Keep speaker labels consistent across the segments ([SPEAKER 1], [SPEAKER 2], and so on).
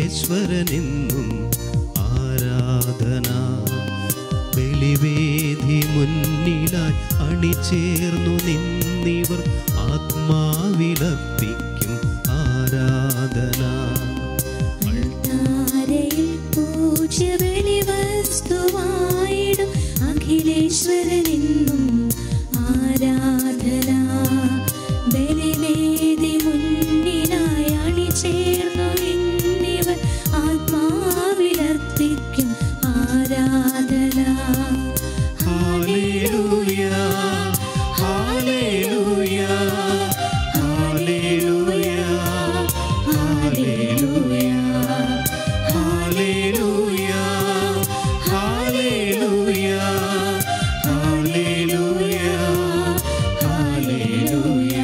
[SPEAKER 1] അഖിലേശ്വരനെന്നും ആരാധന ബലിവേദി മുന്നിലായി അണിചേർന്നു നിന്നിവർ ആത്മാവിലർപ്പിക്കും ആരാധന
[SPEAKER 2] അൾത്താരയിൽ പൂജ്യബലി വസ്തുവായിടും അഖിലേശ്വരനെന്നും ആരാധന ബലിവേദി മുന്നിലായി അണിചേർന്നു നിന്നിവർ ആത്മാവിലർപ്പിക്കും ആരാധന
[SPEAKER 1] ഹല്ലേലൂയ ഹല്ലേലൂയ ഹല്ലേലൂയ ഹല്ലേലൂയ ഹല്ലേലൂയ ഹല്ലേലൂയ ഹല്ലേലൂയ ഹല്ലേലൂയ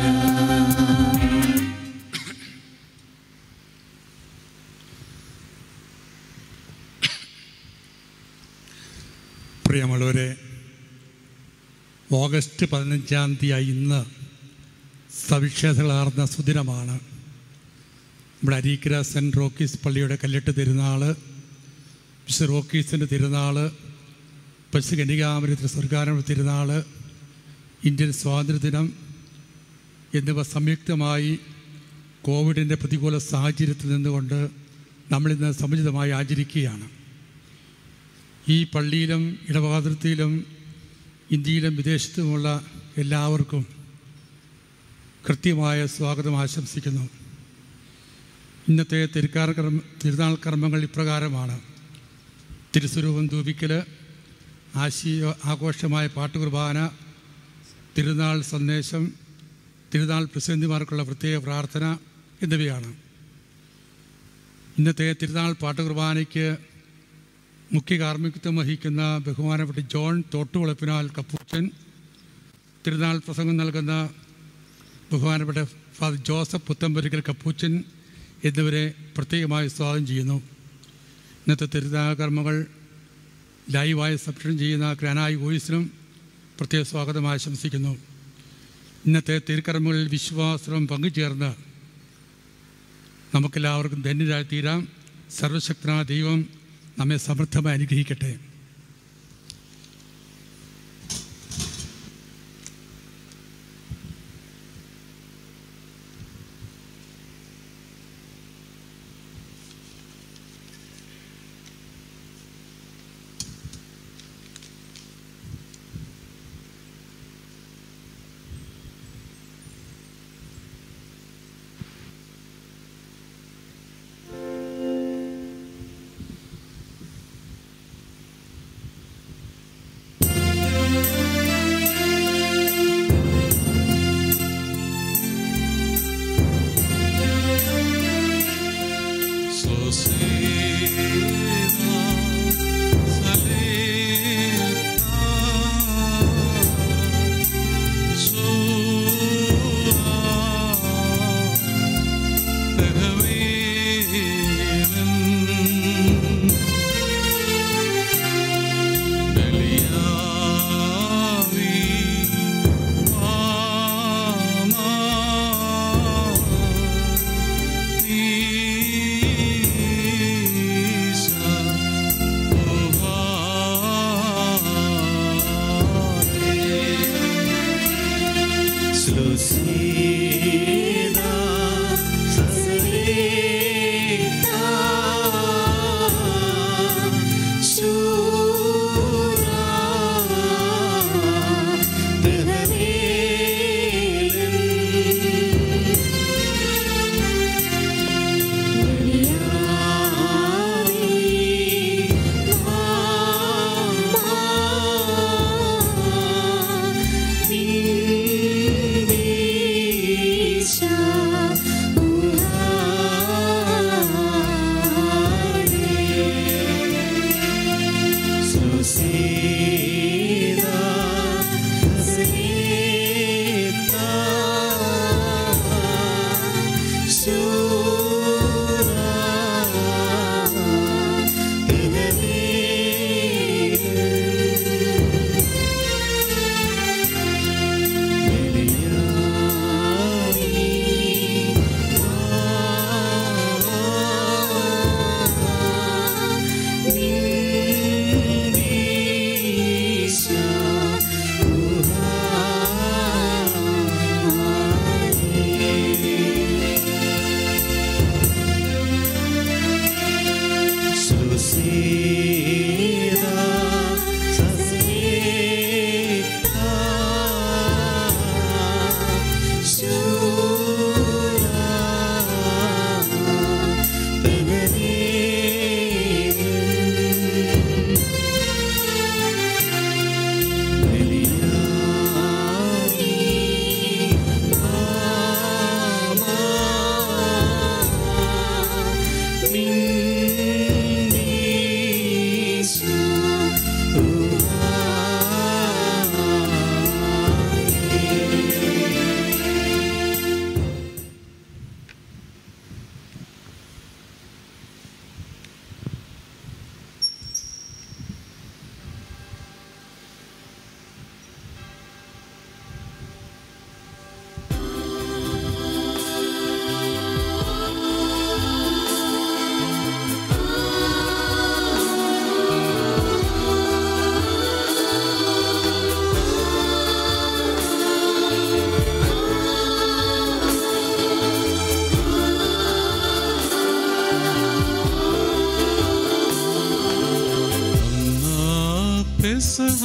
[SPEAKER 3] പ്രിയമുള്ളവരെ ഓഗസ്റ്റ് പതിനഞ്ചാം തീയതി ഇന്ന് സവിശേഷതകളാർന്ന സുദിനമാണ് നമ്മുടെ അരീക്കര സെൻറ്റ് റോക്കീസ് പള്ളിയുടെ കല്ലിട്ട് തിരുനാൾ വിശുദ്ധ റോക്കീസിൻ്റെ തിരുനാൾ പശു കന്യകാമരത്തിൽ സ്വർഗാരംഭ തിരുനാൾ ഇന്ത്യൻ സ്വാതന്ത്ര്യദിനം എന്നിവ സംയുക്തമായി കോവിഡിൻ്റെ പ്രതികൂല സാഹചര്യത്തിൽ നിന്നുകൊണ്ട് നമ്മളിന്ന് സമുചിതമായി ആചരിക്കുകയാണ് ഈ പള്ളിയിലും ഇടപാത്രത്തിലും ഇന്ത്യയിലും വിദേശത്തുമുള്ള എല്ലാവർക്കും കൃത്യമായ സ്വാഗതം ആശംസിക്കുന്നു ഇന്നത്തെ തിരുക്കാർ കർമ്മ തിരുനാൾ കർമ്മങ്ങൾ ഇപ്രകാരമാണ് തിരുസ്വരൂപം ധൂപിക്കൽ ആശയ ആഘോഷമായ പാട്ടുകുർബാന തിരുനാൾ സന്ദേശം തിരുനാൾ പ്രസിദ്ധിമാർക്കുള്ള പ്രത്യേക പ്രാർത്ഥന എന്നിവയാണ് ഇന്നത്തെ തിരുനാൾ പാട്ടുകുർബാനയ്ക്ക് മുഖ്യ കാർമ്മികത്വം വഹിക്കുന്ന ബഹുമാനപ്പെട്ട ജോൺ തോട്ടുകുളപ്പിനാൽ കപ്പൂച്ചൻ തിരുനാൾ പ്രസംഗം നൽകുന്ന ബഹുമാനപ്പെട്ട ഫാദർ ജോസഫ് പുത്തമ്പരിക്കൽ കപ്പൂച്ചൻ എന്നിവരെ പ്രത്യേകമായി സ്വാഗതം ചെയ്യുന്നു ഇന്നത്തെ തിരുനാൾ കർമ്മങ്ങൾ ലൈവായി സംപ്രേഷണം ചെയ്യുന്ന ഗ്രാനായി വോയിസിനും പ്രത്യേക സ്വാഗതം ആശംസിക്കുന്നു ഇന്നത്തെ തിരുക്കർമ്മങ്ങളിൽ വിശ്വാസവും പങ്കുചേർന്ന് നമുക്കെല്ലാവർക്കും ധന്യരായി തീരാം സർവശക്തനായ ദൈവം നമ്മെ സമൃദ്ധമായി അനുഗ്രഹിക്കട്ടെ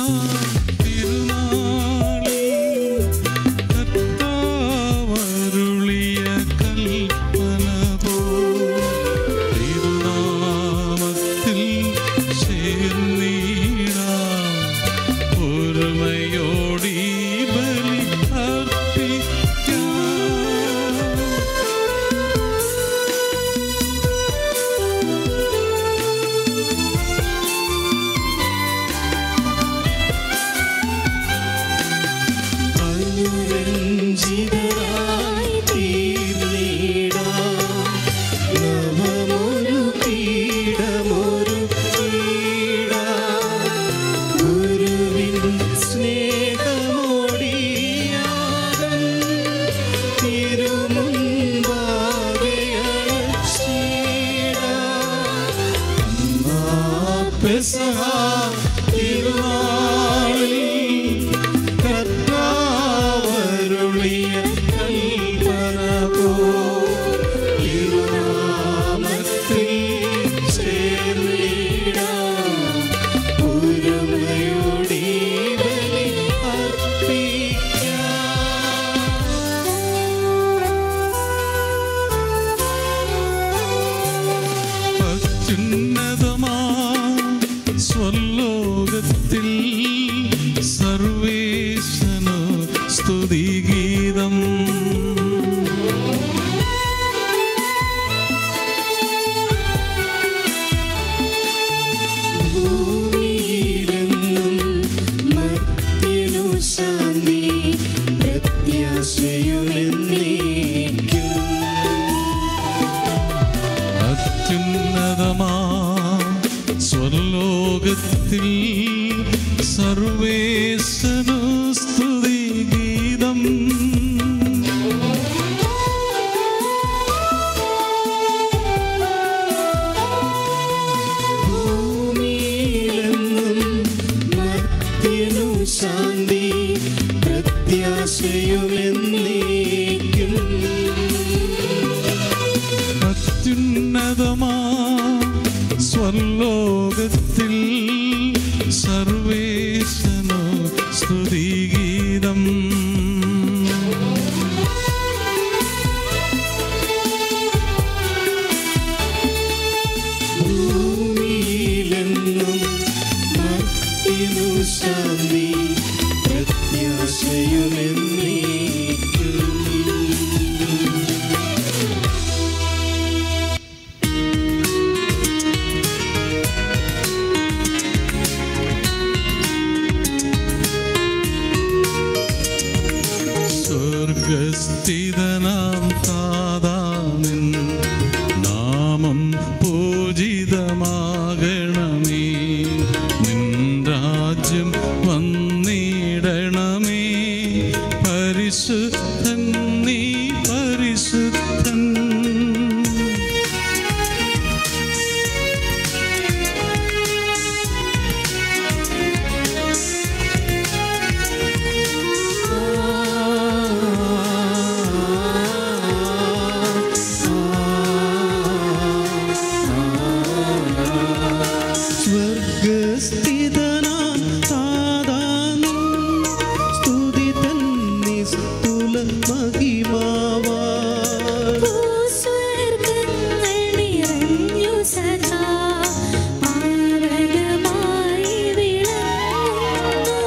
[SPEAKER 4] തിരുനാളിൽ കർത്താവരുളിയ കൽപ്പന പോൽ തിരുനാമത്തിൽ ചേർന്നിടാം ഒരുമയോടി ബലി അർപ്പിക്കാം
[SPEAKER 1] അനുരഞ്ജിതരായി തീർന്നിടാം നവമൊരു പീഠമൊരു പീഠം ഗുരുവിൻ സ്നേഹമോടിയാകം തിരുമുൻപാകെ അണച്ചിടാം. അന്നാ പെസഹ തിരുനാളിൽ കർത്താവരുളിയ കൽപ്പന പോൽ തിരുനാമത്തിൽ ചേർന്നിടാം. ഒരുമയോടെ ബലി അർപ്പിക്കാം.
[SPEAKER 4] അത്യുന്നതമാ സ്വലോകത്തിൽ സർവേശനു സ്തുതിഗീതം
[SPEAKER 1] ഭൂമിയിലെന്നും മർത്യനു ശാന്തി പ്രത്യാശയുമെന്നേക്കും
[SPEAKER 4] അത്യുന്നതമാ സ്വലോകത്തിൽ സർവേശനു സ്തുതിഗീതം
[SPEAKER 1] ഭൂമിയിലെന്നും മർത്യനു ശാന്തി പ്രത്യാശയുമെന്നേക്കും
[SPEAKER 4] അത്യുന്നതമാ സ്വലോകത്തിൽ സർവേശനു സ്തുതിഗീതം
[SPEAKER 1] ഭൂമിയിലെന്നും മർത്യനു ശാന്തി പ്രത്യാശയുമെന്നേക്കും
[SPEAKER 4] സ്വർഗസ്ഥിതനാം താതാനിൻ നാമം പൂജിതമാകണമേ നിൻ രാജ്യം വന്നിടണമേ പരിശുദ്ധൻ നീ പരിശുദ്ധൻ
[SPEAKER 1] സ്വർഗസ്ഥിതനാം താതാനും സ്തുതി തന്നിസ്തുല മഹിമാവാ
[SPEAKER 2] ഭൂസ്വർഗ്ഗങ്ങൾ നിറഞ്ഞു സദാ പാവനമായി വിളങ്ങുന്നു.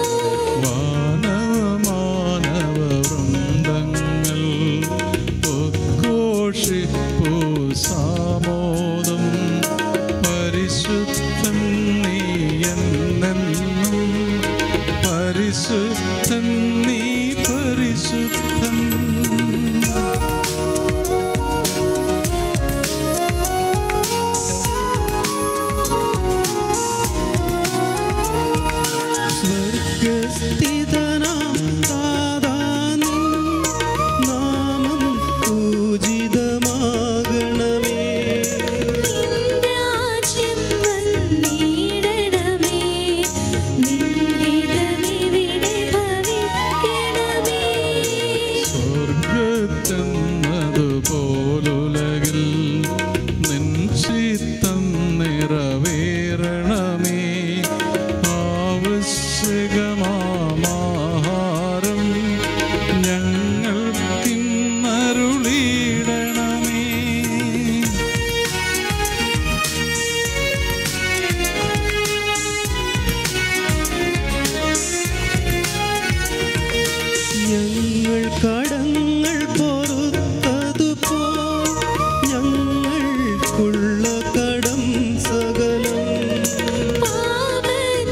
[SPEAKER 4] വാനവമാനവ വൃന്ദങ്ങൾ ഉദ്ഘോഷിപ്പൂ സാമോദം പരിശുദ്ധൻ നീ എന്നെന്നും പരിശുദ്ധൻ നീ പരിശുദ്ധൻ
[SPEAKER 1] സ്വർഗസ്ഥിതനാം താതാനും നാമം പൂജിതമാകണമേ
[SPEAKER 2] രാജ്യം വന്നിടണമേ നിന്നിടമിവിടെ ഭവിക്കണമേ
[SPEAKER 4] ആഹാരം ഞങ്ങൾ ഇന്നരുളിയിടണമേ
[SPEAKER 1] ഞങ്ങൾ കടങ്ങൾ പൊറുത്തതുപോ ഞങ്ങൾക്കുള്ള കടം സകലം
[SPEAKER 2] പാപത്തിൻ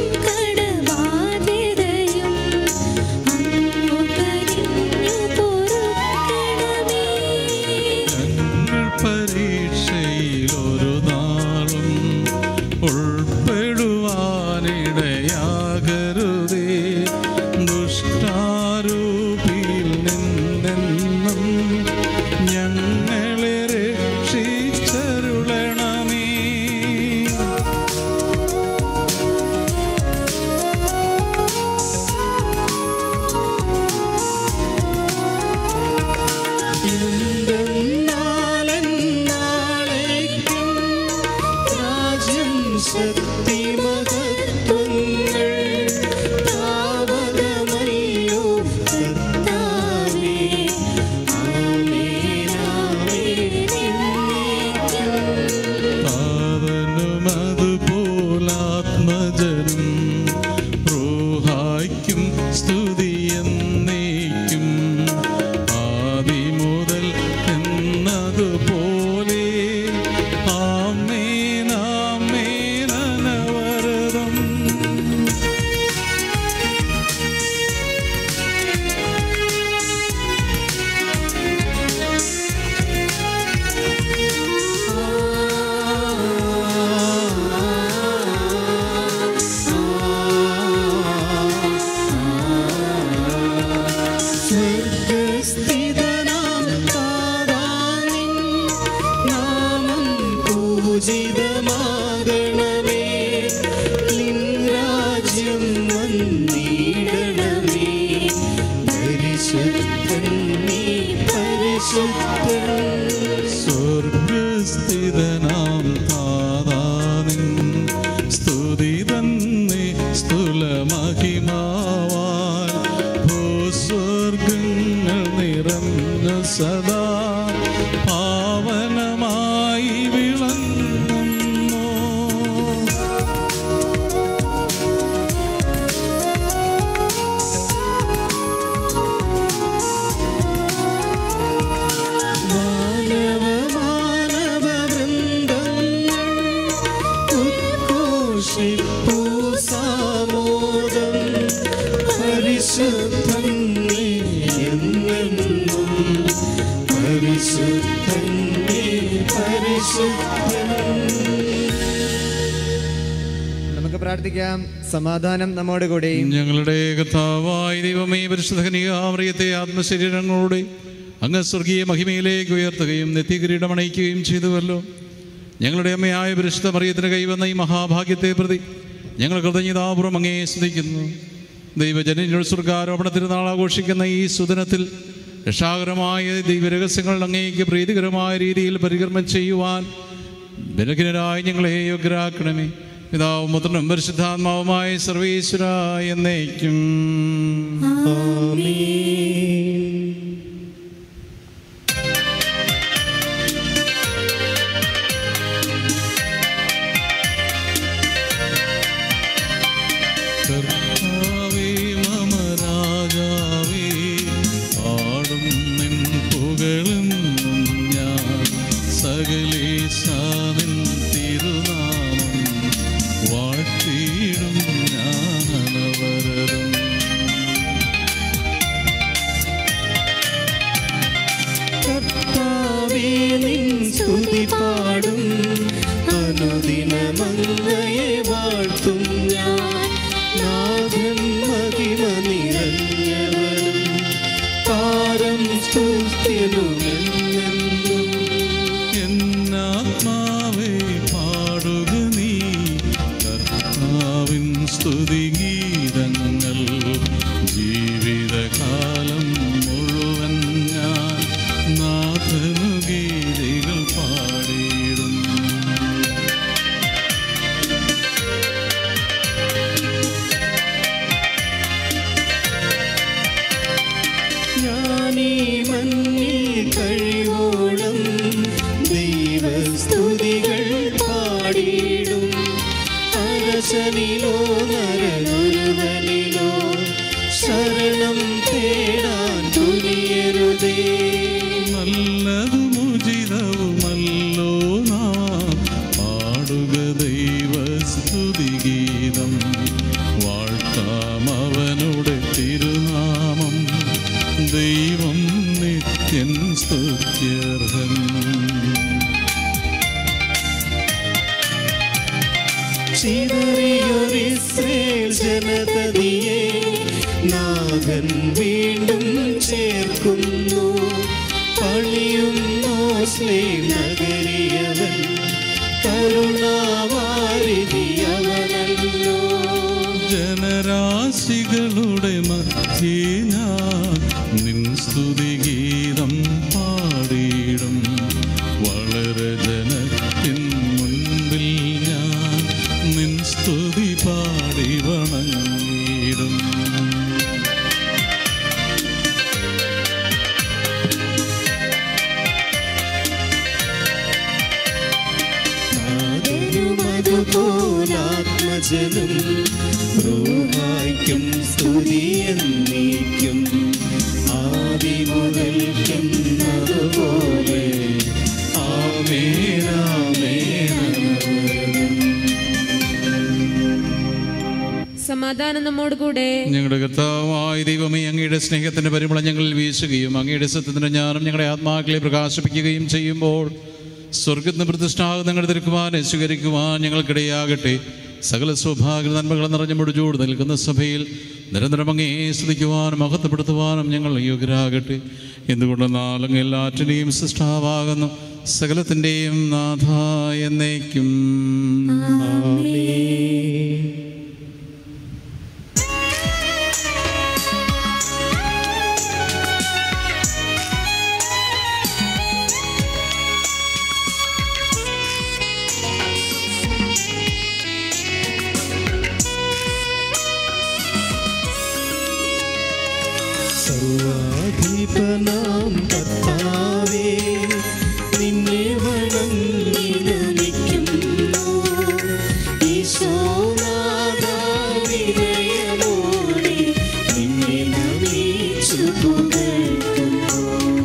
[SPEAKER 2] കടബാധ്യതയും അങ്ങു കനിഞ്ഞു പൊറുക്കണമേ
[SPEAKER 4] ഞങ്ങൾ പരീക്ഷയിൽ ഒരു നാളും ഉൾപ്പെടുവാനിടയാകരുതേ ദുഷ്ടാരൂപിയിൽ നിന്നെന്നും ഞങ്ങളെ രക്ഷിച്ചരുളണമേ
[SPEAKER 1] എന്തെന്നാലെന്നാളേക്കും രാജ്യം ശക്തി മഹത്വങ്ങൾ താവകമല്ലോ കർത്താവേ. ആമേൻ, ആമേൻ എന്നേക്കും.
[SPEAKER 4] പാവനും അതുപോലാത്മജനും റൂഹായ്ക്കും സ്തുതി എന്നേക്കും ആദി മുതൽ എന്നതുപോലെ ആമേൻ ആമേൻ അനവരതം
[SPEAKER 1] സ്വർഗസ്ഥിതനാം താരാനിൻ നാമം പൂജിതമാകണമേ നിൻ രാജ്യം വന്നിടണമേ പരിശുദ്ധൻ നീ പരിശുദ്ധൻ
[SPEAKER 4] സ്വർഗസ്ഥിതനാം താതാനിൻ സ്തുതി തന്നെ സ്ഥുലമഹിമാവാൽ ഭൂസ്വർഗങ്ങൾ നിറഞ്ഞ സദാ പാവനമായി വിളങ്ങുന്നു
[SPEAKER 1] മാനവ മാനവ വൃന്ദങ്ങൾ ഉദ്ഘോഷിപ്പൂ സാമോദം പരിശുദ്ധൻ നീ എന്നെന്നും പരിശുദ്ധൻ നീ പരിശുദ്ധൻ
[SPEAKER 5] നമുക്ക് പ്രാർത്ഥിക്കാം സമാധാനം നമ്മോട് കൂടി
[SPEAKER 4] ഞങ്ങളുടെ കർത്താവായ ദൈവമേ പരിശുദ്ധ കനികാമറിയത്തെ ആത്മശരീരങ്ങളോടെ അങ്ങ് സ്വർഗീയ മഹിമയിലേക്ക് ഉയർത്തുകയും നെത്തികിരീടമണയിക്കുകയും ചെയ്തുവല്ലോ ഞങ്ങളുടെ അമ്മയായ പരിശുദ്ധ മറിയത്തിന് കൈവന്ന ഈ മഹാഭാഗ്യത്തെ പ്രതി ഞങ്ങൾ കൃതജ്ഞതാപൂർവ്വം അങ്ങേ സ്തുതിക്കുന്നു ദൈവജന സ്വർഗാരോപണ തിരുനാൾ ആഘോഷിക്കുന്ന ഈ സുദിനത്തിൽ രക്ഷാകരമായ ദൈവരഹസ്യങ്ങൾ അങ്ങേക്ക് പ്രീതികരമായ രീതിയിൽ പരികർമ്മം ചെയ്യുവാൻ ബലഹീനരായി ഞങ്ങളെ യോഗ്യരാക്കണമേ പിതാവും പുത്രനും പരിശുദ്ധാത്മാവുമായ സർവീശ്വര എന്നേക്കും കർത്താവേ മമ രാജാവേ പാടും നിൻ പുകഴെന്നും ഞാൻ സകലേശാവിൻ തിരുനാമം വാഴ്ത്തിയിടും ഞാൻ അനവരതം
[SPEAKER 1] നാഥൻ വീണ്ടും ചേർക്കുന്നു പണിയുന്നു സ്ലേം നഗരിയവൻ കരുണാവാരിതിയവനല്ലോ
[SPEAKER 4] ജനരാശികളുടെ മധ്യേ ഞാൻ നിൻ സ്തുതിഗീതം പാടിയിടും വളരെ ജനത്തിൻ മുൻപിൽ ഞാൻ നിൻ സ്തുതി പാടി വണങ്ങിയിടും
[SPEAKER 1] അതുപോലാത്മജനും റൂഹായ്ക്കും സ്തുതിയെന്നീക്കും ആദി മുതൽക്കുന്നതുപോലെ
[SPEAKER 6] സമാധാനം നമ്മോട് കൂടെ
[SPEAKER 4] ഞങ്ങളുടെ കർത്താവായ ദൈവമേ അങ്ങയുടെ സ്നേഹത്തിന്റെ പരിമളം ഞങ്ങളിൽ വീശുകയും അങ്ങയുടെ സത്യത്തിന്റെ ജ്ഞാനം ഞങ്ങളുടെ ആത്മാക്കളെ പ്രകാശിപ്പിക്കുകയും ചെയ്യുമ്പോൾ സ്വർഗത്തിന് പ്രതിഷ്ഠാകുന്ന ഞങ്ങളുടെ തിരുക്കുവാനെ സ്വീകരിക്കുവാൻ ഞങ്ങൾക്കിടയാകട്ടെ സകല സൗഭാഗ്യ നന്മകൾ നിറഞ്ഞ മുടിച്ചൂട് നിൽക്കുന്ന സഭയിൽ നിരന്തരം അങ്ങേ സ്തുതിക്കുവാനും മഹത്വപ്പെടുത്തുവാനും ഞങ്ങൾ യോഗ്യരാകട്ടെ എന്തുകൊണ്ടെന്നാൽ അങ്ങ് എല്ലാറ്റിനെയും സൃഷ്ടാവാകുന്നു സകലത്തിൻ്റെയും നാഥ എന്നേക്കും
[SPEAKER 1] സർവാധിപനാം കർത്താവേ നിന്നെ വണങ്ങി നമിക്കുന്നു ഈശോനാഥാ വിനയമോടെ നിന്നെ നമിച്ചു പുകഴ്ത്തുന്നു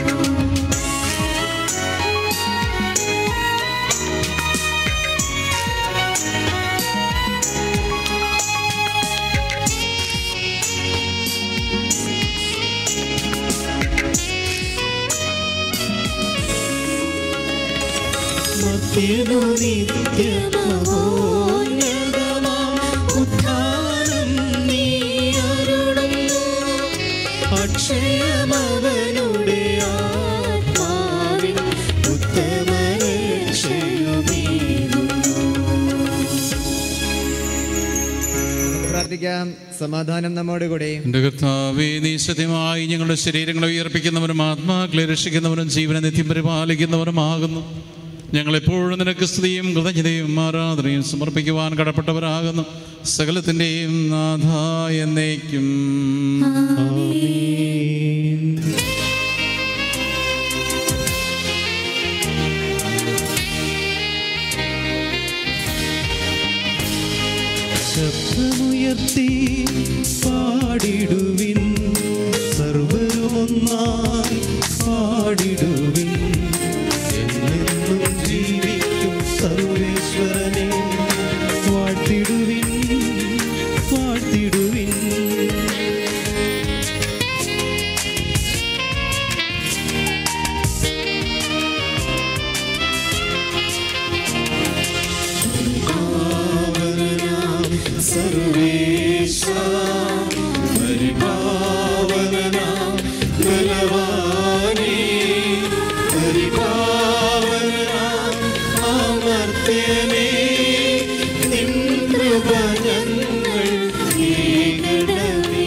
[SPEAKER 1] മധ്യനു നിത്യമഹോന്നതമാം ഉത്ഥാനം നീ അരുളുന്നു അക്ഷയമവനുടെ ആത്മാവിൻ ഉത്തമരക്ഷയുമേകുന്നു
[SPEAKER 5] പ്രാർത്ഥിക്കാം സമാധാനം നമ്മോട് കൂടെ
[SPEAKER 4] എൻ്റെ കർത്താവേ നീ സത്യമായി ഞങ്ങളുടെ ശരീരങ്ങളെ ഉയർപ്പിക്കുന്നവരും ആത്മാക്കളെ രക്ഷിക്കുന്നവരും ജീവനെ നിത്യം പരിപാലിക്കുന്നവരുമാകുന്നു ഞങ്ങളെപ്പോഴും നിനക്ക് സ്തുതിയും കൃതജ്ഞതയും ആരാധനയും സമർപ്പിക്കുവാൻ കടപ്പെട്ടവരാകുന്നു സകലത്തിൻ്റെയും നാഥ എന്നേക്കും
[SPEAKER 1] ശബ്ദമുയർത്തി പാടിടുവിൻ സർവരുമൊന്നായി പാടിടുവിൻ എന്നെന്നും ജീവിക്കും സർവേശ്വരനെ വാഴ്ത്തിടുവിൻ വാഴ്ത്തിടുവിൻ പരിപാവനാം സർവേശ പരിപാവനാം ബലവാനേ പരിപാവനാം അമർത്യനേ നിൻ കൃപ ഞങ്ങൾ കേൾക്കണമേ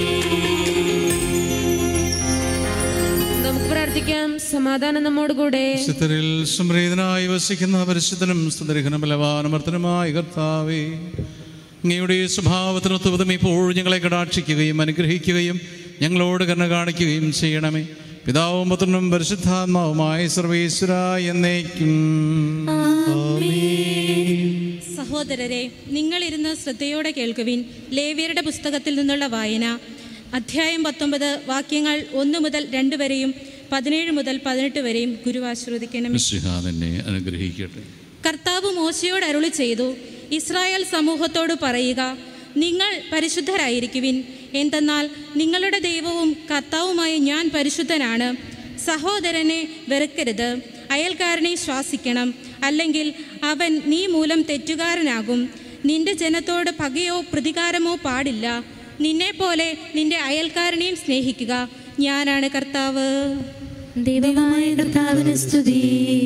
[SPEAKER 6] നമുക്ക് പ്രാർത്ഥിക്കാം സമാധാനം നമ്മോട് കൂടെ
[SPEAKER 4] വിശുദ്ധരിൽ സംപ്രീതനായി വസിക്കുന്ന പരിശുദ്ധനും സ്തുതരഹനും ബലവാനമർത്തനുമായ കർത്താവേ അങ്ങയുടെ സ്വഭാവത്തിനൊത്തുവിധം ഇപ്പോഴും ഞങ്ങളെ കടാക്ഷിക്കുകയും അനുഗ്രഹിക്കുകയും ഞങ്ങളോട് കരുണ കാണിക്കുകയും ചെയ്യണമേ പിതാവും പുത്രനും പരിശുദ്ധാത്മാവുമായ സർവേശ്വര എന്നേക്കും
[SPEAKER 7] സഹോദരരെ നിങ്ങളിരുന്ന് ശ്രദ്ധയോടെ കേൾക്കുവിൻ ലേവ്യരുടെ പുസ്തകത്തിൽ നിന്നുള്ള വായന അധ്യായം പത്തൊമ്പത് വാക്യങ്ങൾ ഒന്ന് മുതൽ രണ്ട് വരെയും പതിനേഴ് മുതൽ പതിനെട്ട് വരെയും ഗുരുവാശ്രവദിക്കണം
[SPEAKER 4] മിശിഹാ നിന്നെ അനുഗ്രഹിക്കട്ടെ
[SPEAKER 7] കർത്താവ് മോശയോട് അരുളി ചെയ്തു ഇസ്രായേൽ സമൂഹത്തോട് പറയുക നിങ്ങൾ പരിശുദ്ധരായിരിക്കുവിൻ എന്തെന്നാൽ നിങ്ങളുടെ ദൈവവും കർത്താവുമായ ഞാൻ പരിശുദ്ധനാണ് സഹോദരനെ വെറുക്കരുത് അയൽക്കാരനെ ശ്വാസിക്കണം അല്ലെങ്കിൽ അവൻ നീ മൂലം തെറ്റുകാരനാകും നിന്റെ ജനത്തോട് പകയോ പ്രതികാരമോ പാടില്ല നിന്നെപ്പോലെ നിന്റെ അയൽക്കാരനെയും സ്നേഹിക്കുക ഞാനാണ് കർത്താവ്
[SPEAKER 2] ദൈവമായ കർത്താവിന് സ്തുതി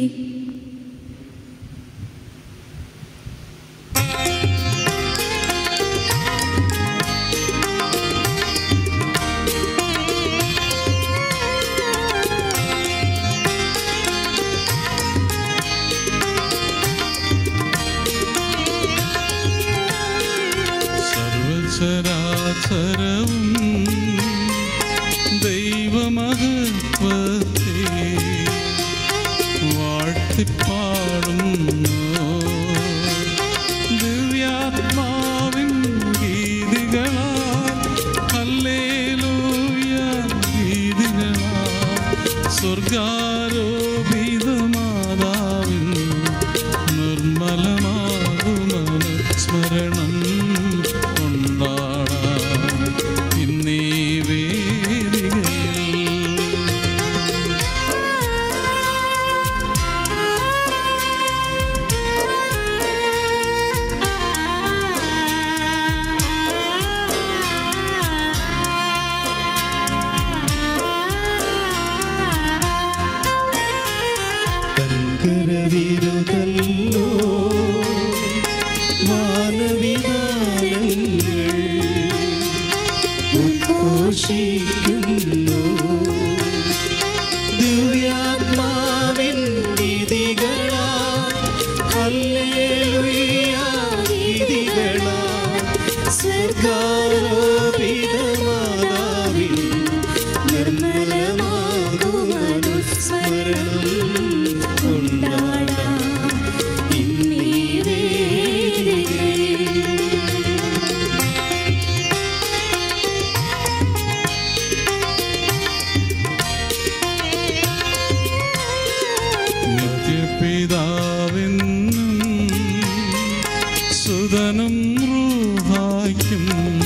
[SPEAKER 4] സർവചരാചരവും ദൈവമഹത്വത്തെ വാഴ്ത്തിപ്പാടുന്നു ദിവ്യാത്മാവിൻ ഗീതികളാൽ ഹല്ലേലൂയ ഗീതികളാൽ സ്വർഗാരോപിതമാതാവിൻ നിർമ്മലമാകുമനുസ്മരണം കൊണ്ടാടാം ഇന്നീ വേദികയിൽ
[SPEAKER 1] കരവിരുതല്ലോ മാനവികാരങ്ങൾ ഉദ്ഘോഷിക്കുന്നു ദിവ്യാത്മാവിൻ ഗീതികളാ ഹല്ലേലൂയ ഗീതികളാ സ്വർഗാരോപിതമാതാവിൻ നിർമ്മലമാകുമനുസ്മരണം കൊണ്ടാടാം ഇന്നീ വേദികയിൽ
[SPEAKER 4] നിത്യപിതാവെന്നും സുതനും റൂഹായ്ക്കും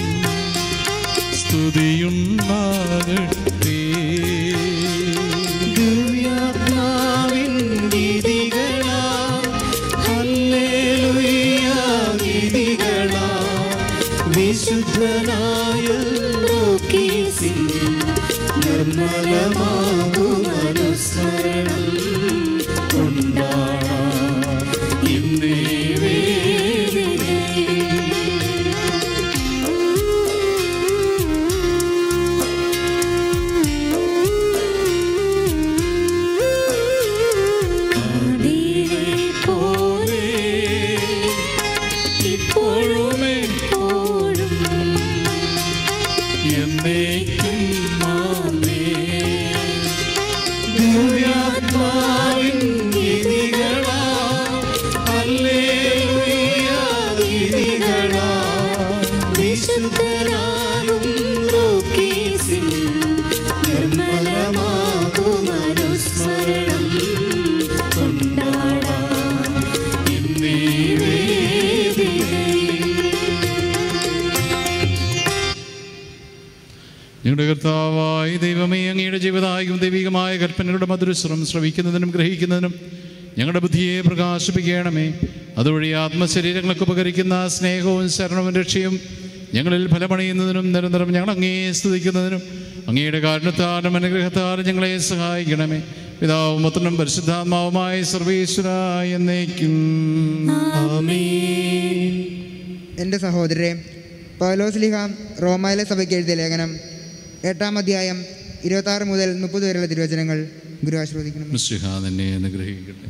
[SPEAKER 4] സ്തുതിയുണ്ടാകട്ടെ
[SPEAKER 1] ദിവ്യാത്മാവിൻ ഗീതികളാ ഹല്ലേലൂയ ഗീതികളാ വിശുദ്ധനായ ലോകീസിൻ നിർമ്മലമാകുമനുസ്മരണം കൊണ്ടാടാം ഇന്നീ വേദികയിൽ
[SPEAKER 2] ആദിയിലെ പോലെ ഇപ്പോഴും എപ്പോഴും
[SPEAKER 4] എന്നേക്കും ആമേൻ.
[SPEAKER 1] ദിവ്യാത്മാവിൻ ഗീതികളാ ഹല്ലേലൂയ ഗീതികളാ വിശുദ്ധനായും ലോകീസിൻ നിർമ്മലമാകുമനുസ്മരണം കൊണ്ടാടാം ഇന്നീ വേദികയിൽ
[SPEAKER 4] ഞങ്ങളുടെ കർത്താവായ ദൈവമേ അങ്ങയുടെ ജീവതായും ദൈവികമായ കൽപ്പനകളുടെ മധുരസ്വരം ശ്രവിക്കുന്നതിനും ഗ്രഹിക്കുന്നതിനും ഞങ്ങളുടെ ബുദ്ധിയെ പ്രകാശിപ്പിക്കണമേ അതുവഴി ആത്മശരീരങ്ങൾക്ക് ഉപകരിക്കുന്ന സ്നേഹവും ശരണവും രക്ഷയും ഞങ്ങളിൽ ഫലമണിയുന്നതിനും നിരന്തരം ഞങ്ങൾ അങ്ങേ സ്തുതിക്കുന്നതിനും അങ്ങയുടെ കാരണത്താലും അനുഗ്രഹത്താലും ഞങ്ങളെ സഹായിക്കണമേ പിതാവും പുത്രനും പരിശുദ്ധാത്മാവുമായ സർവേശ്വരായ എന്നേക്കും
[SPEAKER 5] എൻ്റെ സഹോദരരെ പൗലോസ്ലിഹ റോമായിലെ സഭയ്ക്ക് എഴുതിയ ലേഖനം എട്ടാം അധ്യായം ഇരുപത്താറ് മുതൽ മുപ്പത് വരെയുള്ള തിരുവചനങ്ങൾ ഗുരു ആശ്രവദിക്കണം
[SPEAKER 4] മിശിഹ നിന്നെ അനുഗ്രഹിക്കട്ടെ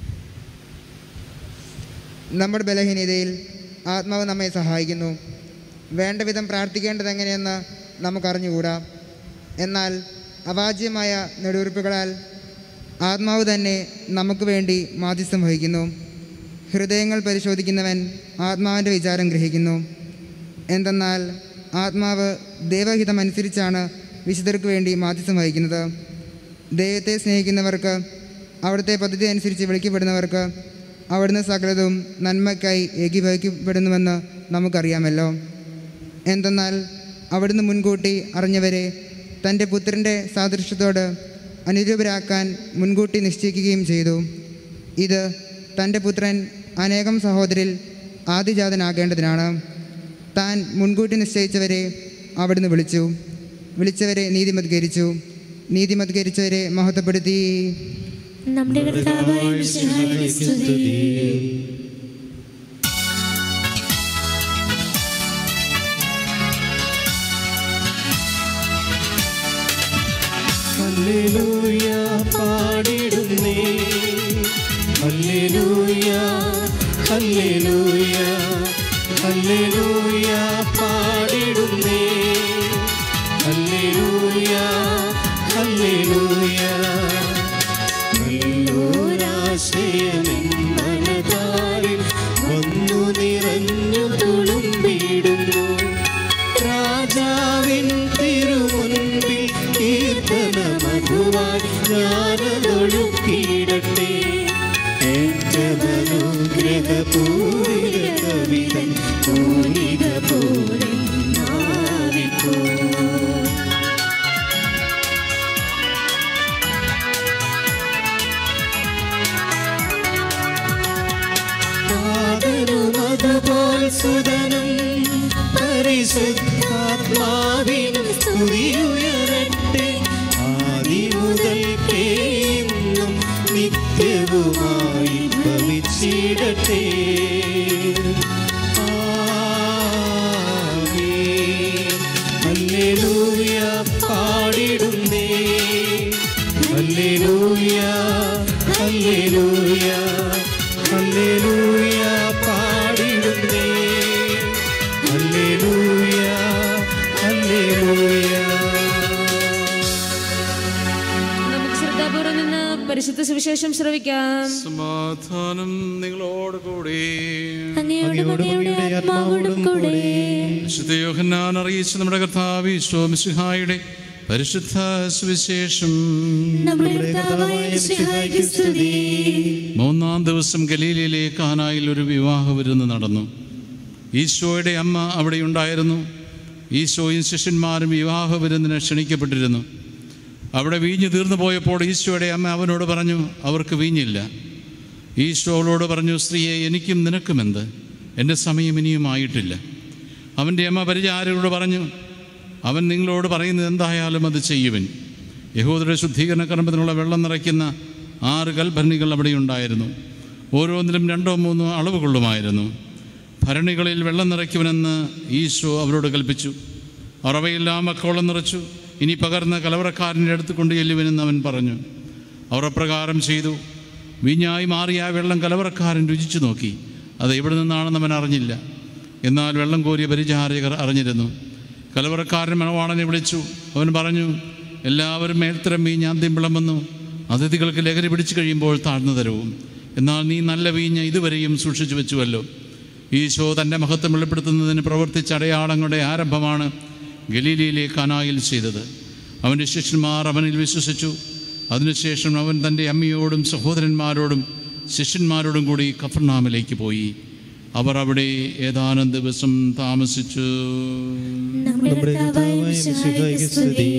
[SPEAKER 5] നമ്മുടെ ബലഹീനതയിൽ ആത്മാവ് നമ്മെ സഹായിക്കുന്നു വേണ്ട വിധം പ്രാർത്ഥിക്കേണ്ടത് എങ്ങനെയെന്ന് നമുക്കറിഞ്ഞുകൂടാ എന്നാൽ അവാജ്യമായ നെടുവീർപ്പുകളാൽ ആത്മാവ് തന്നെ നമുക്ക് വേണ്ടി മാധ്യസ്ഥം വഹിക്കുന്നു ഹൃദയങ്ങൾ പരിശോധിക്കുന്നവൻ ആത്മാവിൻ്റെ വിചാരം ഗ്രഹിക്കുന്നു എന്തെന്നാൽ ആത്മാവ് ദൈവഹിതമനുസരിച്ചാണ് വിശുദ്ധർക്ക് വേണ്ടി മാധ്യസ്ഥം വഹിക്കുന്നത് ദൈവത്തെ സ്നേഹിക്കുന്നവർക്ക് അവിടുത്തെ പദ്ധതി അനുസരിച്ച് വിളിക്കപ്പെടുന്നവർക്ക് അവിടുന്ന് സകലതും നന്മയ്ക്കായി ഏകീഭവിക്കപ്പെടുന്നുവെന്ന് നമുക്കറിയാമല്ലോ എന്തെന്നാൽ അവിടുന്ന് മുൻകൂട്ടി അറിഞ്ഞവരെ തൻ്റെ പുത്രൻ്റെ സാദൃശ്യത്തോട് അനുരൂപരാക്കാൻ മുൻകൂട്ടി നിശ്ചയിക്കുകയും ചെയ്തു ഇത് തൻ്റെ പുത്രൻ അനേകം സഹോദരിൽ ആദിജാതനാകേണ്ടതിനാണ് താൻ മുൻകൂട്ടി നിശ്ചയിച്ചവരെ അവിടുന്ന് വിളിച്ചു വിളിച്ചവരെ നീതിമത്കരിച്ചു നീതിമത്കരിച്ചവരെ മഹത്വപ്പെടുത്തി
[SPEAKER 2] നമ്മുടെ കർത്താവായ മിശിഹായ്ക്ക് സ്തുതി
[SPEAKER 1] ഹല്ലേലൂയ പാടിടുന്നേ ഹല്ലേലൂയ ഹല്ലേലൂയ ഹല്ലേലൂയ പാടിടുന്നേ ഹല്ലേലൂയ ഹല്ലേലൂയ നല്ലൊരാശയമെൻ മനതാരിൽ വന്നു നിറഞ്ഞു തുളുമ്പിടുന്നു രാജാവിൻ തിരുമുൻപിൽ കീർത്തന മധുവായി ഞാനതൊഴുക്കിയിടട്ടെ ഏറ്റമനുഗ്രഹപൂരിത കവിതൻ പൂരിത പോലെ മാറിപ്പോ നാഥനും അതുപോൽ സുതനും പരിശുദ്ധാത്മാവിനും സ്തുതിയുയരട്ടെ ആദി മുതൽക്കേ ഇന്നും നിത്യവുമായി ഭവിച്ചിടട്ടെ ആമേൻ. ഹല്ലേലൂയ പാടിടുന്നേ ഹല്ലേലൂയ ഹല്ലേലൂയ ഹല്ലേലൂയ പാടിടുന്നേ ഹല്ലേലൂയ ഹല്ലേലൂയ
[SPEAKER 6] നമുക്ക് ശ്രദ്ധാപൂർവ്വം നിന്ന് പരിശുദ്ധ സുവിശേഷം ശ്രവിക്കാം
[SPEAKER 4] സമാധാനം നിങ്ങളോട് കൂടി
[SPEAKER 2] അങ്ങയോടും അങ്ങയുടെ ആത്മാവോടും കൂടെ
[SPEAKER 4] വിശുദ്ധ യോഹന്നാൻ അറിയിച്ച നമ്മുടെ കർത്താവ് ഈശോമിശിഹായുടെ പരിശുദ്ധ സുവിശേഷം
[SPEAKER 2] നമ്മുടെ കർത്താവായ മിശിഹായ്ക്ക് സ്തുതി
[SPEAKER 4] മൂന്നാം ദിവസം ഗലീലയിലെ കാനായിൽ ഒരു വിവാഹ വിരുന്ന് നടന്നു ഈശോയുടെ അമ്മ അവിടെ ഉണ്ടായിരുന്നു ഈശോയും ശിഷ്യന്മാരും വിവാഹ വിരുന്നിന് ക്ഷണിക്കപ്പെട്ടിരുന്നു അവിടെ വീഞ്ഞ് തീർന്നു പോയപ്പോൾ ഈശോയുടെ അമ്മ അവനോട് പറഞ്ഞു അവർക്ക് വീഞ്ഞില്ല ഈശോ അവളോട് പറഞ്ഞു സ്ത്രീയെ എനിക്കും നിനക്കുമെന്ത് എൻ്റെ സമയം ഇനിയും ആയിട്ടില്ല അവൻ്റെ അമ്മ പരിചാരകളോട് പറഞ്ഞു അവൻ നിങ്ങളോട് പറയുന്നത് എന്തായാലും അത് ചെയ്യുവൻ യഹൂദരുടെ ശുദ്ധീകരണ കർമ്മത്തിനുള്ള വെള്ളം നിറയ്ക്കുന്ന ആറ് കൽഭരണികൾ അവിടെ ഉണ്ടായിരുന്നു ഓരോന്നിലും രണ്ടോ മൂന്നോ അളവ് കൊള്ളുമായിരുന്നു ഭരണികളിൽ വെള്ളം നിറയ്ക്കുവനെന്ന് ഈശോ അവരോട് കൽപ്പിച്ചു അറവയെല്ലാം അക്കോളം നിറച്ചു ഇനി പകർന്ന കലവറക്കാരൻ്റെ അടുത്ത് കൊണ്ട് ചെല്ലുവനെന്ന് അവൻ പറഞ്ഞു അവർ അപ്രകാരം ചെയ്തു വീഞ്ഞായി മാറിയ ആ വെള്ളം കലവറക്കാരൻ രുചിച്ചു നോക്കി അത് എവിടെ നിന്നാണെന്ന് അവൻ അറിഞ്ഞില്ല എന്നാൽ വെള്ളം കോരിയ പരിചാരകർ അറിഞ്ഞിരുന്നു കലവറക്കാരൻ മണവാളനെ വിളിച്ചു അവൻ പറഞ്ഞു എല്ലാവരും മേൽത്തരം വീഞ്ഞ് ആദ്യം വിളമ്പുന്നു അതിഥികൾക്ക് ലഹരി പിടിച്ചു കഴിയുമ്പോൾ താഴ്ന്നു തരവും എന്നാൽ നീ നല്ല വീഞ്ഞ് ഇതുവരെയും സൂക്ഷിച്ചു വെച്ചുവല്ലോ ഈശോ തൻ്റെ മഹത്വം വെളിപ്പെടുത്തുന്നതിന് പ്രവർത്തിച്ച അടയാളങ്ങളുടെ ആരംഭമാണ് ഗലീലയിലെ കനായിൽ ചെയ്തത് അവൻ്റെ ശിഷ്യന്മാർ അവനിൽ വിശ്വസിച്ചു അതിനുശേഷം അവൻ തൻ്റെ അമ്മയോടും സഹോദരന്മാരോടും ശിഷ്യന്മാരോടും കൂടി കഫർനാമിലേക്ക് പോയി അവർ അവിടെ ഏതാനും ദിവസം താമസിച്ചു
[SPEAKER 2] നമ്മുടെ കർത്താവായ മിശിഹായ്ക്ക് സ്തുതി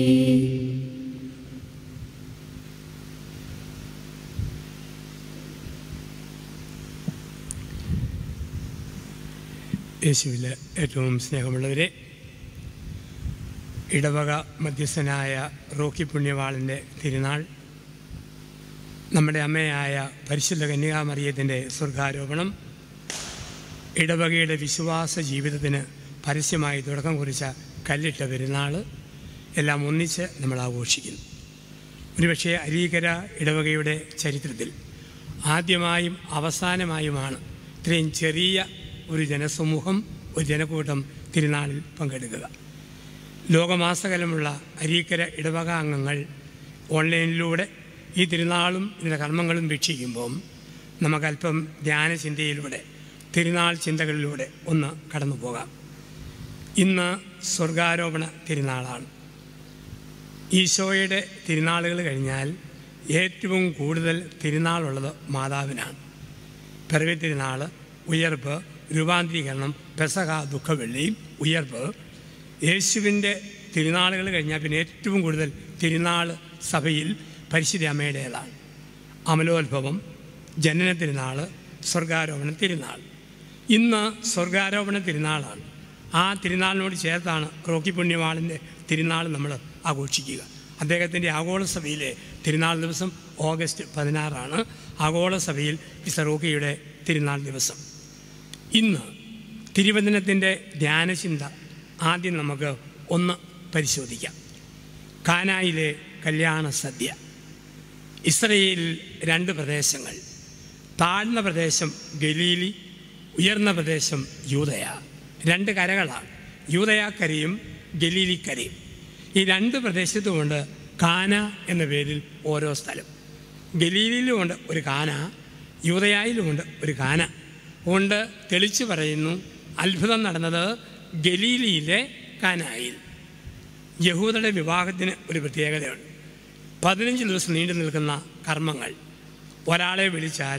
[SPEAKER 8] യേശുവിൽ ഏറ്റവും സ്നേഹമുള്ളവരെ ഇടവക മധ്യസ്ഥനായ റോക്കി പുണ്യവാളിൻ്റെ തിരുനാൾ നമ്മുടെ അമ്മയായ പരിശുദ്ധ കന്യകാമറിയത്തിൻ്റെ സ്വർഗാരോപണം ഇടവകയുടെ വിശ്വാസ ജീവിതത്തിന് പരസ്യമായി തുടക്കം കുറിച്ച കല്ലിട്ട പെരുന്നാൾ എല്ലാം ഒന്നിച്ച് നമ്മൾ ആഘോഷിക്കുന്നു ഒരുപക്ഷെ അരീകര ഇടവകയുടെ ചരിത്രത്തിൽ ആദ്യമായും അവസാനമായുമാണ് ഇത്രയും ചെറിയ ഒരു ജനസമൂഹം ഒരു ജനക്കൂട്ടം തിരുനാളിൽ പങ്കെടുക്കുക ലോകമാസകലമുള്ള അരീക്കര ഇടവക അംഗങ്ങൾ ഓൺലൈനിലൂടെ ഈ തിരുനാളും ഇതിൻ്റെ കർമ്മങ്ങളും വീക്ഷിക്കുമ്പം നമുക്കല്പം ധ്യാനചിന്തയിലൂടെ തിരുനാൾ ചിന്തകളിലൂടെ ഒന്ന് കടന്നു പോകാം ഇന്ന് സ്വർഗാരോപണ തിരുനാളാണ് ഈശോയുടെ തിരുനാളുകൾ കഴിഞ്ഞാൽ ഏറ്റവും കൂടുതൽ തിരുനാളുള്ളത് മാതാവിനാണ് പിറവി തിരുനാൾ ഉയർപ്പ് രൂപാന്തരീകരണം പെസക ദുഃഖവെള്ളി ഉയർപ്പ് യേശുവിൻ്റെ തിരുനാളുകൾ കഴിഞ്ഞാൽ പിന്നെ ഏറ്റവും കൂടുതൽ തിരുനാൾ സഭയിൽ പരിശുദ്ധ അമ്മയുടേതാണ് അമലോത്ഭവം ജനന തിരുനാൾ സ്വർഗാരോപണ തിരുനാൾ ഇന്ന് സ്വർഗാരോപണ തിരുനാളാണ് ആ തിരുനാളിനോട് ചേർത്താണ് റോക്കി പുണ്യവാളിൻ്റെ തിരുനാൾ നമ്മൾ ആഘോഷിക്കുക അദ്ദേഹത്തിൻ്റെ ആഗോള സഭയിലെ തിരുനാൾ ദിവസം ഓഗസ്റ്റ് പതിനാറാണ് ആഗോള സഭയിൽ വിശുദ്ധ റോക്കിയുടെ തിരുനാൾ ദിവസം ഇന്ന് തിരുവചനത്തിൻ്റെ ധ്യാനചിന്ത ആദ്യം നമുക്ക് ഒന്ന് പരിശോധിക്കാം കാനായിലെ കല്യാണ സദ്യ ഇസ്രയേലിൽ രണ്ട് പ്രദേശങ്ങൾ താഴ്ന്ന പ്രദേശം ഗലീലി ഉയർന്ന പ്രദേശം യൂതയ രണ്ട് കരകളാണ് യൂതയാക്കരയും ഗലീലിക്കരയും ഈ രണ്ട് പ്രദേശത്തുമുണ്ട് കാന എന്ന പേരിൽ ഓരോ സ്ഥലം ഗലീലിയിലുമുണ്ട് ഒരു കാന യൂതയായിലുമുണ്ട് ഒരു കാന കൊണ്ട് തെളിച്ചു പറയുന്നു അത്ഭുതം നടന്നത് ഗലീലിയിലെ കാനായിൽ യഹൂദയുടെ വിവാഹത്തിന് ഒരു പ്രത്യേകതയുണ്ട് പതിനഞ്ച് ദിവസം നീണ്ടു നിൽക്കുന്ന കർമ്മങ്ങൾ ഒരാളെ വിളിച്ചാൽ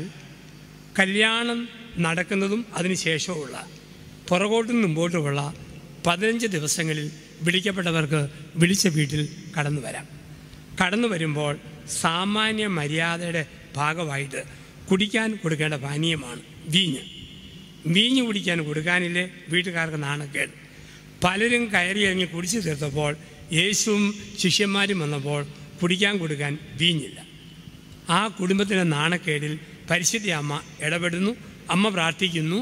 [SPEAKER 8] കല്യാണം നടക്കുന്നതും അതിനുശേഷവുമുള്ള പുറകോട്ടും മുമ്പോട്ടുമുള്ള പതിനഞ്ച് ദിവസങ്ങളിൽ വിളിക്കപ്പെട്ടവർക്ക് വിളിച്ച വീട്ടിൽ കടന്നു വരാം കടന്നു വരുമ്പോൾ സാമാന്യ മര്യാദയുടെ ഭാഗമായിട്ട് കുടിക്കാൻ കൊടുക്കേണ്ട പാനീയമാണ് വീഞ്ഞ് വീഞ്ഞ് കുടിക്കാൻ കൊടുക്കാനില്ലേ വീട്ടുകാർക്ക് നാണക്കേട് പലരും കയറി ഇറങ്ങി കുടിച്ചു തീർത്തപ്പോൾ യേശുവും ശിഷ്യന്മാരും വന്നപ്പോൾ കുടിക്കാൻ കൊടുക്കാൻ വീഞ്ഞില്ല ആ കുടുംബത്തിൻ്റെ നാണക്കേടിൽ പരിശുദ്ധി അമ്മ ഇടപെടുന്നു അമ്മ പ്രാർത്ഥിക്കുന്നു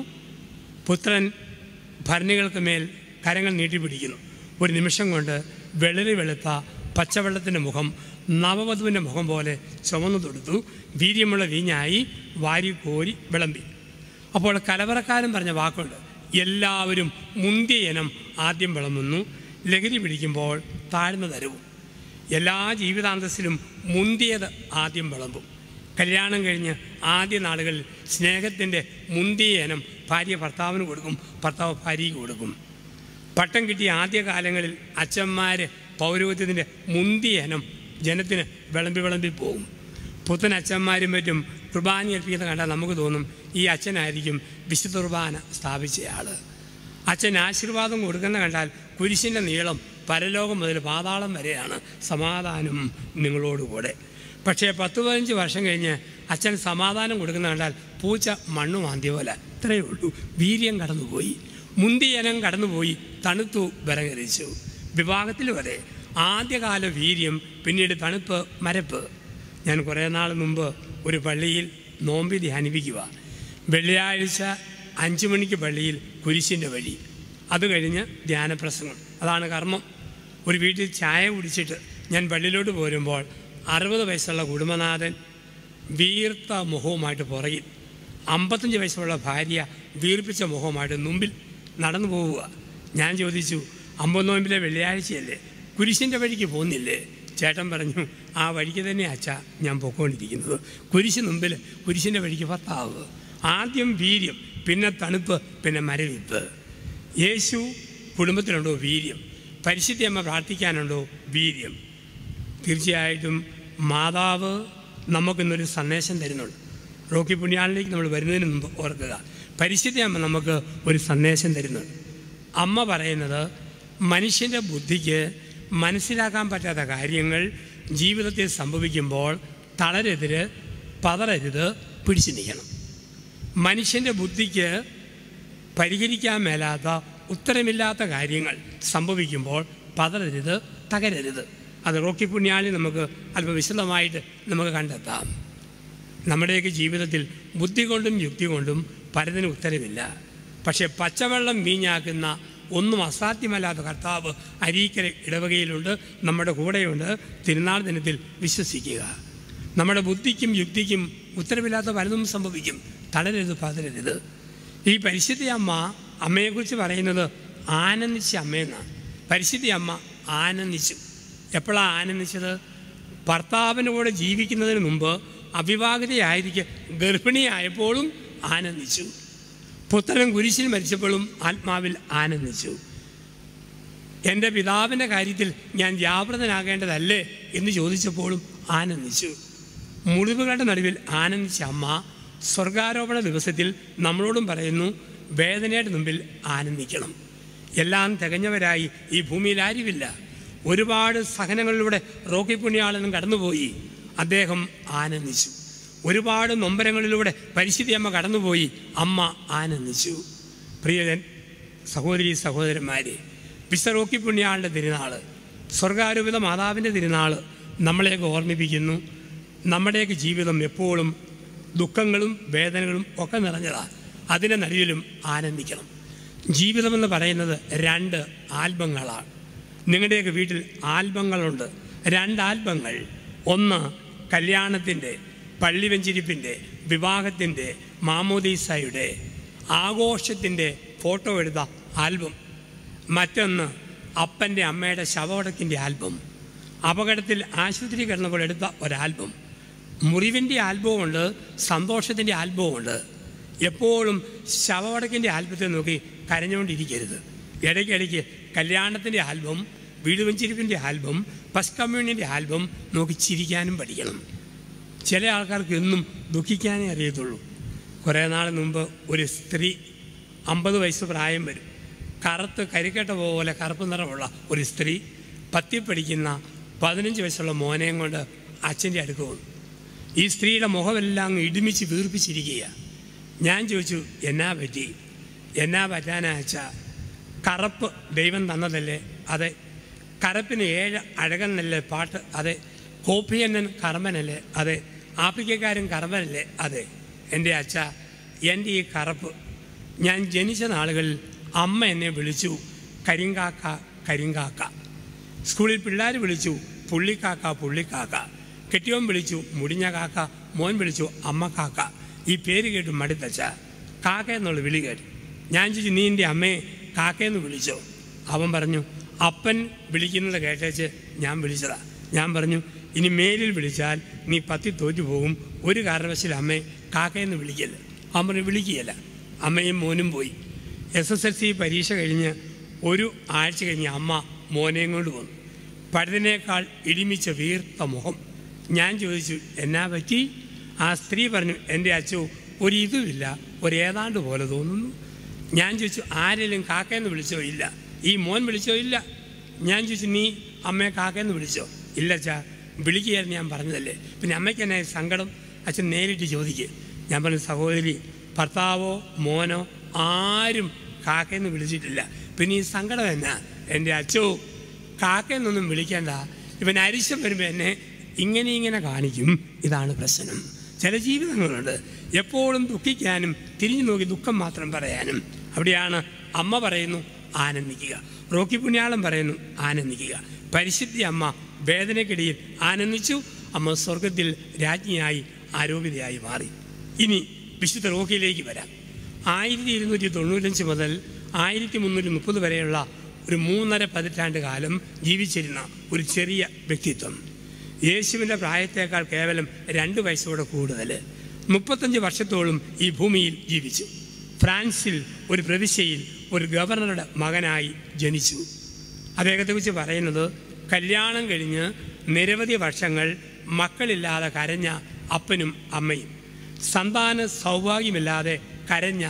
[SPEAKER 8] പുത്രൻ ഭരണികൾക്ക് മേൽ കരങ്ങൾ നീട്ടിപ്പിടിക്കുന്നു ഒരു നിമിഷം കൊണ്ട് വെളരി വെളുത്ത പച്ചവെള്ളത്തിൻ്റെ മുഖം നവവധുവിൻ്റെ മുഖം പോലെ ചുമന്നു തൊടുത്തു വീര്യമുള്ള വീഞ്ഞായി വാരി കോരി വിളമ്പി അപ്പോൾ കലവറക്കാരൻ പറഞ്ഞ വാക്കുണ്ട് എല്ലാവരും മുന്തിയ ഇനം ആദ്യം വിളമ്പുന്നു ലഹരി പിടിക്കുമ്പോൾ താഴ്ന്ന തരവും എല്ലാ ജീവിതാന്തസ്സിലും മുന്തിയത് ആദ്യം വിളമ്പും കല്യാണം കഴിഞ്ഞ് ആദ്യ നാളുകളിൽ സ്നേഹത്തിൻ്റെ മുന്തിയ ഇനം ഭാര്യ ഭർത്താവിന് കൊടുക്കും ഭർത്താവ് ഭാര്യയ്ക്ക് കൊടുക്കും പട്ടം കിട്ടിയ ആദ്യ കാലങ്ങളിൽ അച്ഛന്മാർ പൗരോഹിത്യത്തിൻ്റെ മുന്തിയ ഇനം ജനത്തിന് വിളമ്പി വിളമ്പി പോകും പുത്തൻ അച്ഛന്മാരും മറ്റും കുർബാന ഏൽപ്പിക്കുന്ന കണ്ടാൽ നമുക്ക് തോന്നും ഈ അച്ഛനായിരിക്കും വിശുദ്ധ കുർബാന സ്ഥാപിച്ചയാൾ അച്ഛൻ ആശീർവാദം കൊടുക്കുന്ന കണ്ടാൽ കുരിശിൻ്റെ നീളം പരലോകം മുതൽ പാതാളം വരെയാണ് സമാധാനം നിങ്ങളോടുകൂടെ പക്ഷേ പത്ത് പതിനഞ്ച് വർഷം കഴിഞ്ഞ് അച്ഛൻ സമാധാനം കൊടുക്കുന്ന കണ്ടാൽ പൂച്ച മണ്ണു മാന്തിയ പോലെ ഇത്രയേ ഉള്ളൂ വീര്യം കടന്നുപോയി മുന്തിയനം കടന്നുപോയി തണുത്തു വിറകരിച്ചു വിവാഹത്തിൽ വരെ ആദ്യകാല വീര്യം പിന്നീട് തണുപ്പ് മരപ്പ് ഞാൻ കുറേ നാൾ മുമ്പ് ഒരു പള്ളിയിൽ നോമ്പി ധ്യാനിപ്പിക്കുക വെള്ളിയാഴ്ച അഞ്ച് മണിക്ക് പള്ളിയിൽ കുരിശിൻ്റെ വഴി അത് കഴിഞ്ഞ് ധ്യാനപ്രസംഗം അതാണ് കർമ്മം ഒരു വീട്ടിൽ ചായ കുടിച്ചിട്ട് ഞാൻ പള്ളിയിലോട്ട് പോരുമ്പോൾ അറുപത് വയസ്സുള്ള കുടുംബനാഥൻ വീർത്ത മുഖവുമായിട്ട് പുറകിൽ അമ്പത്തഞ്ച് വയസ്സുള്ള ഭാര്യ വീർപ്പിച്ച മുഖവുമായിട്ട് മുമ്പിൽ നടന്നു പോവുക ഞാൻ ചോദിച്ചു അമ്പത് നോമ്പിലെ വെള്ളിയാഴ്ചയല്ലേ കുരിശിൻ്റെ വഴിക്ക് പോകുന്നില്ലേ ചേട്ടൻ പറഞ്ഞു ആ വഴിക്ക് തന്നെ അച്ഛ ഞാൻ പൊക്കോണ്ടിരിക്കുന്നത് കുരിശ് മുമ്പിൽ കുരിശിൻ്റെ വഴിക്ക് ഭർത്താവ് ആദ്യം വീര്യം പിന്നെ തണുപ്പ് പിന്നെ മരവിപ്പ് യേശു കുടുംബത്തിലുണ്ടോ വീര്യം പരിശുദ്ധി അമ്മ പ്രാർത്ഥിക്കാനുണ്ടോ വീര്യം തീർച്ചയായിട്ടും മാതാവ് നമുക്കിന്നൊരു സന്ദേശം തരുന്നുണ്ട് റോക്കി പുണ്യാളിലേക്ക് നമ്മൾ വരുന്നതിന് മുമ്പ് ഓർക്കുക പരിശുദ്ധി അമ്മ നമുക്ക് ഒരു സന്ദേശം തരുന്നുണ്ട് അമ്മ പറയുന്നത് മനുഷ്യൻ്റെ ബുദ്ധിക്ക് മനസ്സിലാക്കാൻ പറ്റാത്ത കാര്യങ്ങൾ ജീവിതത്തിൽ സംഭവിക്കുമ്പോൾ തളരരുത് പതറരുത് പിടിച്ചു നിൽക്കണം മനുഷ്യൻ്റെ ബുദ്ധിക്ക് പരിഹരിക്കാൻ മേലാത്ത ഉത്തരമില്ലാത്ത കാര്യങ്ങൾ സംഭവിക്കുമ്പോൾ പതറരുത് തകരരുത് അത് റോക്കി പുണ്യാളി നമുക്ക് അല്പം വിശദമായിട്ട് നമുക്ക് കണ്ടെത്താം നമ്മുടെയൊക്കെ ജീവിതത്തിൽ ബുദ്ധി കൊണ്ടും യുക്തി കൊണ്ടും പലതിനും ഉത്തരവില്ല പക്ഷേ പച്ചവെള്ളം വീഞ്ഞാക്കുന്ന ഒന്നും അസാധ്യമല്ലാത്ത കർത്താവ് അരീക്കര ഇടവകയിലുണ്ട് നമ്മുടെ കൂടെയുണ്ട് തിരുനാൾ ദിനത്തിൽ വിശ്വസിക്കുക നമ്മുടെ ബുദ്ധിക്കും യുക്തിക്കും ഉത്തരവില്ലാത്ത പലതും സംഭവിക്കും തളരരുത് പതരരുത് ഈ പരിശുദ്ധി അമ്മ അമ്മയെക്കുറിച്ച് പറയുന്നത് ആനന്ദിച്ച അമ്മയെന്നാണ് പരിശുദ്ധി അമ്മ ആനന്ദിച്ചു എപ്പോഴാണ് ആനന്ദിച്ചത് ഭർത്താവിൻ്റെ കൂടെ ജീവിക്കുന്നതിന് മുമ്പ് അവിവാഹിതയായിരിക്കെ ഗർഭിണിയായപ്പോഴും ആനന്ദിച്ചു പുത്രൻ കുരിശിൽ മരിച്ചപ്പോഴും ആത്മാവിൽ ആനന്ദിച്ചു എൻ്റെ പിതാവിൻ്റെ കാര്യത്തിൽ ഞാൻ ജാഗ്രതനാകേണ്ടതല്ലേ എന്ന് ചോദിച്ചപ്പോഴും ആനന്ദിച്ചു മുറിവുകളുടെ നടുവിൽ ആനന്ദിച്ച അമ്മ സ്വർഗാരോപണ ദിവസത്തിൽ നമ്മളോടും പറയുന്നു വേദനയുടെ മുമ്പിൽ ആനന്ദിക്കണം എല്ലാം തികഞ്ഞവരായി ഈ ഭൂമിയിൽ ആരുമില്ല ഒരുപാട് സഹനങ്ങളിലൂടെ റോക്കി പുണ്യാളനും കടന്നുപോയി അദ്ദേഹം ആനന്ദിച്ചു ഒരുപാട് നൊമ്പരങ്ങളിലൂടെ പരിശുദ്ധി അമ്മ കടന്നുപോയി അമ്മ ആനന്ദിച്ചു പ്രിയൻ സഹോദരി സഹോദരന്മാരെ വിശ്വറോക്കി പുണ്യാളുടെ തിരുനാൾ സ്വർഗാരൂപിത മാതാവിൻ്റെ തിരുനാൾ നമ്മളെയൊക്കെ ഓർമ്മിപ്പിക്കുന്നു നമ്മുടെയൊക്കെ ജീവിതം എപ്പോഴും ദുഃഖങ്ങളും വേദനകളും ഒക്കെ നിറഞ്ഞതാണ് അതിൻ്റെ നടുവിലും ആനന്ദിക്കണം ജീവിതമെന്ന് പറയുന്നത് രണ്ട് ആൽബങ്ങളാണ് നിങ്ങളുടെയൊക്കെ വീട്ടിൽ ആൽബങ്ങളുണ്ട് രണ്ട് ആൽബങ്ങൾ ഒന്ന് കല്യാണത്തിൻ്റെ പള്ളിവെഞ്ചിരിപ്പിൻ്റെ വിവാഹത്തിൻ്റെ മാമോദീസയുടെ ആഘോഷത്തിൻ്റെ ഫോട്ടോ എടുത്ത ആൽബം മറ്റൊന്ന് അപ്പൻ്റെ അമ്മയുടെ ശവടക്കിൻ്റെ ആൽബം അപകടത്തിൽ ആശുപത്രി കിടന്നപ്പോൾ എടുത്ത ഒരാൽബം മുറിവിൻ്റെ ആൽബവുമുണ്ട് സന്തോഷത്തിൻ്റെ ആൽബവുമുണ്ട് എപ്പോഴും ശവവടക്കിൻ്റെ ആൽബത്തെ നോക്കി കരഞ്ഞുകൊണ്ടിരിക്കരുത് ഇടയ്ക്കിടയ്ക്ക് കല്യാണത്തിൻ്റെ ആൽബം വീട് വെഞ്ചിരിപ്പിൻ്റെ ആൽബം ഫസ്റ്റ് കമ്മ്യൂണിൻ്റെ ആൽബം നോക്കി ചിരിക്കാനും പഠിക്കണം ചില ആൾക്കാർക്ക് എന്നും ദുഃഖിക്കാനേ അറിയത്തുള്ളൂ കുറേ നാൾ മുമ്പ് ഒരു സ്ത്രീ അമ്പത് വയസ്സ് പ്രായം വരും കറുത്ത് കരിക്കട്ട പോലെ കറുപ്പ് നിറമുള്ള ഒരു സ്ത്രീ പത്തി പഠിക്കുന്ന പതിനഞ്ച് വയസ്സുള്ള മോനെയും കൊണ്ട് അച്ഛൻ്റെ അടുക്ക് വന്നു ഈ സ്ത്രീയുടെ മുഖമെല്ലാം അങ്ങ് ഇടിമിച്ച് വീർപ്പിച്ചിരിക്കുക ഞാൻ ചോദിച്ചു എന്നാ പറ്റി എന്നാ പറ്റാനാ വെച്ചാൽ കറുപ്പ് ദൈവം തന്നതല്ലേ അതെ കറുപ്പിന് ഏഴ് അഴകനല്ലേ പാട്ട് അതെ കോപ്പിയന്നൻ കർമ്മനല്ലേ അതെ ആഫ്രിക്കക്കാരൻ കർമ്മനല്ലേ അതെ എൻ്റെ അച്ഛ എൻ്റെ ഈ കറുപ്പ് ഞാൻ ജനിച്ച നാളുകളിൽ അമ്മ എന്നെ വിളിച്ചു കരിങ്കാക്ക കരിങ്കാക്ക സ്കൂളിൽ പിള്ളേർ വിളിച്ചു പുള്ളിക്കാക്ക പുള്ളിക്കാക്ക കെട്ടിയോൻ വിളിച്ചു മുടിഞ്ഞ കാക്ക മോൻ വിളിച്ചു അമ്മ കാക്ക ഈ പേര് കേട്ട് മടുത്തച്ച കാക്ക എന്നുള്ള വിളി കേട്ടു ഞാൻ ചോദിച്ചു നീ എൻ്റെ അമ്മയെ കാക്കയെന്ന് വിളിച്ചോ അവൻ പറഞ്ഞു അപ്പൻ വിളിക്കുന്നത് കേട്ടേച്ച് ഞാൻ വിളിച്ചതാ ഞാൻ പറഞ്ഞു ഇനി മേലിൽ വിളിച്ചാൽ നീ പത്തി തോറ്റു പോകും ഒരു കാരണവശാലും അമ്മയെ കാക്കയെന്ന് വിളിക്കല്ല അവൻ പറഞ്ഞു വിളിക്കുകയല്ല അമ്മയും മോനും പോയി എസ് എസ് എൽ സി പരീക്ഷ കഴിഞ്ഞ് ഒരു ആഴ്ച കഴിഞ്ഞ് അമ്മ മോനെയും കൊണ്ട് വന്നു പഴുതിനേക്കാൾ ഇടിമിച്ച വീർത്ത മുഖം ഞാൻ ചോദിച്ചു എന്നാ പറ്റി ആ സ്ത്രീ പറഞ്ഞു എൻ്റെ അച്ഛോ ഒരു ഇതുമില്ല ഒരു ഏതാണ്ട് പോലെ തോന്നുന്നു ഞാൻ ചോദിച്ചു ആരെങ്കിലും കാക്കയെന്ന് വിളിച്ചോ ഇല്ല ഈ മോൻ വിളിച്ചോ ഇല്ല ഞാൻ ചോദിച്ചു നീ അമ്മയെ കാക്കയെന്ന് വിളിച്ചോ ഇല്ല അച്ഛാ വിളിക്കുകയായിരുന്നു ഞാൻ പറഞ്ഞതല്ലേ പിന്നെ അമ്മയ്ക്ക് എന്നെ സങ്കടം അച്ഛൻ നേരിട്ട് ചോദിക്കുക ഞാൻ പറഞ്ഞു സഹോദരി ഭർത്താവോ മോനോ ആരും കാക്കയെന്ന് വിളിച്ചിട്ടില്ല പിന്നെ ഈ സങ്കടം എന്നാ എൻ്റെ അച്ഛോ കാക്കയെന്നൊന്നും വിളിക്കേണ്ട ഇവൻ അരിശം വരുമ്പോൾ എന്നെ ഇങ്ങനെ ഇങ്ങനെ കാണിക്കും ഇതാണ് പ്രശ്നം ചില ജീവിതങ്ങളുണ്ട് എപ്പോഴും ദുഃഖിക്കാനും തിരിഞ്ഞു നോക്കി ദുഃഖം മാത്രം പറയാനും അവിടെയാണ് അമ്മ പറയുന്നു ആനന്ദിക്കുക റോക്കി പുണ്യാളം പറയുന്നു ആനന്ദിക്കുക പരിശുദ്ധി അമ്മ വേദനക്കിടയിൽ ആനന്ദിച്ചു അമ്മ സ്വർഗത്തിൽ രാജ്ഞിയായി ആരോപിതയായി മാറി ഇനി വിശുദ്ധ റോക്കിയിലേക്ക് വരാം ആയിരത്തി ഇരുന്നൂറ്റി തൊണ്ണൂറ്റഞ്ച് മുതൽ ആയിരത്തി മുന്നൂറ്റി മുപ്പത് വരെയുള്ള ഒരു മൂന്നര പതിറ്റാണ്ട് കാലം ജീവിച്ചിരുന്ന ഒരു ചെറിയ വ്യക്തിത്വം യേശുവിൻ്റെ പ്രായത്തേക്കാൾ കേവലം രണ്ട് വയസ്സോടെ കൂടുതൽ മുപ്പത്തഞ്ച് വർഷത്തോളം ഈ ഭൂമിയിൽ ജീവിച്ചു ഫ്രാൻസിൽ ഒരു പ്രവിശ്യയിൽ ഒരു ഗവർണറുടെ മകനായി ജനിച്ചു അദ്ദേഹത്തെക്കുറിച്ച് പറയുന്നത് കല്യാണം കഴിഞ്ഞ് നിരവധി വർഷങ്ങൾ മക്കളില്ലാതെ കരഞ്ഞ അപ്പനും അമ്മയും സന്താന സൗഭാഗ്യമില്ലാതെ കരഞ്ഞ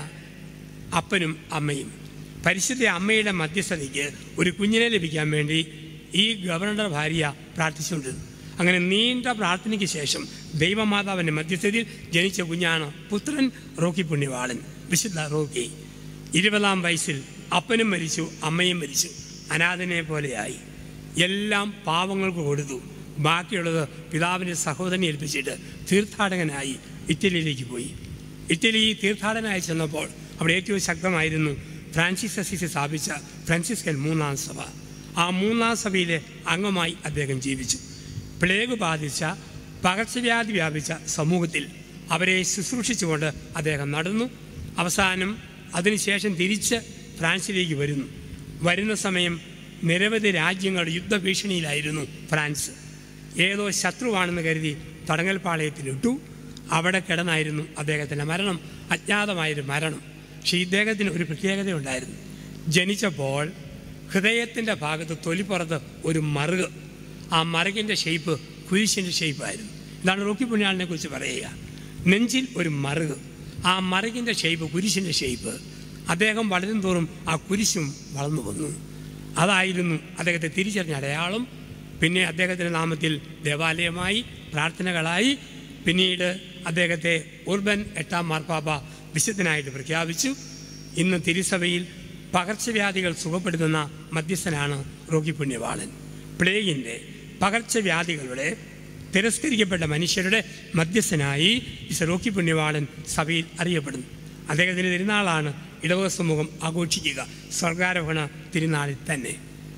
[SPEAKER 8] അപ്പനും അമ്മയും പരിശുദ്ധ അമ്മയുടെ മധ്യസ്ഥതയ്ക്ക് ഒരു കുഞ്ഞിനെ ലഭിക്കാൻ വേണ്ടി ഈ ഗവർണറുടെ ഭാര്യ പ്രാർത്ഥിച്ചുകൊണ്ടിരുന്നു അങ്ങനെ നീണ്ട പ്രാർത്ഥനയ്ക്ക് ശേഷം ദൈവമാതാവിൻ്റെ മധ്യസ്ഥതയിൽ ജനിച്ച കുഞ്ഞാണ് പുത്രൻ റോക്കി പുണ്യവാളൻ വിശുദ്ധ റോക്കി ഇരുപതാം വയസ്സിൽ അപ്പനും മരിച്ചു അമ്മയും മരിച്ചു അനാഥനെ പോലെയായി എല്ലാം പാവങ്ങൾക്ക് കൊടുത്തു ബാക്കിയുള്ളത് പിതാവിൻ്റെ സഹോദരനെ ഏൽപ്പിച്ചിട്ട് തീർത്ഥാടകനായി ഇറ്റലിയിലേക്ക് പോയി ഇറ്റലി തീർത്ഥാടനായി ചെന്നപ്പോൾ അവിടെ ഏറ്റവും ശക്തമായിരുന്നു ഫ്രാൻസിസ് അസീസ് സ്ഥാപിച്ച ഫ്രാൻസിസ്കൻ മൂന്നാം സഭ ആ മൂന്നാം സഭയിലെ അംഗമായി അദ്ദേഹം ജീവിച്ചു പ്ലേഗ് ബാധിച്ച പകർച്ചവ്യാധി വ്യാപിച്ച സമൂഹത്തിൽ അവരെ ശുശ്രൂഷിച്ചുകൊണ്ട് അദ്ദേഹം നടന്നു അവസാനം അതിനുശേഷം തിരിച്ച് ഫ്രാൻസിലേക്ക് വരുന്നു വരുന്ന സമയം നിരവധി രാജ്യങ്ങളുടെ യുദ്ധഭീഷണിയിലായിരുന്നു ഫ്രാൻസ് ഏതോ ശത്രുവാണെന്ന് കരുതി തടങ്ങൽപ്പാളയത്തിലിട്ടു അവിടെ കിടന്നായിരുന്നു അദ്ദേഹത്തിൻ്റെ മരണം അജ്ഞാതമായൊരു മരണം പക്ഷേ ഇദ്ദേഹത്തിന് ഒരു പ്രത്യേകതയുണ്ടായിരുന്നു ജനിച്ചപ്പോൾ ഹൃദയത്തിൻ്റെ ഭാഗത്ത് തൊലിപ്പുറത്ത് ഒരു മറുക് ആ മറുകിൻ്റെ ഷേപ്പ് കുരിശിൻ്റെ ഷേപ്പായിരുന്നു ഇതാണ് റോക്കി പുണ്യാളിനെ കുറിച്ച് പറയുക നെഞ്ചിൽ ഒരു മറുക് ആ മറുകിൻ്റെ ഷേപ്പ് കുരിശിൻ്റെ ഷേപ്പ് അദ്ദേഹം വളരും തോറും ആ കുരിശും വളർന്നു വന്നു അതായിരുന്നു അദ്ദേഹത്തെ തിരിച്ചറിഞ്ഞ അടയാളം പിന്നെ അദ്ദേഹത്തിൻ്റെ നാമത്തിൽ ദേവാലയമായി പ്രാർത്ഥനകളായി പിന്നീട് അദ്ദേഹത്തെ ഉർബൻ എട്ടാം മാർപ്പാപ്പ വിശുദ്ധനായിട്ട് പ്രഖ്യാപിച്ചു ഇന്ന് തിരുസഭയിൽ പകർച്ചവ്യാധികൾ സുഖപ്പെടുത്തുന്ന മധ്യസ്ഥനാണ് റോഗി പുണ്യവാളൻ പ്ലേഗിൻ്റെ പകർച്ചവ്യാധികളുടെ തിരസ്കരിക്കപ്പെട്ട മനുഷ്യരുടെ മധ്യസ്ഥനായി ഈ റോക്കി പുണ്യവാളൻ സഭയിൽ അറിയപ്പെടുന്നു അദ്ദേഹത്തിൻ്റെ തിരുനാളാണ് ഇടവക സമൂഹം ആഘോഷിക്കുക സ്വർഗാരോഹണ തിരുനാളിൽ തന്നെ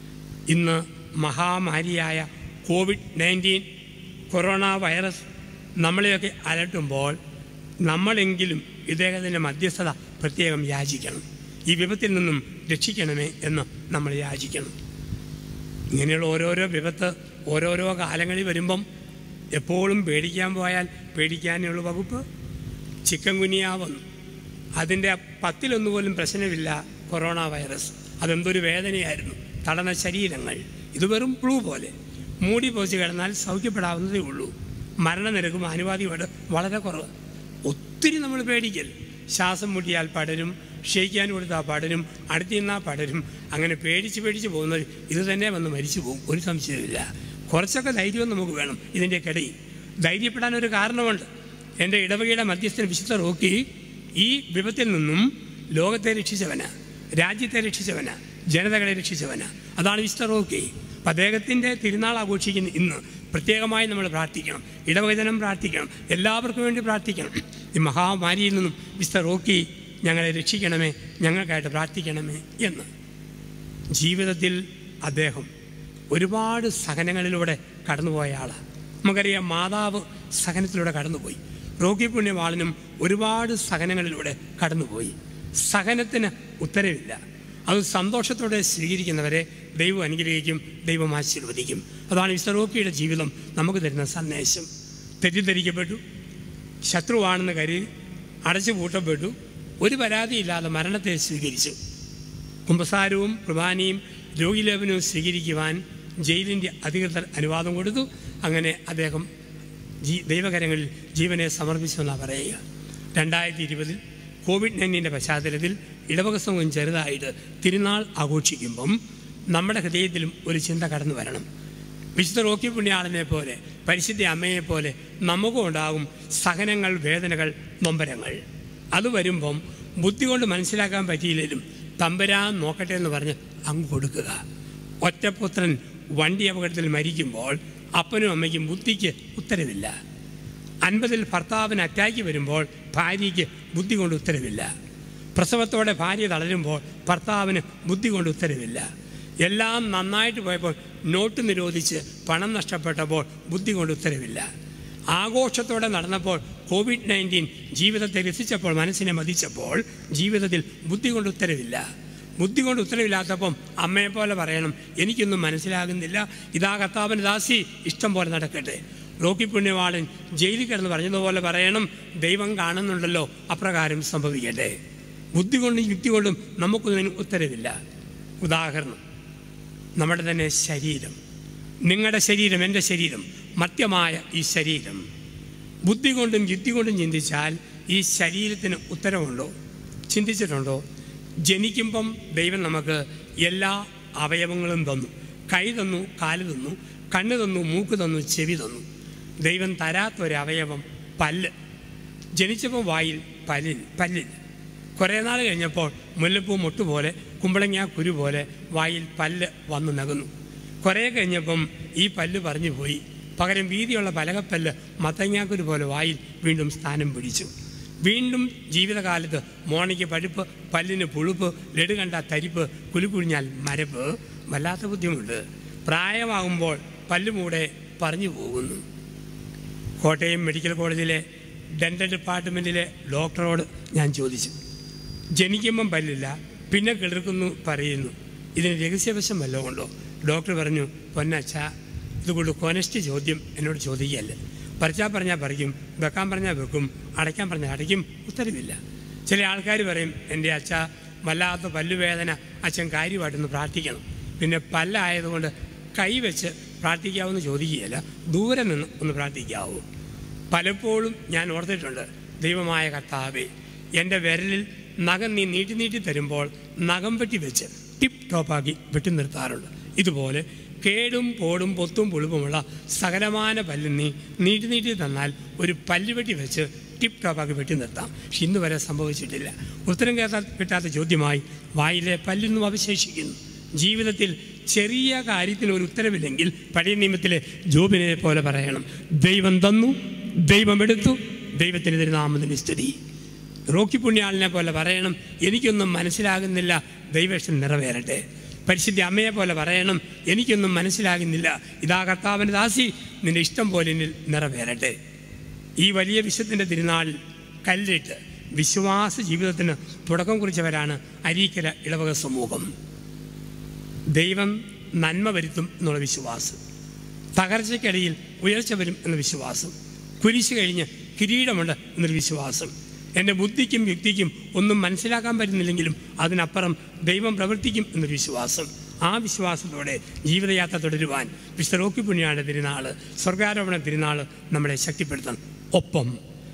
[SPEAKER 8] ഇന്ന് മഹാമാരിയായ കോവിഡ് നയൻറ്റീൻ കൊറോണ വൈറസ് നമ്മളെയൊക്കെ അലട്ടുമ്പോൾ നമ്മളെങ്കിലും ഇദ്ദേഹത്തിൻ്റെ മധ്യസ്ഥത പ്രത്യേകം യാചിക്കണം ഈ വിപത്തിൽ നിന്നും രക്ഷിക്കണമേ എന്ന് നമ്മൾ യാചിക്കണം ഇങ്ങനെയുള്ള ഓരോരോ വിപത്ത് ഓരോരോ കാലങ്ങളിൽ വരുമ്പം എപ്പോഴും പേടിക്കാൻ പോയാൽ പേടിക്കാനുള്ള വകുപ്പ് ചിക്കൻ കുനിയ വന്നു അതിൻ്റെ പത്തിലൊന്നുപോലും പ്രശ്നമില്ല കൊറോണ വൈറസ് അതെന്തൊരു വേദനയായിരുന്നു തടന്ന ശരീരങ്ങൾ ഇത് വെറും ഫ്ലൂ പോലെ മൂടി പോച്ച് കിടന്നാൽ സൗഖ്യപ്പെടാവുന്നതേ ഉള്ളൂ മരണനിരക്കും ആനുപാതികമായിട്ട് വളരെ കുറവ് ഒത്തിരി നമ്മൾ പേടിക്കൽ ശ്വാസം മുട്ടിയാൽ പടരും ക്ഷയിക്കാൻ കൊടുത്താൽ പടരും അടുത്ത് നിന്നാൽ പടരും അങ്ങനെ പേടിച്ച് പേടിച്ച് പോകുന്നത് ഇത് തന്നെ വന്ന് മരിച്ചു പോകും ഒരു സംശയമില്ല കുറച്ചൊക്കെ ധൈര്യം നമുക്ക് വേണം ഇതിൻ്റെ കിടയിൽ ധൈര്യപ്പെടാൻ ഒരു കാരണമുണ്ട് എൻ്റെ ഇടവകയുടെ മധ്യസ്ഥൻ വിശുദ്ധ റോക്കി ഈ വിപത്തിൽ നിന്നും ലോകത്തെ രക്ഷിച്ചവനാ രാജ്യത്തെ രക്ഷിച്ചവനാ ജനതകളെ രക്ഷിച്ചവനാ അതാണ് വിശുദ്ധ റോക്കി അപ്പം അദ്ദേഹത്തിൻ്റെ തിരുനാൾ ആഘോഷിക്കുന്ന ഇന്ന് പ്രത്യേകമായി നമ്മൾ പ്രാർത്ഥിക്കണം ഇടവചനം പ്രാർത്ഥിക്കണം എല്ലാവർക്കും വേണ്ടി പ്രാർത്ഥിക്കണം ഈ മഹാമാരിയിൽ നിന്നും വിശുദ്ധ റോക്കി ഞങ്ങളെ രക്ഷിക്കണമേ ഞങ്ങൾക്കായിട്ട് പ്രാർത്ഥിക്കണമേ എന്ന് ജീവിതത്തിൽ അദ്ദേഹം ഒരുപാട് സഹനങ്ങളിലൂടെ കടന്നുപോയ ആളാണ് നമുക്കറിയാം മാതാവ് സഹനത്തിലൂടെ കടന്നുപോയി റോക്കി പുണ്യവാളനും ഒരുപാട് സഹനങ്ങളിലൂടെ കടന്നുപോയി സഹനത്തിന് ഉത്തരവില്ല അത് സന്തോഷത്തോടെ സ്വീകരിക്കുന്നവരെ ദൈവം അനുഗ്രഹിക്കും ദൈവം ആശീർവദിക്കും അതാണ് മിസ്റ്റർ റോക്കിയുടെ ജീവിതം നമുക്ക് തരുന്ന സന്ദേശം തെറ്റിദ്ധരിക്കപ്പെട്ടു ശത്രുവാണെന്ന് കരുതി അടച്ചു പൂട്ടപ്പെട്ടു ഒരു പരാതിയില്ലാതെ മരണത്തെ സ്വീകരിച്ചു കുമ്പസാരവും കുർബാനയും രോഗിലേപനവും സ്വീകരിക്കുവാൻ ജയിലിൻ്റെ അധികൃതർ അനുവാദം കൊടുത്തു അങ്ങനെ അദ്ദേഹം ജീ ദൈവകരങ്ങളിൽ ജീവനെ സമർപ്പിച്ചുവെന്നാണ് പറയുക രണ്ടായിരത്തി ഇരുപതിൽ കോവിഡ് നയൻറ്റീൻ്റെ പശ്ചാത്തലത്തിൽ ഇടവക സമൂഹം ചെറുതായിട്ട് തിരുനാൾ ആഘോഷിക്കുമ്പം നമ്മുടെ ഹൃദയത്തിലും ഒരു ചിന്ത കടന്നു വരണം വിശുദ്ധ റോക്കി പുണ്യാളനെ പോലെ പരിശുദ്ധ അമ്മയെ പോലെ നമുക്കും ഉണ്ടാകും സഹനങ്ങൾ വേദനകൾ നൊമ്പരങ്ങൾ അത് വരുമ്പം ബുദ്ധി കൊണ്ട് മനസ്സിലാക്കാൻ പറ്റിയില്ലെങ്കിലും തമ്പരാൻ നോക്കട്ടെ എന്ന് പറഞ്ഞ് അങ്ങ് കൊടുക്കുക ഒറ്റപുത്രൻ വണ്ടി അപകടത്തിൽ മരിക്കുമ്പോൾ അപ്പനും അമ്മയ്ക്കും ബുദ്ധിക്ക് ഉത്തരവില്ല അൻപതിൽ ഭർത്താവിന് അറ്റാക്ക് വരുമ്പോൾ ഭാര്യയ്ക്ക് ബുദ്ധി കൊണ്ട് ഉത്തരവില്ല പ്രസവത്തോടെ ഭാര്യ തളരുമ്പോൾ ഭർത്താവിന് ബുദ്ധി കൊണ്ട് ഉത്തരവില്ല എല്ലാം നന്നായിട്ട് പോയപ്പോൾ നോട്ട് നിരോധിച്ച് പണം നഷ്ടപ്പെട്ടപ്പോൾ ബുദ്ധി കൊണ്ട് ഉത്തരവില്ല ആഘോഷത്തോടെ നടന്നപ്പോൾ കോവിഡ് നയൻറ്റീൻ ജീവിതത്തെ രസിച്ചപ്പോൾ മനസ്സിനെ മതിച്ചപ്പോൾ ജീവിതത്തിൽ ബുദ്ധി കൊണ്ട് ഉത്തരവില്ല ബുദ്ധി കൊണ്ട് ഉത്തരവില്ലാത്തപ്പം അമ്മയെ പോലെ പറയണം എനിക്കൊന്നും മനസ്സിലാകുന്നില്ല ഇതാ കർത്താവിന് ദാസി ഇഷ്ടം പോലെ നടക്കട്ടെ റോക്കി പുണ്യവാളൻ ജയിലിൽ കിടന്ന് പറഞ്ഞതുപോലെ പറയണം ദൈവം കാണുന്നുണ്ടല്ലോ അപ്രകാരം സംഭവിക്കട്ടെ ബുദ്ധി കൊണ്ടും യുക്തി കൊണ്ടും നമുക്കൊന്നിനും ഉത്തരവില്ല ഉദാഹരണം നമ്മുടെ തന്നെ ശരീരം നിങ്ങളുടെ ശരീരം എൻ്റെ ശരീരം മധ്യമായ ഈ ശരീരം ബുദ്ധി കൊണ്ടും യുക്തി കൊണ്ടും ചിന്തിച്ചാൽ ഈ ശരീരത്തിന് ഉത്തരവുണ്ടോ ചിന്തിച്ചിട്ടുണ്ടോ ജനിക്കുമ്പം ദൈവം നമുക്ക് എല്ലാ അവയവങ്ങളും തന്നു കൈ തന്നു കാല് തന്നു കണ്ണ് തന്നു മൂക്ക് തന്നു ചെവി തന്നു ദൈവം തരാത്ത ഒരു അവയവം പല്ല് ജനിച്ചപ്പോൾ വായിൽ പല്ലിൽ പല്ലിൽ കുറേ നാൾ കഴിഞ്ഞപ്പോൾ മുല്ലപ്പൂ മുട്ട് പോലെ കുമ്പളങ്ങ കുരു പോലെ വായിൽ പല്ല് വന്നു നകുന്നു കുറേ കഴിഞ്ഞപ്പം ഈ പല്ല് പറഞ്ഞു പോയി പകരം വീതിയുള്ള പലകപ്പല്ല് മത്തങ്ങാക്കുരു പോലെ വായിൽ വീണ്ടും സ്ഥാനം പിടിച്ചു വീണ്ടും ജീവിതകാലത്ത് മോണയ്ക്ക് പഴുപ്പ് പല്ലിന് പുഴുപ്പ് ലഡു കണ്ട തരിപ്പ് കുലുക്കുഴിഞ്ഞാൽ മരപ്പ് വല്ലാത്ത ബുദ്ധിമുട്ട് പ്രായമാകുമ്പോൾ പല്ലുമൂടെ പറഞ്ഞു പോകുന്നു കോട്ടയം മെഡിക്കൽ കോളേജിലെ ഡെൻ്റൽ ഡിപ്പാർട്ട്മെൻറ്റിലെ ഡോക്ടറോട് ഞാൻ ചോദിച്ചു ജനിക്കുമ്പം പല്ലില്ല പിന്നെ കിളിർക്കുന്നു പറയുന്നു ഇതിന് രഹസ്യവശം വല്ലതും ഉണ്ടോ ഡോക്ടർ പറഞ്ഞു പൊന്നച്ച ഇതുകൊണ്ട് കൊനസ്റ്റ് ചോദ്യം എന്നോട് ചോദിക്കുകയല്ല പറിച്ചാൽ പറഞ്ഞാൽ പറിക്കും വെക്കാൻ പറഞ്ഞാൽ വെക്കും അടയ്ക്കാൻ പറഞ്ഞാൽ അടയ്ക്കും ഉത്തരവില്ല ചില ആൾക്കാർ പറയും എൻ്റെ അച്ഛ വല്ലാത്ത പല്ലുവേദന അച്ഛൻ കാര്യമായിട്ടൊന്ന് പ്രാർത്ഥിക്കണം പിന്നെ പല്ലായതുകൊണ്ട് കൈവച്ച് പ്രാർത്ഥിക്കാവെന്ന് ചോദിക്കുകയല്ല ദൂരെ നിന്ന് ഒന്ന് പ്രാർത്ഥിക്കാവൂ പലപ്പോഴും ഞാൻ ഓർത്തിട്ടുണ്ട് ദൈവമായ കർത്താവേ എൻ്റെ വിരലിൽ നഖം നീ നീട്ടി നീട്ടി തരുമ്പോൾ നഖം വെട്ടി വെച്ച് ടിപ്പ് ടോപ്പാക്കി വെട്ടി നിർത്താറുണ്ട് ഇതുപോലെ കേടും പോടും പൊത്തും പുളിപ്പുമുള്ള സകലമാന പല്ല് നീ നീട്ടി നീട്ടി തന്നാൽ ഒരു പല്ല് വെട്ടി വെച്ച് ടിപ്പ് ടോപ്പാക്കി വെട്ടി നിർത്താം പക്ഷെ ഇന്ന് വരെ സംഭവിച്ചിട്ടില്ല ഉത്തരം കേട്ടാ കിട്ടാത്ത ചോദ്യമായി വായിലെ പല്ലിന്നും അവശേഷിക്കുന്നു ജീവിതത്തിൽ ചെറിയ കാര്യത്തിന് ഒരു ഉത്തരവില്ലെങ്കിൽ പഴയ നിയമത്തിലെ ജോബിനെ പോലെ പറയണം ദൈവം തന്നു ദൈവം എടുത്തു ദൈവത്തിന് തിരുനാമത്തിന് സ്തുതി റോക്കി പുണ്യാളിനെ പോലെ പറയണം എനിക്കൊന്നും മനസ്സിലാകുന്നില്ല ദൈവേഷ്ടം നിറവേറട്ടെ പരിശുദ്ധ അമ്മയെ പോലെ പറയണം എനിക്കൊന്നും മനസ്സിലാകുന്നില്ല ഇതാ കർത്താവിൻ്റെ ദാസി നിന്റെ ഇഷ്ടം പോലെ എന്നിൽ നിറവേറട്ടെ ഈ വലിയ വിശുദ്ധൻ്റെ തിരുനാളിൽ കല്ലിട്ട് വിശ്വാസ ജീവിതത്തിന് തുടക്കം കുറിച്ചവരാണ് അരീക്കര ഇളവക സമൂഹം ദൈവം നന്മ വരുത്തും എന്നുള്ള വിശ്വാസം തകർച്ചയ്ക്കിടയിൽ ഉയർച്ച വരും എന്ന വിശ്വാസം കുരിശ് കഴിഞ്ഞ് കിരീടമുണ്ട് എന്നൊരു വിശ്വാസം എൻ്റെ ബുദ്ധിക്കും യുക്തിക്കും ഒന്നും മനസ്സിലാക്കാൻ പറ്റുന്നില്ലെങ്കിലും അതിനപ്പുറം ദൈവം പ്രവർത്തിക്കും എന്നൊരു വിശ്വാസം ആ വിശ്വാസത്തോടെ ജീവിതയാത്ര തുടരുവാൻ വിശുദ്ധ റോക്കി പുണ്യാളുടെ തിരുനാൾ സ്വർഗാരോപണ തിരുനാൾ നമ്മളെ ശക്തിപ്പെടുത്തണം ഒപ്പം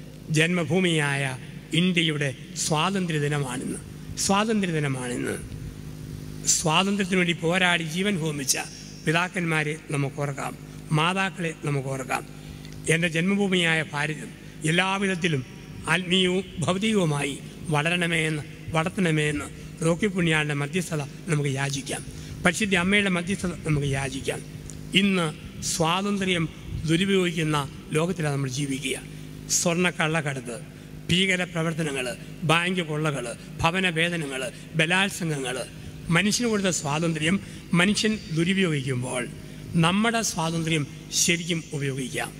[SPEAKER 8] ജന്മഭൂമിയായ ഇന്ത്യയുടെ സ്വാതന്ത്ര്യ ദിനമാണിന്ന് സ്വാതന്ത്ര്യ ദിനമാണിന്ന് സ്വാതന്ത്ര്യത്തിനു വേണ്ടി പോരാടി ജീവൻ ഹോമിച്ച പിതാക്കന്മാരെ നമുക്ക് ഓർക്കാം മാതാക്കളെ നമുക്ക് ഓർക്കാം എൻ്റെ ജന്മഭൂമിയായ ഭാരതം എല്ലാവിധത്തിലും ആത്മീയവും ഭൗതികവുമായി വളരണമേ എന്ന് വളർത്തണമേ എന്ന് റോക്കി പുണ്യാളുടെ മധ്യസ്ഥത നമുക്ക് യാചിക്കാം പരിശുദ്ധ അമ്മയുടെ മധ്യസ്ഥത നമുക്ക് യാചിക്കാം ഇന്ന് സ്വാതന്ത്ര്യം ദുരുപയോഗിക്കുന്ന ലോകത്തിലാണ് നമ്മൾ ജീവിക്കുക സ്വർണ്ണ കള്ളക്കടത്ത് ഭീകര പ്രവർത്തനങ്ങൾ ബാങ്ക് കൊള്ളകൾ ഭവന വേദനകൾ ബലാത്സംഗങ്ങൾ മനുഷ്യന് കൊടുത്ത സ്വാതന്ത്ര്യം മനുഷ്യൻ ദുരുപയോഗിക്കുമ്പോൾ നമ്മുടെ സ്വാതന്ത്ര്യം ശരിക്കും ഉപയോഗിക്കാം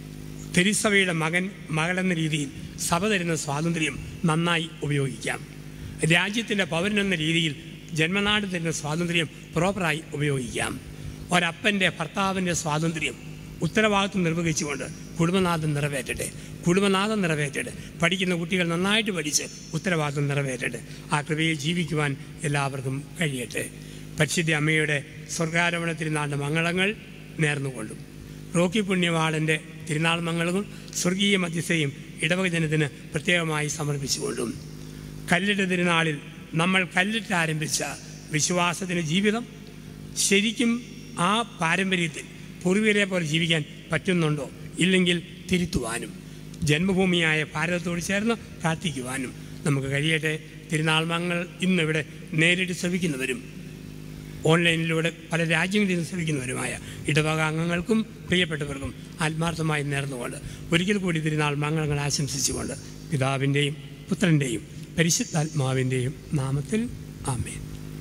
[SPEAKER 8] തെരിസഭയുടെ മകൻ മകളെന്ന രീതിയിൽ സഭ തരുന്ന സ്വാതന്ത്ര്യം നന്നായി ഉപയോഗിക്കാം രാജ്യത്തിൻ്റെ പൗരനെന്ന രീതിയിൽ ജന്മനാട് തരുന്ന സ്വാതന്ത്ര്യം പ്രോപ്പറായി ഉപയോഗിക്കാം ഒരപ്പൻ്റെ ഭർത്താവിൻ്റെ സ്വാതന്ത്ര്യം ഉത്തരവാദിത്വം നിർവഹിച്ചുകൊണ്ട് കുടുംബനാഥം നിറവേറ്റട്ടെ കുടുംബനാഥം നിറവേറ്റട്ടെ പഠിക്കുന്ന കുട്ടികൾ നന്നായിട്ട് പഠിച്ച് ഉത്തരവാദിത്വം നിറവേറ്റട്ടെ ആ കൃപയിൽ ജീവിക്കുവാൻ എല്ലാവർക്കും കഴിയട്ടെ പരിശുദ്ധ അമ്മയുടെ സ്വർഗാരോപണ തിരുനാളിൻ്റെ മംഗളങ്ങൾ നേർന്നുകൊണ്ടും റോക്കി പുണ്യവാളൻ്റെ തിരുനാൾ മംഗളവും സ്വർഗീയ മധ്യസ്ഥയും ഇടവക ജനത്തിന് പ്രത്യേകമായി സമർപ്പിച്ചുകൊണ്ടും കല്ലിട്ട തിരുനാളിൽ നമ്മൾ കല്ലിട്ട് ആരംഭിച്ച വിശ്വാസത്തിൻ്റെ ജീവിതം ശരിക്കും ആ പാരമ്പര്യത്തിൽ പൂർവികരെ പോലെ ജീവിക്കാൻ പറ്റുന്നുണ്ടോ ഇല്ലെങ്കിൽ തിരുത്തുവാനും ജന്മഭൂമിയായ ഭാരതത്തോട് ചേർന്ന് പ്രാർത്ഥിക്കുവാനും നമുക്ക് കഴിയട്ടെ തിരുനാൾ മംഗൾ ഇന്നിവിടെ നേരിട്ട് ശ്രമിക്കുന്നവരും ഓൺലൈനിലൂടെ പല രാജ്യങ്ങളിൽ നിന്ന് ശ്രമിക്കുന്നവരുമായ ഇടവക അംഗങ്ങൾക്കും പ്രിയപ്പെട്ടവർക്കും ആത്മാർത്ഥമായി നേർന്നുകൊണ്ട് ഒരിക്കൽ കൂടി തിരുനാൾ മംഗളങ്ങൾ ആശംസിച്ചുകൊണ്ട് പിതാവിൻ്റെയും പുത്രൻ്റെയും പരിശുദ്ധാത്മാവിൻ്റെയും നാമത്തിൽ ആമേൻ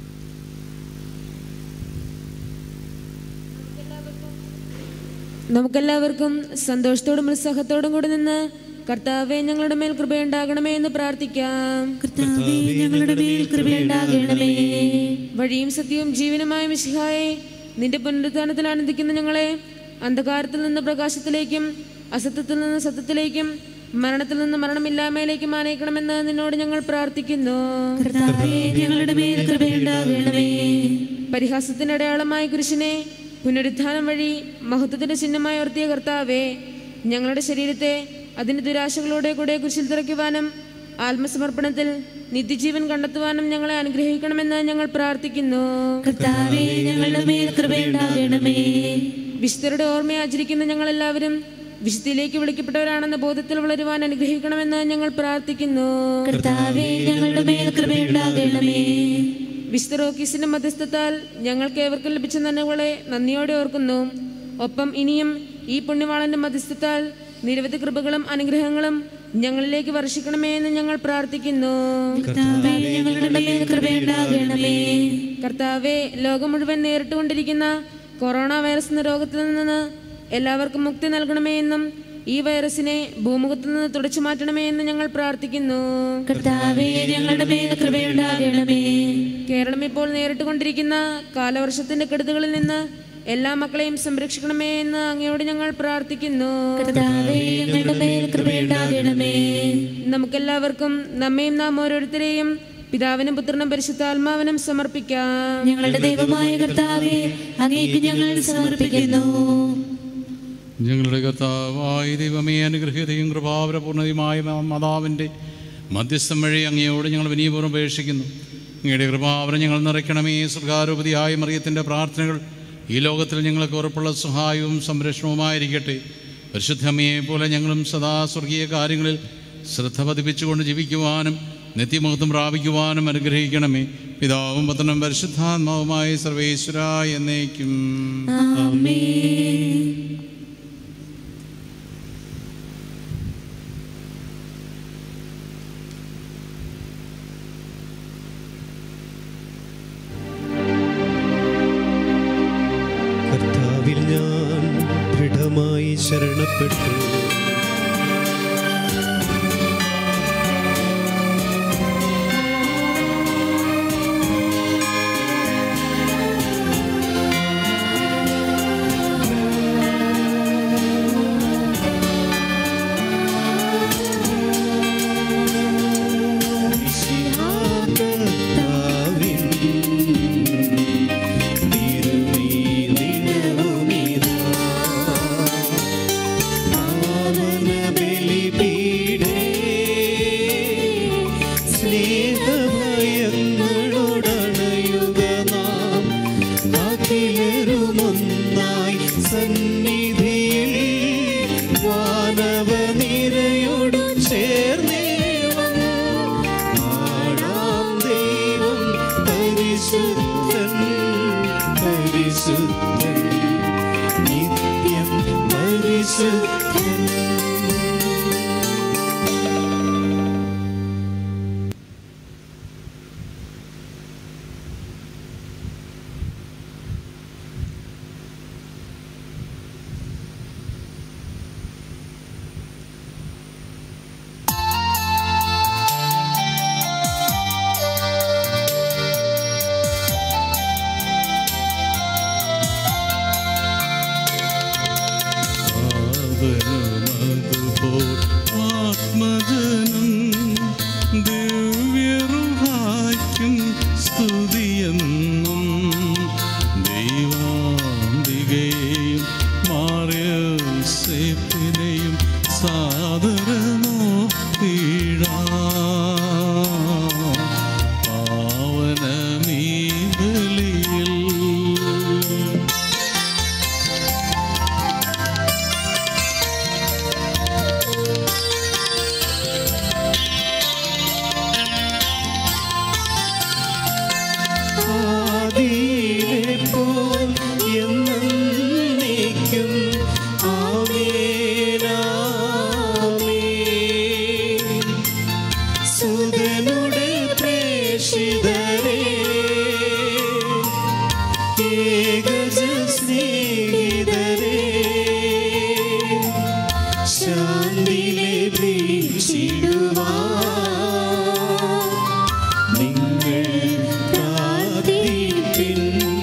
[SPEAKER 6] നമുക്കെല്ലാവർക്കും സന്തോഷത്തോടും ഉത്സാഹത്തോടും കൂടി നിന്ന് കർത്താവെ ഞങ്ങളുടെ മേൽ കൃപയുണ്ടാകണമേ എന്ന് പ്രാർത്ഥിക്കാം
[SPEAKER 2] കർത്താവേ ഞങ്ങളുടെ മേൽ കൃപയുണ്ടാകണമേ
[SPEAKER 6] വഴിയും സത്യവും ജീവനുമായ മിശിഹായെ നിന്റെ പുനരുദ്ധാനത്തിൽ ആനന്ദിക്കുന്ന ഞങ്ങളെ അന്ധകാരത്തിൽ നിന്ന് പ്രകാശത്തിലേക്കും അസത്യത്തിൽ നിന്ന് സത്യത്തിലേക്കും മരണത്തിൽ നിന്ന് മരണമില്ലായ്മയിലേക്കും ആനയിക്കണമെന്ന് നിന്നോട് ഞങ്ങൾ പ്രാർത്ഥിക്കുന്നു
[SPEAKER 2] കർത്താവേ ഞങ്ങളുടെ മേൽ കൃപയുണ്ടാകണമേ
[SPEAKER 6] പരിഹാസത്തിന്റെ അടയാളമായ കുരിശിനെ പുനരുദ്ധാനം വഴി മഹത്വത്തിന്റെ ചിഹ്നമായി ഉയർത്തിയ കർത്താവേ ഞങ്ങളുടെ ശരീരത്തെ അതിന്റെ ദുരാശകളോടെ കൂടെ കുരിശിൽ തിറയ്ക്കുവാനും ആത്മസമർപ്പണത്തിൽ നിത്യജീവൻ കണ്ടെത്തുവാനും ഞങ്ങളെ അനുഗ്രഹിക്കണമെന്ന് ഞങ്ങൾ പ്രാർത്ഥിക്കുന്നു
[SPEAKER 2] കർത്താവേ ഞങ്ങളുടെ മേൽ കൃപയുണ്ടാകണമേ
[SPEAKER 6] വിശുദ്ധരുടെ ഓർമ്മയെ ആചരിക്കുന്ന ഞങ്ങളെല്ലാവരും വിശുദ്ധിയിലേക്ക് വിളിക്കപ്പെട്ടവരാണെന്ന ബോധത്തിൽ വളരുവാൻ അനുഗ്രഹിക്കണമെന്ന് ഞങ്ങൾ പ്രാർത്ഥിക്കുന്നു
[SPEAKER 2] കർത്താവേ ഞങ്ങളുടെ മേൽ കൃപയുണ്ടാകണമേ
[SPEAKER 6] വിശുദ്ധ റോക്കീസിന്റെ മധ്യസ്ഥത്താൽ ഞങ്ങൾക്ക് ഏവർക്കും ലഭിച്ച നന്മകളെ നന്ദിയോടെ ഓർക്കുന്നു ഒപ്പം ഇനിയും ഈ പുണ്യവാളന്റെ മധ്യസ്ഥത്താൽ നിരവധി കൃപകളും അനുഗ്രഹങ്ങളും ഞങ്ങളിലേക്ക് വർഷിക്കണമേ എന്ന് ഞങ്ങൾ പ്രാർത്ഥിക്കുന്നു
[SPEAKER 2] കർത്താവേ ഞങ്ങളുടെ മേൽ കൃപയുണ്ടാകണമേ
[SPEAKER 6] കർത്താവെ ലോകം മുഴുവൻ നേരിട്ടുകൊണ്ടിരിക്കുന്ന കൊറോണ വൈറസ് എന്ന രോഗത്തിൽ നിന്ന് എല്ലാവർക്കും മുക്തി നൽകണമേ എന്നും ഈ വൈറസിനെ ഭൂമുഖത്തു നിന്ന് തുടച്ചു മാറ്റണമേ എന്ന് ഞങ്ങൾ പ്രാർത്ഥിക്കുന്നു
[SPEAKER 2] കർത്താവേ ഞങ്ങളുടെ മേൽ കൃപയുണ്ടാകണമേ
[SPEAKER 6] കേരളം ഇപ്പോൾ നേരിട്ടുകൊണ്ടിരിക്കുന്ന കാലവർഷത്തിന്റെ കെടുതികളിൽ നിന്ന് എല്ലാ മക്കളെയും സംരക്ഷിക്കണമേ എന്ന് അങ്ങയോട് ഞങ്ങൾ പ്രാർത്ഥിക്കുന്നു
[SPEAKER 2] കർത്താവേ ഞങ്ങളുടെ മേൽ കൃപയുണ്ടാകണമേ
[SPEAKER 6] നമുക്കെല്ലാവർക്കും നമ്മയും നാം ഓരോരുത്തരെയും പിതാവിനും പുത്രനും പരിശുദ്ധാത്മാവിനും സമർപ്പിക്കാം
[SPEAKER 2] ഞങ്ങളുടെ ദൈവമായ കർത്താവേ അങ്ങേക്ക് ഞങ്ങൾ സമർപ്പിക്കുന്നു
[SPEAKER 4] ഞങ്ങളുടെ കർത്താവായ ദൈവമേ അനുഗ്രഹീതയും കൃപാവരപൂർണ്ണതയുമായ മാതാവിൻ്റെ മധ്യസ്ഥം വഴി അങ്ങയോട് ഞങ്ങൾ വിനീപൂർവ്വം അപേക്ഷിക്കുന്നു അങ്ങയുടെ കൃപാവരം ഞങ്ങൾ നിറയ്ക്കണമേ സർഗാരൂപതിയായ മറിയത്തിൻ്റെ പ്രാർത്ഥനകൾ ഈ ലോകത്തിൽ ഞങ്ങൾക്ക് ഉറപ്പുള്ള സഹായവും സംരക്ഷണവുമായിരിക്കട്ടെ പരിശുദ്ധമ്മയെ പോലെ ഞങ്ങളും സദാ സ്വർഗീയ കാര്യങ്ങളിൽ ശ്രദ്ധ പതിപ്പിച്ചുകൊണ്ട് ജീവിക്കുവാനും നിത്യമഹത്വം പ്രാപിക്കുവാനും അനുഗ്രഹിക്കണമേ പിതാവും പത്തനും പരിശുദ്ധാത്മാവുമായ സർവേശ്വര എന്നേക്കും
[SPEAKER 1] കർത്താവിൽ ഞാൻ ദൃഢമായി ശരണപ്പെട്ടു കർത്താവിൻ തിരുനീതിനവുമിതാ. പാവനബലിപീഠേ, സ്നേഹഭയങ്ങളോടണയുക നാം അഖിലരുമൊന്നായി സന്നിധിയിൽ വാനവനിരയോടു ചേർന്നേവം ആടാം ദൈവം പരിശുദ്ധൻ പരിശുദ്ധൻ നിത്യം പരിശുദ്ധൻ
[SPEAKER 4] പാവനമതുപോൽ ആത്മജനം ദിവ്യറുഹായ്ക്കും സ്തുതിയെന്നും ദൈവാന്തികയും മാറിയസേപ്പിനെയും സാദരമോ തീഴാ പാവനമീ ബലിയിൽ
[SPEAKER 1] ആദിയിലെ പോൽ എന്നേക്കും ആമേൻ, ആമേൻ. സുതനുടെ പ്രേഷിതരേ ഏകജ സ്നേഹിതരേ ശാന്തി ലഭിച്ചിടുവാൻ നിങ്ങൾ പ്രാർത്ഥിപ്പിൻ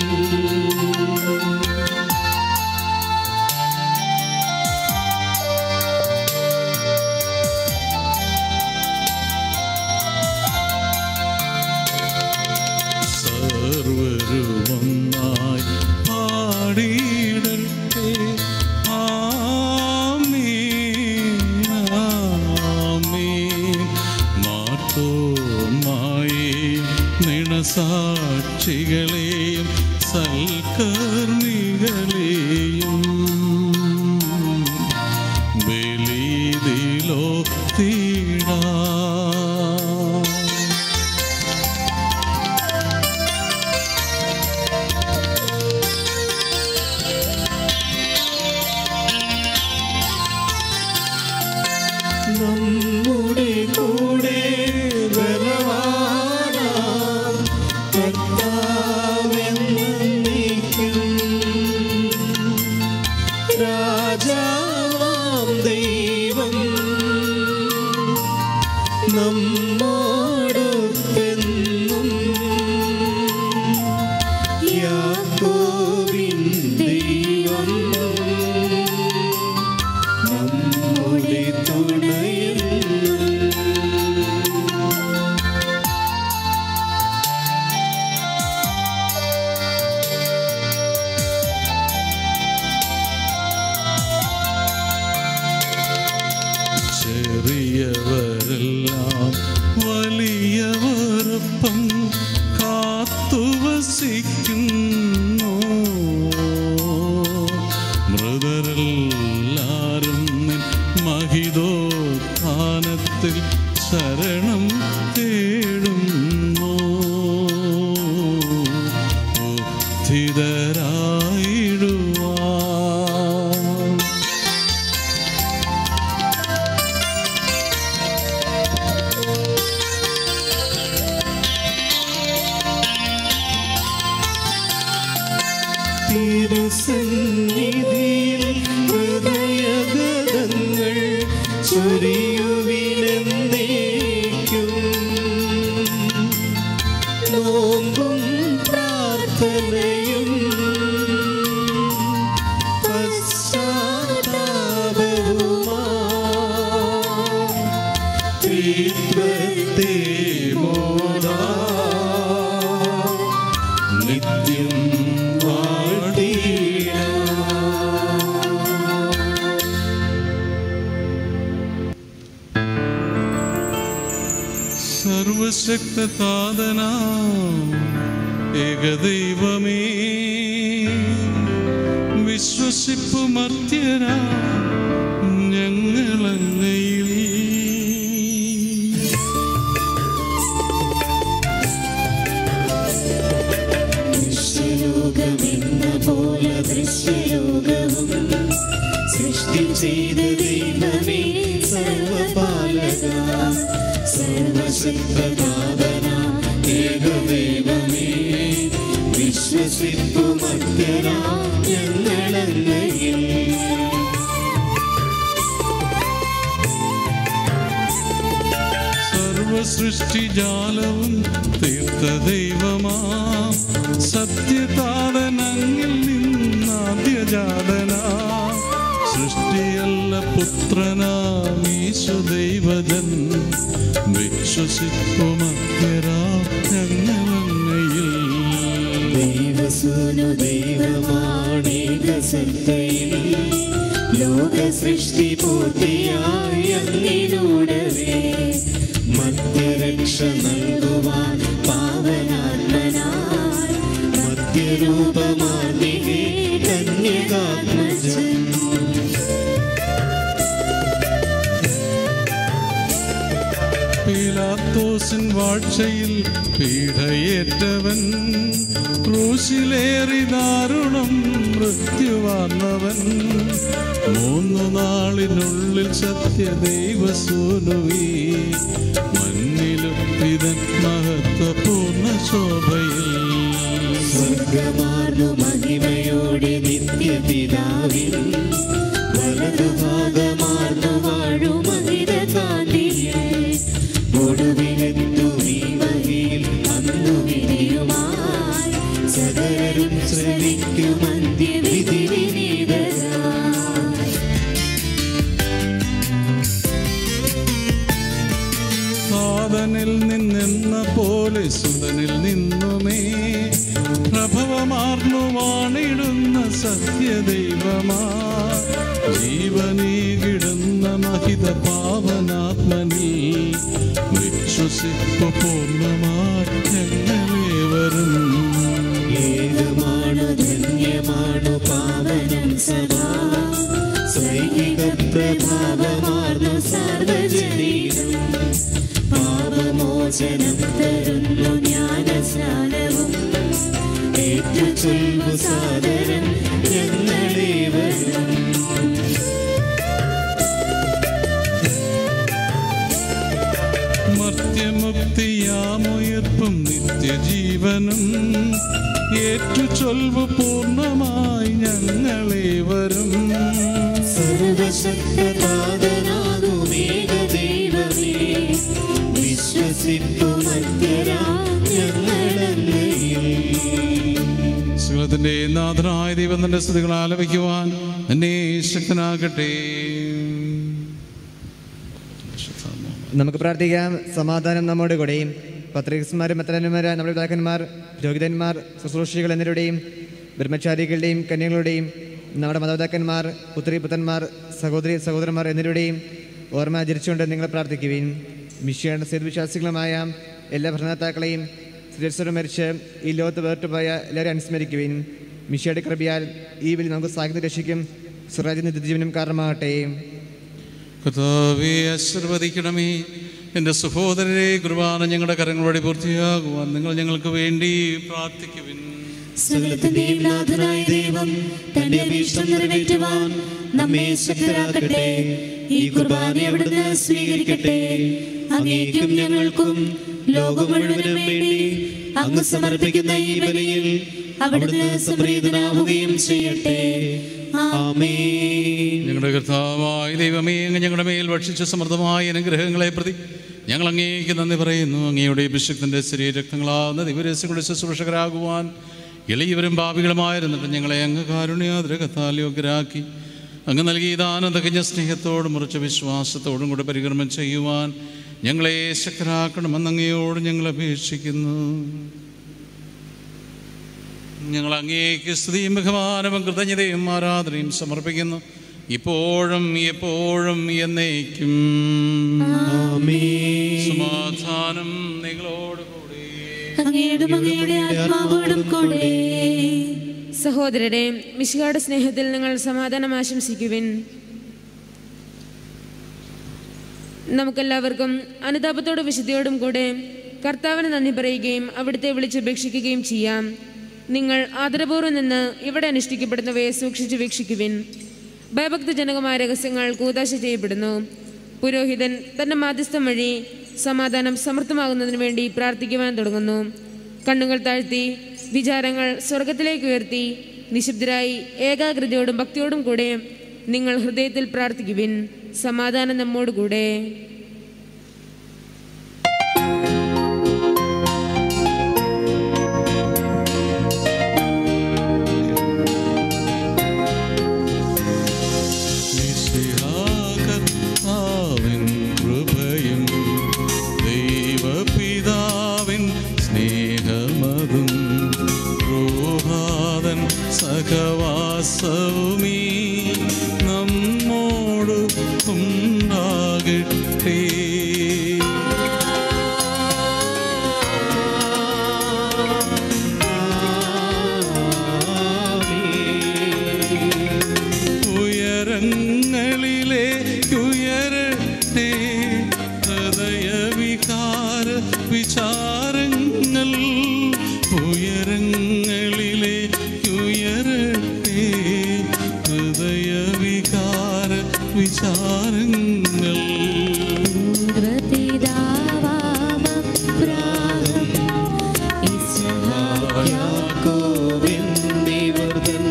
[SPEAKER 4] സർവരുമൊന്നായി പാടിയിടട്ടെ ആമേൻ, ആമേൻ. മാർത്തോമായെയും നിണസാക്ഷികളെയും സൽക്കർമ്മികളെയും ബലിതിലോ തീടാ
[SPEAKER 1] നമ്മുടെ കൂടെ ബലവാനാം കർത്താവെന്നേക്കും. രാജാവാം ദൈവം നമ്മോടൊത്തെന്നും യാക്കോബിൻ ദൈവം നമ്മുടെ തുണയെന്നും
[SPEAKER 4] ചെറിയവരെല്ലാം വലിയവരൊപ്പം കാത്തുവസിക്കുന്നു മൃതരെല്ലാരും നിൻ മഹിതോത്ഥാനത്തിൽ നാമത്തിൽ ശരണം തേടുന്നു ഉദ്ധിതരായിടുവാൻ
[SPEAKER 1] തിരുസന്നിധിയിൽ ഹൃദയഗതങ്ങൾ ചൊരിയുവിനെന്നേക്കും നോമ്പും പ്രാർത്ഥനയും പശ്ചാത്താപവുമായി ത്രിത്വത്തെ മോദാ നിത്യം വാഴ്ത്തിയിടാം
[SPEAKER 4] സർവശക്തതാതന ഏകദൈവമേ വിശ്വസിപ്പു മർത്യര ഞങ്ങളങ്ങയിൽ
[SPEAKER 2] ദൃശ്യലോകമെന്ന പോലെ ദൃശ്യലോകവും സൃഷ്ടി ചെയ്ത ദൈവമേ സർവപാലക സർവശക്തനാഥന ഏകദൈവമേ വിശ്വസിപ്പു മധ്യരാ ഞങ്ങളങ്ങയിൽ
[SPEAKER 4] സർവസൃഷ്ടിജാലവും തീർത്ത ദൈവമാ സത്യതാതനങ്ങിൽ നിന്നാദ്യജാതന സൃഷ്ടിയല്ല പുത്രനാമീശു ദൈവജൻ വിശ്വസിപ്പുമത്യരാ ഞങ്ങളങ്ങയിൽ
[SPEAKER 2] ദൈവസൂനു ദൈവമാണേക സത്തയിൽ ലോക സൃഷ്ടി പൂർത്തിയായി അങ്ങിനോടവേ മധ്യരക്ഷ നൽകുവാൻ പാവനാത്മനായി മധ്യരൂപമാർന്നികേ കന്യകാത്മജൻ
[SPEAKER 4] പീലാത്തോസിൻ വാഴ്ചയിൽ പീഡയേറ്റവൻ ക്രൂശിലേറി ദാരുണം മൃത്യുവാർന്നവൻ മൂന്നു നാളിനുള്ളിൽ സത്യദൈവസൂനുവി മണ്ണിലും ഇതൻ മഹത്വപൂർണ്ണ ശോഭയിൽ
[SPEAKER 2] സ്വർഗമാർന്നു മഹിമയോടെ നിത്യപിതാവിൽ വലതുഭാഗമാർന്നു വാഴും മഹിത കാന്തിയിൽ ഒടുവിലെത്തു ഈ വഴിയിൽ അന്നു വിധിയുമായി സകലരും ശ്രമിക്കും അന്ത്യവിധി വിനീതരാ
[SPEAKER 4] സാധനിൽ നിന്നെന്ന പോലെ സുതനിൽ നിന്നുമേ പ്രഭവമാർന്നു വാണിടുന്ന സത്യദൈവമാ ജീവനീകിടുന്ന മഹിത പാവനാത്മനിൽ വിശ്വസിപ്പു പൂർണ്ണമായി ഞങ്ങളേവരും
[SPEAKER 2] ഏകമാണു ധന്യമാണു പാവനം സദാ സ്വൈകിക പ്രഭാവമാർന്നു സാർവജനീകം പാപമോചനം തരുന്നു ജ്ഞാനസ്നാനവും ഏറ്റു ചൊല്ലു സാദരം ഞങ്ങളേവരും
[SPEAKER 4] മർത്യമുക്തിയാമുയർപ്പും നിത്യജീവനും ഏറ്റു ചൊൽവു പൂർണ്ണമായി ഞങ്ങളേവരും
[SPEAKER 2] സർവശക്തനാകുമേക ദൈവമേ വിശ്വസിപ്പു മധ്യരാ ഞങ്ങളങ്ങയിൽ
[SPEAKER 4] സുഖത്തിന്റെ നാഥനായ ദൈവം തന്റെ സ്തുതികൾ ആലപിക്കുവാൻ എന്നെ ശക്തനാകട്ടെ
[SPEAKER 5] നമുക്ക് പ്രാർത്ഥിക്കാം സമാധാനം നമ്മുടെ കൂടെയും പത്രികസ്മാരും മെത്തനന്മാരും നമ്മുടെ പിതാക്കന്മാർ രോഹിതന്മാർ ശുശ്രൂഷികൾ എന്നിവരുടെയും ബ്രഹ്മചാരികളുടെയും കന്യകളുടെയും നമ്മുടെ മാതാപിതാക്കന്മാർ പുത്രി പുത്രന്മാർ സഹോദരി സഹോദരന്മാർ എന്നിവരുടെയും ഓർമ്മ ആചരിച്ചുകൊണ്ട് നിങ്ങൾ പ്രാർത്ഥിക്കുവിൻ മിഷ്യയുടെ സേതുവിശ്വാസികളുമായ എല്ലാ ഭരണകർത്താക്കളെയും ശ്രീസ്വരം മരിച്ച് ഈ ലോകത്ത് വേർട്ടുപോയ എല്ലാവരും അനുസ്മരിക്കുവിൻ മിഷ്യയുടെ കൃപയാൽ ഈ വിളി നമുക്ക് സാഹിത്യ രക്ഷിക്കും സ്വരാജ്യ നിത്യജീവനും കാരണമാകട്ടെ
[SPEAKER 4] കർത്താവെ ആശീർവദിക്കണമേ എൻ്റെ സഹോദരരെ കുർബാന ഞങ്ങളുടെ കരങ്ങൾ വഴി പൂർത്തിയാകുവാൻ നിങ്ങൾ ഞങ്ങൾക്ക് വേണ്ടി പ്രാർത്ഥിക്കുവിൻ
[SPEAKER 2] സകലത്തിന്റെയും നാഥനായ ദൈവം തന്റെ അഭീഷ്ടം നിറവേറ്റുവാൻ നമ്മെ ശക്തരാക്കട്ടെ ഈ കുർബാന അവിടുന്ന് സ്വീകരിക്കട്ടെ അങ്ങേക്കും ഞങ്ങൾക്കും ലോകം മുഴുവനും വേണ്ടി അങ്ങ് സമർപ്പിക്കുന്ന ഈ ബലിയിൽ അവിടുന്ന് സംപ്രീതനാവുകയും ചെയ്യട്ടെ ആമേൻ
[SPEAKER 4] ഞങ്ങളുടെ കർത്താവായ ദൈവമേ അങ്ങ് ഞങ്ങളുടെ മേൽ ഭക്ഷിച്ച സമൃദ്ധമായ അനുഗ്രഹങ്ങളെ പ്രതി ഞങ്ങൾ അങ്ങേക്ക് നന്ദി പറയുന്നു അങ്ങയുടെ അഭിഷക്തൻ്റെ ശരീരക്തങ്ങളാവുന്ന ദിവരസ്യങ്ങളുടെ ശുശ്രൂഷകരാകുവാൻ എളിയവരും പാപികളുമായിരുന്നിട്ട് ഞങ്ങളെ അങ്ങ് കാരുണ്യാദ്രകത്താൽ യോഗ്യരാക്കി അങ്ങ് നൽകിയ ദാനം തികഞ്ഞ സ്നേഹത്തോടും ഉറച്ച വിശ്വാസത്തോടും കൂടെ പരികർമ്മം ചെയ്യുവാൻ ഞങ്ങളെ ശക്തരാക്കണമെന്ന് അങ്ങയോട് ഞങ്ങൾ അപേക്ഷിക്കുന്നു ഞങ്ങൾ അങ്ങേക്ക് സ്തുതിയും ബഹുമാനവും കൃതജ്ഞതയും ആരാധനയും സമർപ്പിക്കുന്നു ഇപ്പോഴും എപ്പോഴും എന്നേക്കും സമാധാനം നിങ്ങളോട് കൂടി
[SPEAKER 2] അങ്ങയുടെ അങ്ങയുടെ ആത്മാവോടും കൂടെ
[SPEAKER 6] സഹോദരരെ മിശിഹായുടെ സ്നേഹത്തിൽ നിങ്ങൾ സമാധാനം ആശംസിക്കുവിൻ നമുക്കെല്ലാവർക്കും അനുതാപത്തോടും വിശുദ്ധിയോടും കൂടെ കർത്താവിന് നന്ദി പറയുകയും അവിടുത്തെ വിളിച്ചപേക്ഷിക്കുകയും ചെയ്യാം നിങ്ങൾ ആദരപൂർവ്വം നിന്ന് ഇവിടെ അനുഷ്ഠിക്കപ്പെടുന്നവയെ സൂക്ഷിച്ചു വീക്ഷിക്കുവിൻ ഭയഭക്തജനകമായ രഹസ്യങ്ങൾ കൂതാശ ചെയ്യപ്പെടുന്നു പുരോഹിതൻ തന്റെ മാധ്യസ്ഥം വഴി സമാധാനം സമൃദ്ധമാകുന്നതിന് വേണ്ടി പ്രാർത്ഥിക്കുവാൻ തുടങ്ങുന്നു കണ്ണുകൾ താഴ്ത്തി വിചാരങ്ങൾ സ്വർഗത്തിലേക്ക് ഉയർത്തി നിശബ്ദരായി ഏകാഗ്രതയോടും ഭക്തിയോടും കൂടെ നിങ്ങൾ ഹൃദയത്തിൽ പ്രാർത്ഥിക്കുവിൻ സമാധാനം നമ്മോടുകൂടെ
[SPEAKER 4] കർത്താവിൻ കൃപയും ദൈവപിതാവിൻ സ്നേഹമതും പ്രഭാതൻ സഹവാസവുമീ നമ്മോട് ഉണ്ടാകട്ടെ ഉയരങ്ങളിലെ ഉയരട്ടെ ഹൃദയവികാര വിചാരങ്ങൾ ഉയരങ്ങളിലെ ഉയരട്ടെ ഹൃദയവികാര വിചാരങ്ങൾ
[SPEAKER 1] യാക്കോബെന്നിവർദ്ധൻ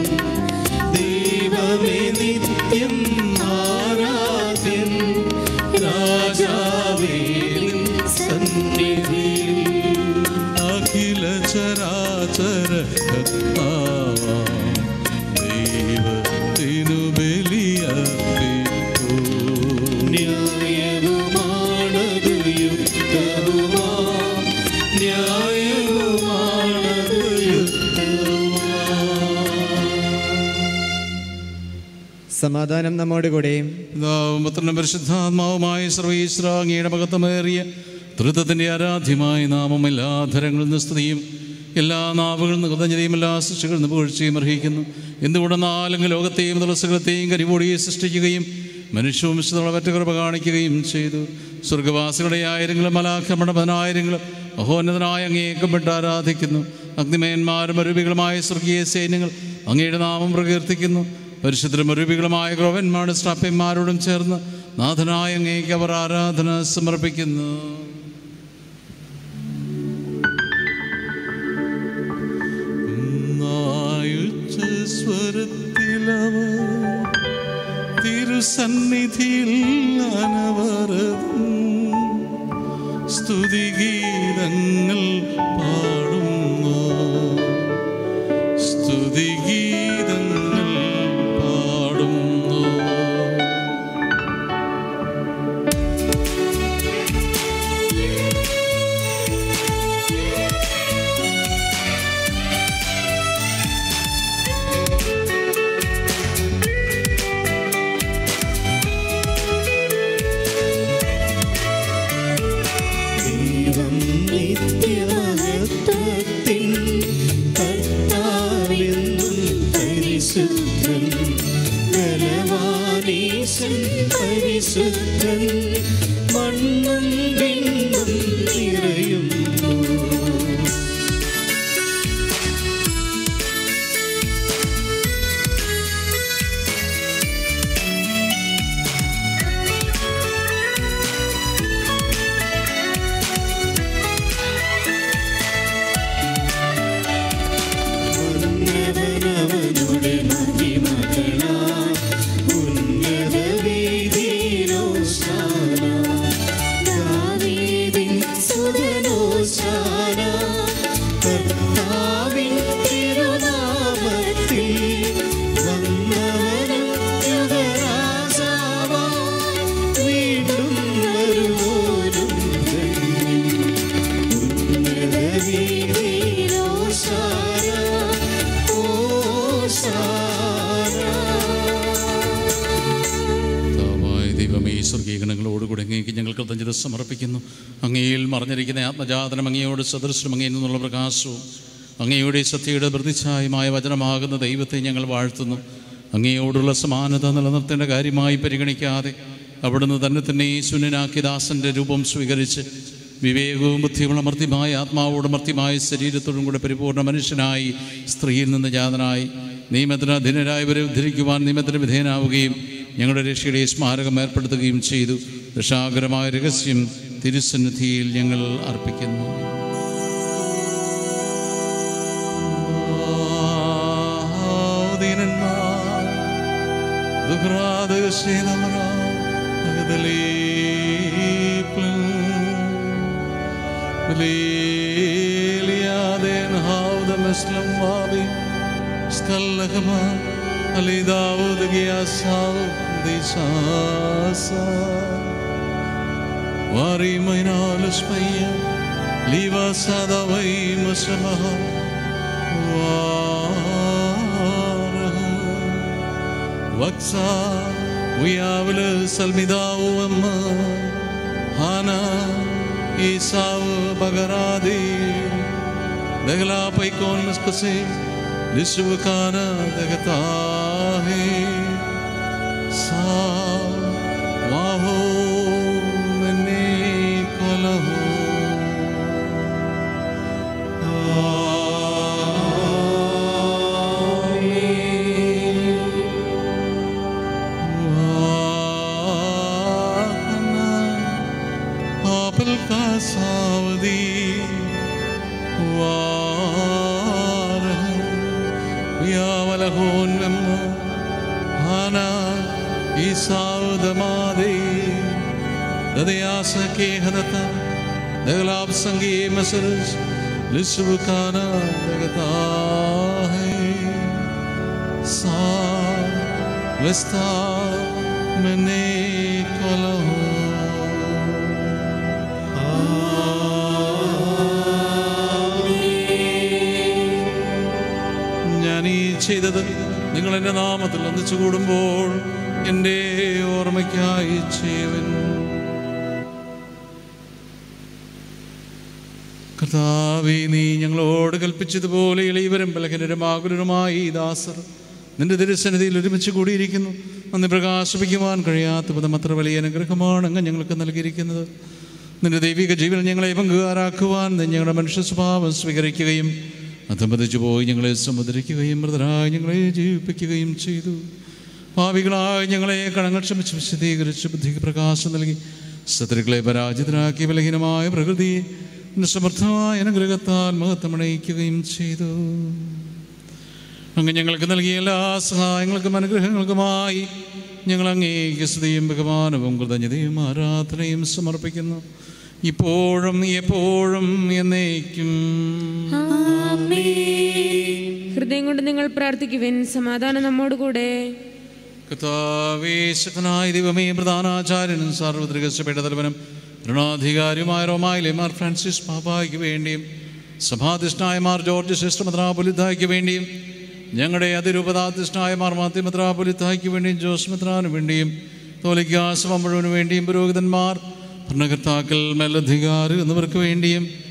[SPEAKER 1] ദൈവമേ നിത്യം ആരാധ്യൻ രാജാവേ നിൻ സന്നിധിയിൽ
[SPEAKER 4] അഖില ചരാചര കർത്താവാം ദൈവത്തിനു ബലിയർപ്പിക്കൂ
[SPEAKER 1] ന്യായവുമാണതു യുക്തവുമാ ന്യായവുമാണതു
[SPEAKER 5] സമാധാനം നമ്മോട് കൂടെയും
[SPEAKER 4] പിതാവും പുത്രനും പരിശുദ്ധാത്മാവുമായ സർവീശ്വര അങ്ങയുടെ മഹത്വമേറിയ ധൃതത്തിൻ്റെ ആരാധ്യമായ നാമം എല്ലാ ധരങ്ങളിൽ നിന്ന് സ്തുതിയും എല്ലാ നാവുകളിൽ നിന്ന് കൃതജ്ഞതയും എല്ലാ സൃഷ്ടികളിൽ നിന്ന് പുകഴ്ചയും അർഹിക്കുന്നു എന്തുകൊണ്ടെന്നാലും ലോകത്തെയും തുളസുകളത്തെയും കരിപൊടിയെ സൃഷ്ടിക്കുകയും മനുഷ്യവംശത്തോളം പറ്റ കൃപ കാണിക്കുകയും ചെയ്തു സ്വർഗവാസികളുടെ ആയിരങ്ങളും മലാഖ്രമണ പതിനായിരങ്ങളും മഹോന്നതനായ അങ്ങേക്കപ്പെട്ട് ആരാധിക്കുന്നു അഗ്നിമയന്മാരും അരൂപികളുമായ സ്വർഗീയ സൈന്യങ്ങൾ അങ്ങയുടെ നാമം പ്രകീർത്തിക്കുന്നു പരിശുദ്ധരും അരൂപികളുമായ ക്രോവന്മാരുടെ സ്റ്റാപ്യന്മാരോടും ചേർന്ന് നാഥനായ അങ്ങേക്ക് അവർ ആരാധന സമർപ്പിക്കുന്നു നായുച്ച സ്വരത്തിലവർ തിരുസന്നിധിയിൽ അനവരതും സ്തുതിഗീതങ്ങൾ പാടുന്നു സ്തുതിഗീതങ്ങൾ പാടുന്നു
[SPEAKER 1] ദൈവം നിത്യമഹത്വ ഈശൻ പരിശുദ്ധൻ മണ്ണും വിണ്ണും നിറയുന്നു ഉന്നതനവനുടെ മഹിമകളാ ഉന്നത വീതിയിലോശാന ദാവീദിൻ സുതനോശാന കർത്താവിൻ തിരുനാമത്തിൽ വന്നവനും യുഗരാജാവാ വീണ്ടും വരുവോരും ഉന്നത വീതിയിലോശാന
[SPEAKER 4] കർത്താവായ ദൈവമേ സ്വർഗീകരണങ്ങളോടുകൂടെ അങ്ങേക്ക് ഞങ്ങൾ കൃതജ്ഞത സമർപ്പിക്കുന്നു അങ്ങയിൽ മറഞ്ഞിരിക്കുന്ന ആത്മജാതനം അങ്ങയോട് സദൃശ്യം അങ്ങയിൽ നിന്നുള്ള പ്രകാശവും അങ്ങയുടെ സത്യയുടെ പ്രതിച്ഛായമായ വചനമാകുന്ന ദൈവത്തെ ഞങ്ങൾ വാഴ്ത്തുന്നു അങ്ങയോടുള്ള സമാനത നിലനിർത്തേണ്ട കാര്യമായി പരിഗണിക്കാതെ അവിടുന്ന് തന്നെ തന്നെ ഈ ശൂന്യനാക്കി ദാസന്റെ രൂപം സ്വീകരിച്ച് വിവേകവും ബുദ്ധിയുള്ള മർത്യമായ ആത്മാവോടും മർത്യമായ ശരീരത്തോടും കൂടെ പരിപൂർണ്ണ മനുഷ്യനായി സ്ത്രീയിൽ നിന്ന് ജാതനായി നിയമത്തിന് അധീനരായവരെ ഉദ്ധരിക്കുവാൻ നിയമത്തിന് വിധേയനാവുകയും ഞങ്ങളുടെ രക്ഷയുടെ സ്മാരകം ഏർപ്പെടുത്തുകയും ചെയ്തു രക്ഷാകരമായ രഹസ്യം തിരുസന്നിധിയിൽ ഞങ്ങൾ അർപ്പിക്കുന്നു ദീനന്മാർ
[SPEAKER 9] Liliaden houde meslam wabi skallagma ali daud gya sav disasa Wari mainalus paya liva sadavai masamaha വക്സാ ഉയാവില് സൽമിതാവു അമ്മ ഹാന ഈസാവ് ബഗറാദി ദഗലാ പൈക്കോൻ മസ്കസെ നിശുവ് കാന ദഗതാഹേ സാ വാഹോ മെന്നെ കൊലഹോ Apel kasavdi war ya walahun lemma hana isavdamade dadayasa ke hadata daglab sangi masrus lisbukana dagata hai sa vesta mene kolahu ഞാൻ ഈ ചെയ്തത് നിങ്ങൾ എൻ്റെ നാമത്തിൽ ഒന്നിച്ചു കൂടുമ്പോൾ എൻ്റെ ഓർമ്മയ്ക്കായി ചെയ്യുവൻ കർത്താവേ നീ ഞങ്ങളോട് കൽപ്പിച്ചതുപോലെ ഇളയവരും ബലഹനരും ആകുലരുമായി ഈ ദാസർ നിന്റെ തിരുസന്നിധിയിൽ ഒരുമിച്ച് കൂടിയിരിക്കുന്നു അന്ന് പ്രകാശിപ്പിക്കുവാൻ കഴിയാത്ത പദം അത്ര വലിയ അനുഗ്രഹമാണ് അങ്ങ് ഞങ്ങൾക്ക് നൽകിയിരിക്കുന്നത് നിന്റെ ദൈവിക ജീവൻ ഞങ്ങളെ പങ്കുകാരാക്കുവാൻ നീ ഞങ്ങളുടെ മനുഷ്യ സ്വഭാവം സ്വീകരിക്കുകയും അധമതിച്ചു പോയി ഞങ്ങളെ സമുദ്രിക്കുകയും മൃതരായി ഞങ്ങളെ ജീവിപ്പിക്കുകയും ചെയ്തു ഭാവികളായി ഞങ്ങളെ കണങ്ങൾ ക്ഷമിച്ച് വിശദീകരിച്ച് ബുദ്ധിക്ക് പ്രകാശം നൽകി ശത്രുക്കളെ പരാജിതരാക്കി ബലഹീനമായ പ്രകൃതിയെ നിന്റെ സമർത്ഥമായ അനുഗ്രഹത്താൽ മഹത്വമണയിക്കുകയും ചെയ്തു അങ്ങ് ഞങ്ങൾക്ക് നൽകിയ എല്ലാ സഹായങ്ങൾക്കും അനുഗ്രഹങ്ങൾക്കുമായി ഞങ്ങൾ അങ്ങേക്ക് സ്തുതിയും ബഹുമാനവും കൃതജ്ഞതയും ആരാധനയും സമർപ്പിക്കുന്നു ഇപ്പോഴും എപ്പോഴും എന്നേക്കും
[SPEAKER 6] ഹൃദയം കൊണ്ട് നിങ്ങൾ പ്രാർത്ഥിക്കുവിൻ സമാധാനം നമ്മോടുകൂടെ
[SPEAKER 4] കർത്താവേശനായ ദൈവമേ പ്രധാനാചാര്യനും സാർവത്രിക സഭയുടെ തലവനും ഭരണാധികാരിയുമായ റോമായിലെ മാർ ഫ്രാൻസിസ് പാപ്പായ്ക്ക് വേണ്ടിയും സഭാധിഷ്ഠനായ മാർ ജോർജ് സിസ്റ്റർ മെത്രാപൊലിത്തായ്ക്ക് വേണ്ടിയും ഞങ്ങളുടെ അതിരൂപതാധിഷ്ഠനായ മാർ മാത്യു മെത്രാപൊലിത്തായ്ക്ക് വേണ്ടിയും ജോസ് മെത്രാന് വേണ്ടിയും തോലിക്കാസഭ മുഴുവന് വേണ്ടിയും പുരോഹിതന്മാർ ഭരണകർത്താക്കൾ മേലധികാരി എന്നിവർക്ക് വേണ്ടിയും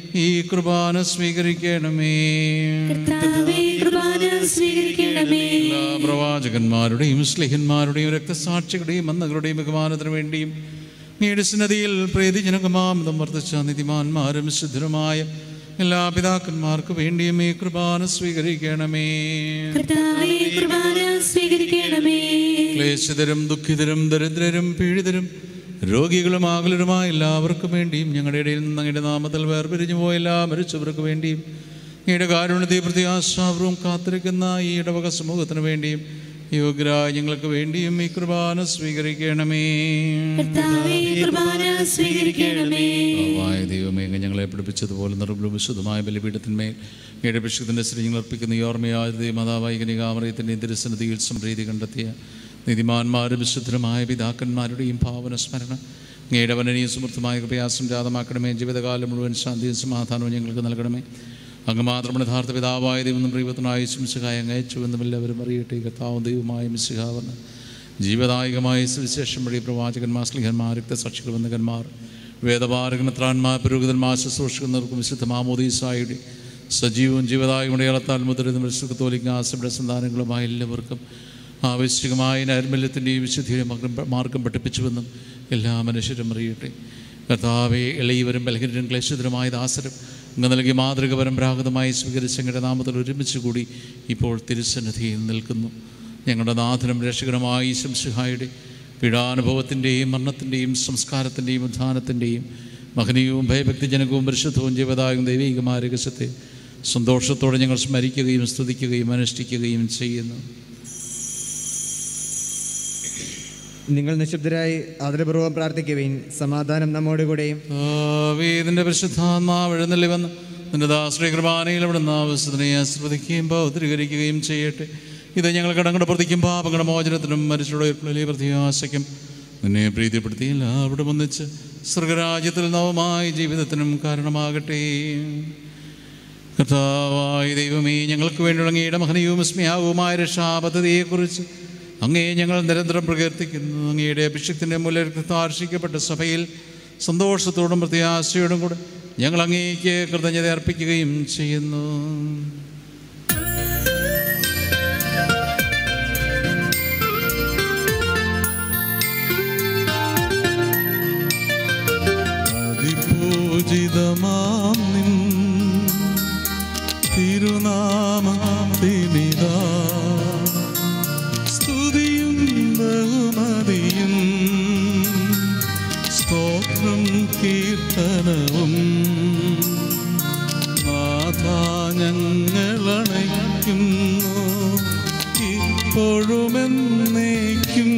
[SPEAKER 9] ഈ കുർബാന സ്വീകരിക്കണമേ
[SPEAKER 2] കർത്താവേ കുർബാന സ്വീകരിക്കണമേ
[SPEAKER 9] എല്ലാ പ്രവാചകന്മാരുടെയും സ്ലിഹന്മാരുടെയും രക്തസാക്ഷികളുടെയും മന്നകളുടെയും ബഹുമാനത്തിനു വേണ്ടിയും നീയുടെ സന്നദ്ധിയിൽ പ്രീതിജനകമാമിതം വർദ്ധിച്ച നിധിമാന്മാരും ശുദ്ധരുമായ എല്ലാ പിതാക്കന്മാർക്ക് വേണ്ടിയും ഈ കുർബാന സ്വീകരിക്കണമേ
[SPEAKER 2] കർത്താവേ കുർബാന സ്വീകരിക്കണമേ
[SPEAKER 9] ക്ലേശിതരും ദുഃഖിതരും ദരിദ്രരും പീഡിതരും രോഗികളും ആകുലരുമായ എല്ലാവർക്കും വേണ്ടിയും ഞങ്ങളുടെ ഇടയിൽ നിന്ന് അങ്ങയുടെ നാമത്തിൽ വേർപിരിഞ്ഞു പോയ എല്ലാ മരിച്ചവർക്ക് വേണ്ടിയും അങ്ങയുടെ കാരുണ്യത്തെ പ്രത്യാശാപൂർവം കാത്തിരിക്കുന്ന ഈ ഇടവക സമൂഹത്തിന് വേണ്ടിയും യോഗ്യരായ ഞങ്ങൾക്ക് വേണ്ടിയും ഈ കുർബാന സ്വീകരിക്കണമേ
[SPEAKER 2] കർത്താവേ കുർബാന സ്വീകരിക്കണമേ
[SPEAKER 9] കർത്താവായ ദൈവമേ അങ്ങ് ഞങ്ങളെ പഠിപ്പിച്ചതുപോലെ നിർമ്മല വിശുദ്ധമായ ബലിപീഠത്തിന്മേൽ അങ്ങയുടെ അഭിഷേകത്തിൻ്റെ ശ്രീങ്ങൾ അർപ്പിക്കുന്ന ഈ ഓർമ്മയായ ദൈവമാതാവായി കനികാമറയത്തിൻ്റെ ദുരസന്നതിയിൽ സംപ്രീതി കണ്ടെത്തിയ നീതിമാന്മാരും വിശുദ്ധരുമായ പിതാക്കന്മാരുടെയും ഭാവന സ്മരണ അങ്ങയുടെ വനനീയ സമൃദ്ധമായ കൃപയാസം ജാതമാക്കണമേ ജീവിതകാലം മുഴുവൻ ശാന്തിയും സമാധാനവും ഞങ്ങൾക്ക് നൽകണമേ അങ്ങ് മാത്രമാണ് യഥാർത്ഥ പിതാവായ ദൈവം പ്രീപത്തിനായ ശിംസുഖായ അങ്ങ് അയച്ചുവെന്നും എല്ലാവരും അറിയട്ടെ കർത്താവും ദൈവമായ മിശിഹാവെന്ന് ജീവദായകമായ സുവിശേഷം വഴി പ്രവാചകന്മാർ സ്ലിഹന്മാർ രക്തസാക്ഷികൾ ബന്ധകന്മാർ വേദപാരകനത്രാന്മാർ പുരോഹിതന്മാർ ശുശ്രൂഷിക്കുന്നവർക്കും വിശുദ്ധ മാമോദീസായുടെ സജീവവും ജീവദായകയുടെ ഇളത്താൽ മുതലുന്ന വിശുദ്ധത്തോലിക്ക ആസയുടെ സന്താനങ്ങളുമായ എല്ലാവർക്കും ആവശ്യകമായ നൈർമല്യത്തിൻ്റെയും വിശുദ്ധിയുടെയും മാർഗം മാർഗം പഠിപ്പിച്ചുവെന്നും എല്ലാ മനുഷ്യരും അറിയട്ടെ കർത്താവെ ഇളയവരും ബലഹീനരും ക്ലേശിതരുമായ ദാസരും അങ്ങ് നൽകിയ മാതൃക പരമ്പരാഗതമായി സ്വീകരിച്ച അങ്ങയുടെ നാമത്തിൽ ഒരുമിച്ച് കൂടി ഇപ്പോൾ തിരുസന്നിധിയിൽ നിൽക്കുന്നു ഞങ്ങളുടെ നാഥനും രക്ഷകനുമായ ശംസുഹായുടെ പീഡാനുഭവത്തിൻ്റെയും മരണത്തിൻ്റെയും സംസ്കാരത്തിൻ്റെയും ഉദ്ധാനത്തിൻ്റെയും മഹനീയവും ഭയഭക്തിജനകവും പരിശുദ്ധവും ജീവതായും ദൈവികമായ രഹസ്യത്തെ സന്തോഷത്തോടെ ഞങ്ങൾ സ്മരിക്കുകയും സ്തുതിക്കുകയും അനുഷ്ഠിക്കുകയും ചെയ്യുന്നു
[SPEAKER 5] നിങ്ങൾ നിശബ്ദരായി ആദരപൂർവ്വം പ്രാർത്ഥിക്കുവീൻ സമാധാനം നമ്മോട് കൂടെയും
[SPEAKER 9] ഇതിൻ്റെ പരിശുദ്ധാത്മാവ് എഴുന്നള്ളി വന്ന് നിന്റെ ദാശ്രീ കൃപാനയിൽ അവിടെ നിന്ന് ആവശ്യത്തിനെ ആസ്വദിക്കുകയും പൗത്രീകരിക്കുകയും ചെയ്യട്ടെ ഇത് ഞങ്ങൾ കടങ്ങളുടെ പ്രതിക്കും പാപങ്ങളുടെ മോചനത്തിനും മരിച്ചുള്ള പ്രത്യാശയ്ക്കും നിന്നെ പ്രീതിപ്പെടുത്തി എല്ലാവരും ഒന്നിച്ച് സ്വർഗരാജ്യത്തിൽ നവമായ ജീവിതത്തിനും കാരണമാകട്ടെ കർത്താവായ ദൈവമേ ഞങ്ങൾക്ക് വേണ്ടിയുള്ള അങ്ങയുടെ മഹനീയവും സ്മയാവുമായ രക്ഷാപദ്ധതിയെക്കുറിച്ച് അങ്ങേ ഞങ്ങൾ നിരന്തരം പ്രകീർത്തിക്കുന്നു അങ്ങയുടെ അഭിഷേകത്തിൻ്റെ മൂലം താർഷിക്കപ്പെട്ട സഭയിൽ സന്തോഷത്തോടും പ്രത്യാശയോടും കൂടെ ഞങ്ങൾ അങ്ങേക്ക് കൃതജ്ഞത അർപ്പിക്കുകയും ചെയ്യുന്നു
[SPEAKER 1] അതിപൂജിതമാം നിൻ തിരുനാമത്തിനിതാ സ്തുതിയും ബഹുമതിയും സ്തോത്രം കീർത്തനവും നാഥ ഞങ്ങളണയ്ക്കുന്നു ഇപ്പോഴുമെന്നേക്കും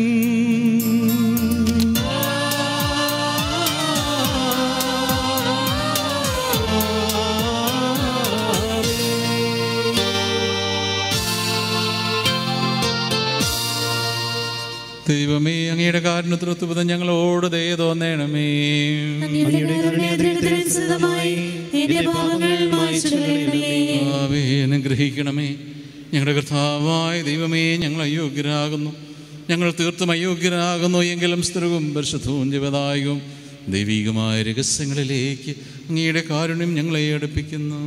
[SPEAKER 9] ദൈവമേ അങ്ങയുടെ കാരണത്തിനൊത്തുപതം ഞങ്ങളോട് ദയ തോന്നണമേ
[SPEAKER 2] അങ്ങയുടെ കരുണയാദ്രനുസൃതമായി എന്റെ പാപങ്ങൾ മായ്ച്ചുകളയണമേ
[SPEAKER 9] കർത്താവേ, അനുഗ്രഹിക്കണമേ ഞങ്ങളുടെ കർത്താവായ ദൈവമേ ഞങ്ങൾ അയോഗ്യരാകുന്നു ഞങ്ങൾ തീർത്തും അയോഗ്യരാകുന്നു എങ്കിലും സ്ഥിരവും പരിശുദ്ധവും ജീവദായകവും ദൈവികമായ രഹസ്യങ്ങളിലേക്ക് അങ്ങയുടെ കാരുണ്യം ഞങ്ങളെ അടുപ്പിക്കുന്നു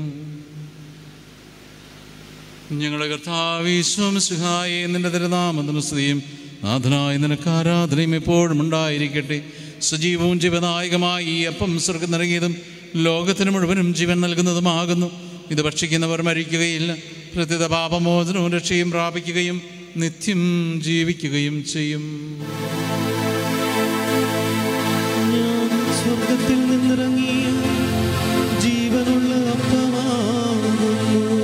[SPEAKER 9] ഞങ്ങളുടെ കർത്താവീശ്വം സുഹായി നിന്റെ തിരുനാമത്തിന് സ്തുതിയും നാഥനായ നിനക്ക് ആരാധനയും എപ്പോഴും ഉണ്ടായിരിക്കട്ടെ സജീവവും ജീവനായകമായി ഈ അപ്പം സ്വർഗം നിറങ്ങിയതും ലോകത്തിന് മുഴുവനും ജീവൻ നൽകുന്നതുമാകുന്നു ഇത് ഭക്ഷിക്കുന്നവർ മരിക്കുകയില്ല പ്രത്യുത പാപമോചനവും രക്ഷയും പ്രാപിക്കുകയും നിത്യം ജീവിക്കുകയും ചെയ്യും
[SPEAKER 1] ഞാൻ സ്വർഗത്തിൽ നിന്നിറങ്ങിയ ജീവനുള്ള അപ്പമാകുന്നു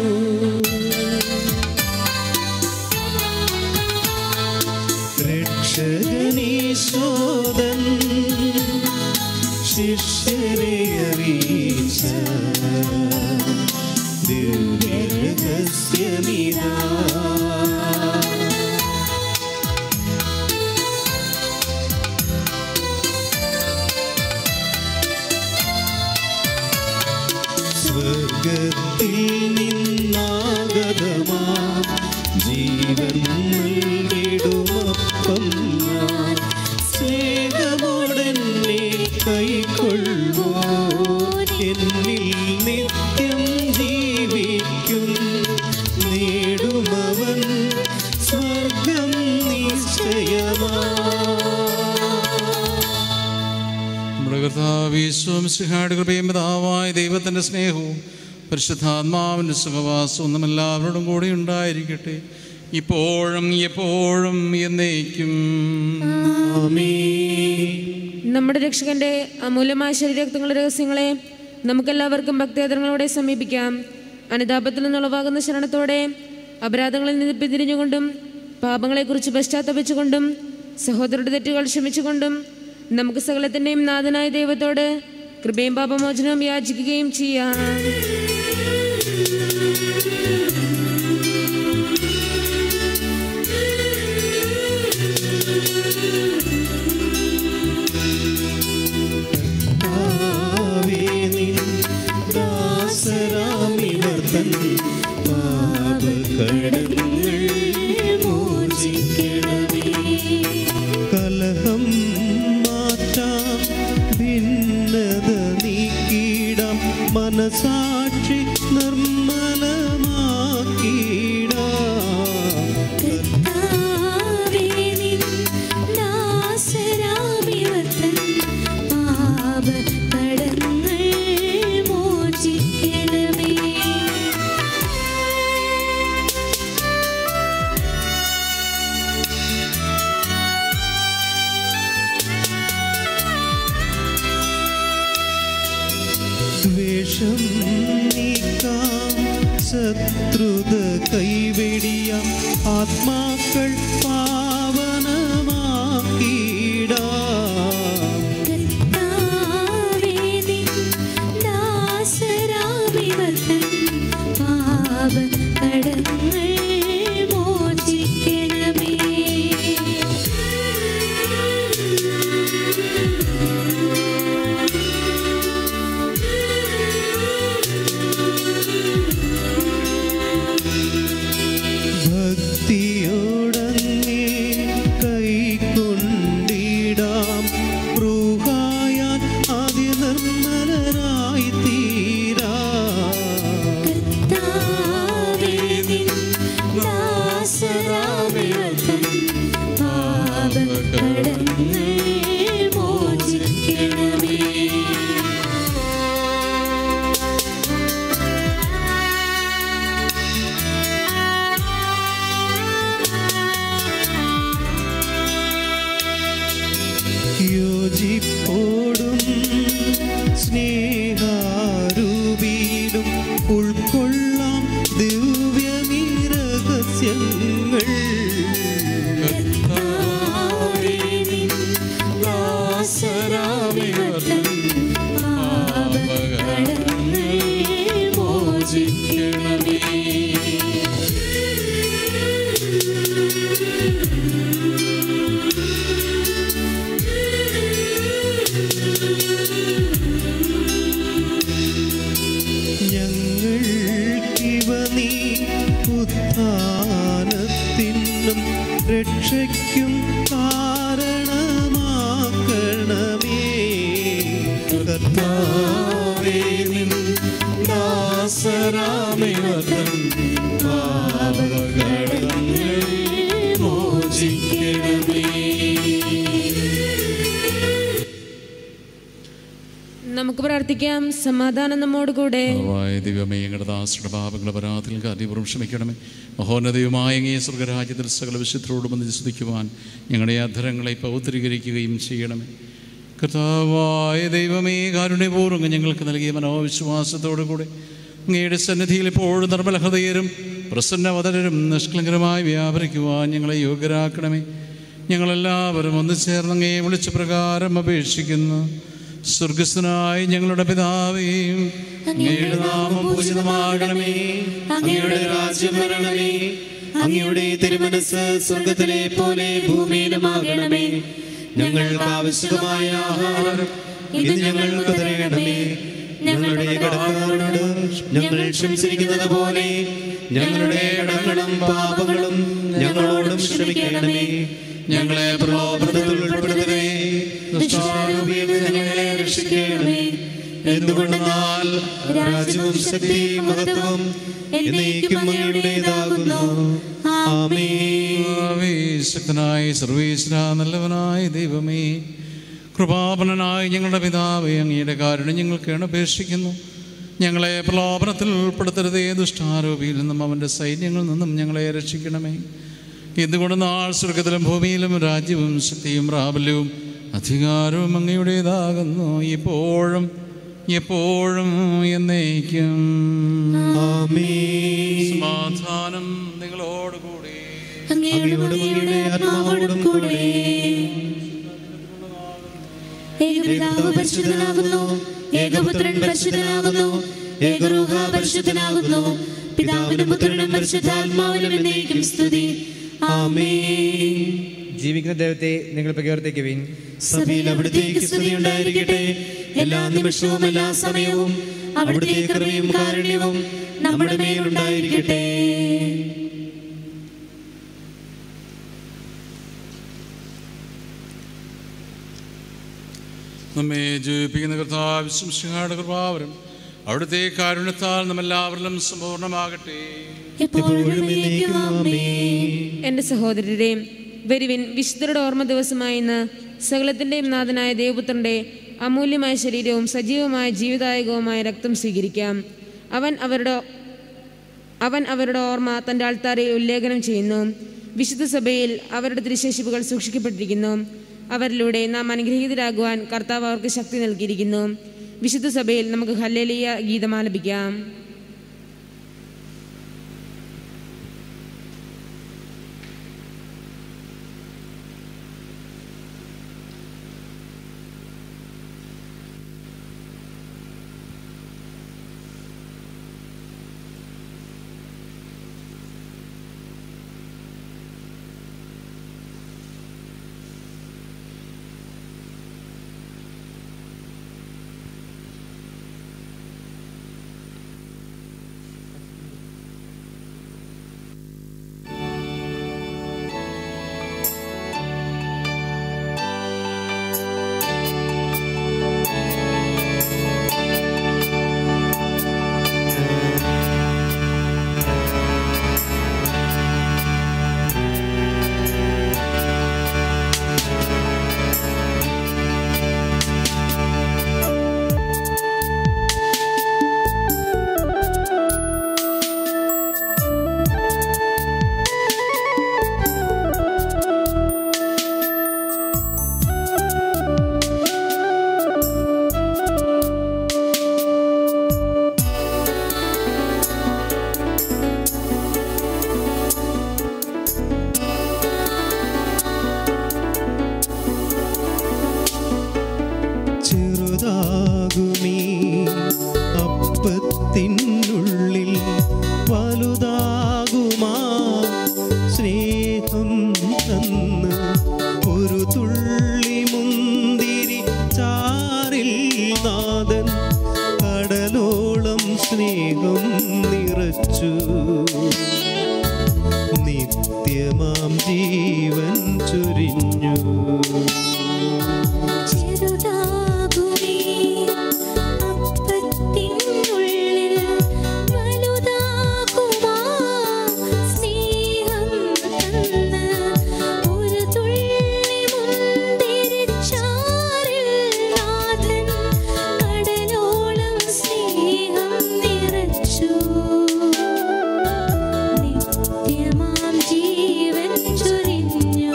[SPEAKER 1] രക്ഷകനീശോദൻ ശിഷ്യരെ അറിയിച്ച ദിവ്യരഹസ്യമിതാ സ്വർഗത്തിൽ നിന്നാഗതമാ ജീവൻ നൽകിടുമപ്പം ഞാൻ സ്നേഹമോടെന്നെ കൈക്കൊള്ളുവീൻ
[SPEAKER 4] കർത്താവീശ്വം സിഹാട് കൃപയും പിതാവായ ദൈവത്തിൻ്റെ സ്നേഹവും പരിശുദ്ധാത്മാവിൻ്റെ സുഖവാസവും നമ്മ എല്ലാവരോടും കൂടി ഉണ്ടായിരിക്കട്ടെ ഇപ്പോഴും എപ്പോഴും എന്നേക്കും
[SPEAKER 6] നമ്മുടെ രക്ഷകന്റെ അമൂല്യമായ ശരീരങ്ങളുടെ രഹസ്യങ്ങളെ നമുക്കെല്ലാവർക്കും ഭക്തിയാദരങ്ങളോടെ സമീപിക്കാം അനുതാപത്തിൽ നിന്നുളവാകുന്ന ശരണത്തോടെ അപരാധങ്ങളിൽ നിന്ന് പിന്തിരിഞ്ഞുകൊണ്ടും പാപങ്ങളെക്കുറിച്ച് പശ്ചാത്തപിച്ചുകൊണ്ടും സഹോദരരുടെ തെറ്റുകൾ ക്ഷമിച്ചുകൊണ്ടും നമുക്ക് സകലത്തിൻ്റെയും നാഥനായ ദൈവത്തോട് കൃപയും പാപമോചനവും യാചിക്കുകയും ചെയ്യാം
[SPEAKER 1] ആവേ നിൻ ദാസരാമിവർ തൻ പാപകടങ്ങൾ മോചിക്കണമേ കലഹം മാറ്റാം ഭിന്നത നീക്കിടാം മനസാക്ഷി നിർമ്മലമാക്കിടാം ദ്വേഷം നീക്കാം ശത്രുത കൈവെടിയാം ആത്മാക്കൾ പാവനമാക്കിടാം ഭക്തിയോടങ്ങേ കൈക്കൊണ്ടിടാം ൃഹായാൻ ആദ്യ നിർമ്മലരായി തീരാ യോജിപ്പോടും സ്നേഹാരൂപിയിലും ഉൾക്കൊള്ളാം ദിവ്യമീ രഹസ്യങ്ങൾ ഞങ്ങൾക്കിവ നീ ഉത്ഥാനത്തിനും രക്ഷയ്ക്കും കാരണമാക്കണമേ കർത്താവേ നിൻ ദാസരാമിവതൻ പാപകടങ്ങൾ മോചിക്കണമേ
[SPEAKER 6] നമുക്ക് പ്രാർത്ഥിക്കാം സമാധാനം നമ്മോട് കൂടെ
[SPEAKER 4] കർത്താവായ ദൈവമേ ഞങ്ങളുടെ ദാസരുടെ പാപങ്ങളുടെ പരാതിയിൽ അതിപൂർവ്വം ക്ഷമിക്കണമേ മഹോന്നതയുമായ അങ്ങേ സ്വർഗരാജ്യത്തിൽ സകല വിശുദ്ധരോടും സ്തുതിക്കുവാൻ ഞങ്ങളുടെ അധരങ്ങളെ പൗത്രീകരിക്കുകയും ചെയ്യണമേ കർത്താവായ ദൈവമേ കാരുണ്യപൂർവ്വം ഞങ്ങൾക്ക് നൽകിയ മനോവിശ്വാസത്തോടു കൂടെ അങ്ങയുടെ സന്നിധിയിൽ എപ്പോഴും നിർമ്മല ഹൃദയരും പ്രസന്നവതരും നിഷ്കളങ്കരമായി വ്യാപരിക്കുവാൻ ഞങ്ങളെ യോഗ്യരാക്കണമേ ഞങ്ങളെല്ലാവരും ഒന്ന് ചേർന്ന് അങ്ങേ വിളിച്ച പ്രകാരം അപേക്ഷിക്കുന്നു സ്വർഗസ്ഥനായ ഞങ്ങളുടെ പിതാവേയും
[SPEAKER 1] അങ്ങയുടെ നാമം പൂജിതമാകണമേ അങ്ങയുടെ രാജ്യം വരണമേ അങ്ങയുടെ തിരുമനസ് സ്വർഗത്തിലെ പോലെ ഭൂമിയിലുമാകണമേ ഞങ്ങൾക്ക് ആവശ്യമായ ആഹാരം ഇത് ഞങ്ങൾക്ക് തരണമേ ഞങ്ങളുടെ കടക്കാരോട് ഞങ്ങൾ ക്ഷമിച്ചിരിക്കുന്നത് പോലെ ഞങ്ങളുടെ കടങ്ങളും പാപങ്ങളും ഞങ്ങളോടും ക്ഷമിക്കണമേ ഞങ്ങളെ പ്രലോഭനത്തിൽ ഉൾപ്പെടുത്തണേ ദുഷ്ടാരൂപിയിൽ ഞങ്ങളെ രക്ഷിക്കണമേ എന്തുകൊണ്ടെന്നാൽ രാജ്യവും ശക്തിയും മഹത്വവും എന്നേക്കും അങ്ങയുടേതാകുന്നു ആമേൻ
[SPEAKER 4] ശക്തനായ സർവേശ്വര നല്ലവനായ ദൈവമേ
[SPEAKER 9] കൃപാപനനായ ഞങ്ങളുടെ പിതാവേ അങ്ങയുടെ കാരുണ്യം ഞങ്ങൾക്ക് അപേക്ഷിക്കുന്നു ഞങ്ങളെ പ്രലോഭനത്തിൽ ഉൾപ്പെടുത്തരുതേ ദുഷ്ടാരോപിയിൽ നിന്നും അവൻ്റെ സൈന്യങ്ങളിൽ നിന്നും ഞങ്ങളെ രക്ഷിക്കണമേ എന്തുകൊണ്ട് നാൾ സ്വർഗത്തിലും ഭൂമിയിലും രാജ്യവും ശക്തിയും പ്രാബല്യവും അധികാരവും അങ്ങയുടേതാകുന്നു ഇപ്പോഴും എപ്പോഴും എന്നേക്കും സമാധാനം നിങ്ങളോടുകൂടി
[SPEAKER 2] അങ്ങയോടും അങ്ങയുടെ ആത്മാവോടും കൂടെ ഏകപിതാവ് പരിശുദ്ധനാകുന്നു ഏകപുത്രൻ പരിശുദ്ധനാകുന്നു ഏകരൂഹ പരിശുദ്ധനാകുന്നു പിതാവിനും പുത്രനും പരിശുദ്ധാത്മാവിനും എന്നേക്കും സ്തുതി ആമേ
[SPEAKER 5] ജീവിക്കുന്ന ദൈവത്തെ നിങ്ങൾ പ്രകീർത്തിക്കുവിൻ
[SPEAKER 1] സഭയിൽ അവിടുത്തേക്ക് സ്തുതി ഉണ്ടായിരിക്കട്ടെ എല്ലാ നിമിഷവും എല്ലാ സമയവും അവിടുത്തെ കൃപയും കാരുണ്യവും നമ്മുടെ മേലുണ്ടായിരിക്കട്ടെ
[SPEAKER 9] നമ്മെ ജീവിപ്പിക്കുന്ന കർത്താവ് ശംസിഹാട് കൃപാവരം അവിടുത്തെ കാരുണ്യത്താൽ നമ്മെല്ലാവരിലും സമ്പൂർണ്ണമാകട്ടെ
[SPEAKER 2] എപ്പോഴും എന്നേക്കും ആമേ
[SPEAKER 6] എൻ്റെ സഹോദരരെ വരുവിൻ വിശുദ്ധരുടെ ഓർമ്മ ദിവസമായ ഇന്ന് സകലത്തിൻ്റെയും നാഥനായ ദേവപുത്രൻ്റെ അമൂല്യമായ ശരീരവും സജീവമായ ജീവദായകവുമായ രക്തം സ്വീകരിക്കാം അവൻ അവരുടെ അവൻ അവരുടെ ഓർമ്മ തൻ്റെ ആൾത്താരിൽ ഉല്ലേഖനം ചെയ്യുന്നു വിശുദ്ധ സഭയിൽ അവരുടെ തിരുശേഷിപ്പുകൾ സൂക്ഷിക്കപ്പെട്ടിരിക്കുന്നു അവരിലൂടെ നാം അനുഗ്രഹീതരാകുവാൻ കർത്താവ് അവർക്ക് ശക്തി നൽകിയിരിക്കുന്നു വിശുദ്ധ സഭയിൽ നമുക്ക് ഹല്ലേലിയ ഗീതം ആലപിക്കാം
[SPEAKER 1] ചെറുതാകുമീ അപ്പത്തിനുള്ളിൽ വലുതാകുമാ സ്നേഹം തന്ന് ഒരു തുള്ളി മുന്തിരി ചാറിൽ നാദൻ കടലോളം സ്നേഹം നിറച്ചു നിത്യമാം ജീവൻ ചൊരിഞ്ഞു
[SPEAKER 2] ചെറുതാകുമേ അപ്പത്തിനുള്ളിൽ വലുതാകുമാ സ്നേഹം തന്ന് ഒരു തുള്ളി മുന്തിരിച്ചാറിൽ നാഥൻ കടലോളം സ്നേഹം നിറച്ചു നിത്യമാം ജീവൻ ചൊരിഞ്ഞു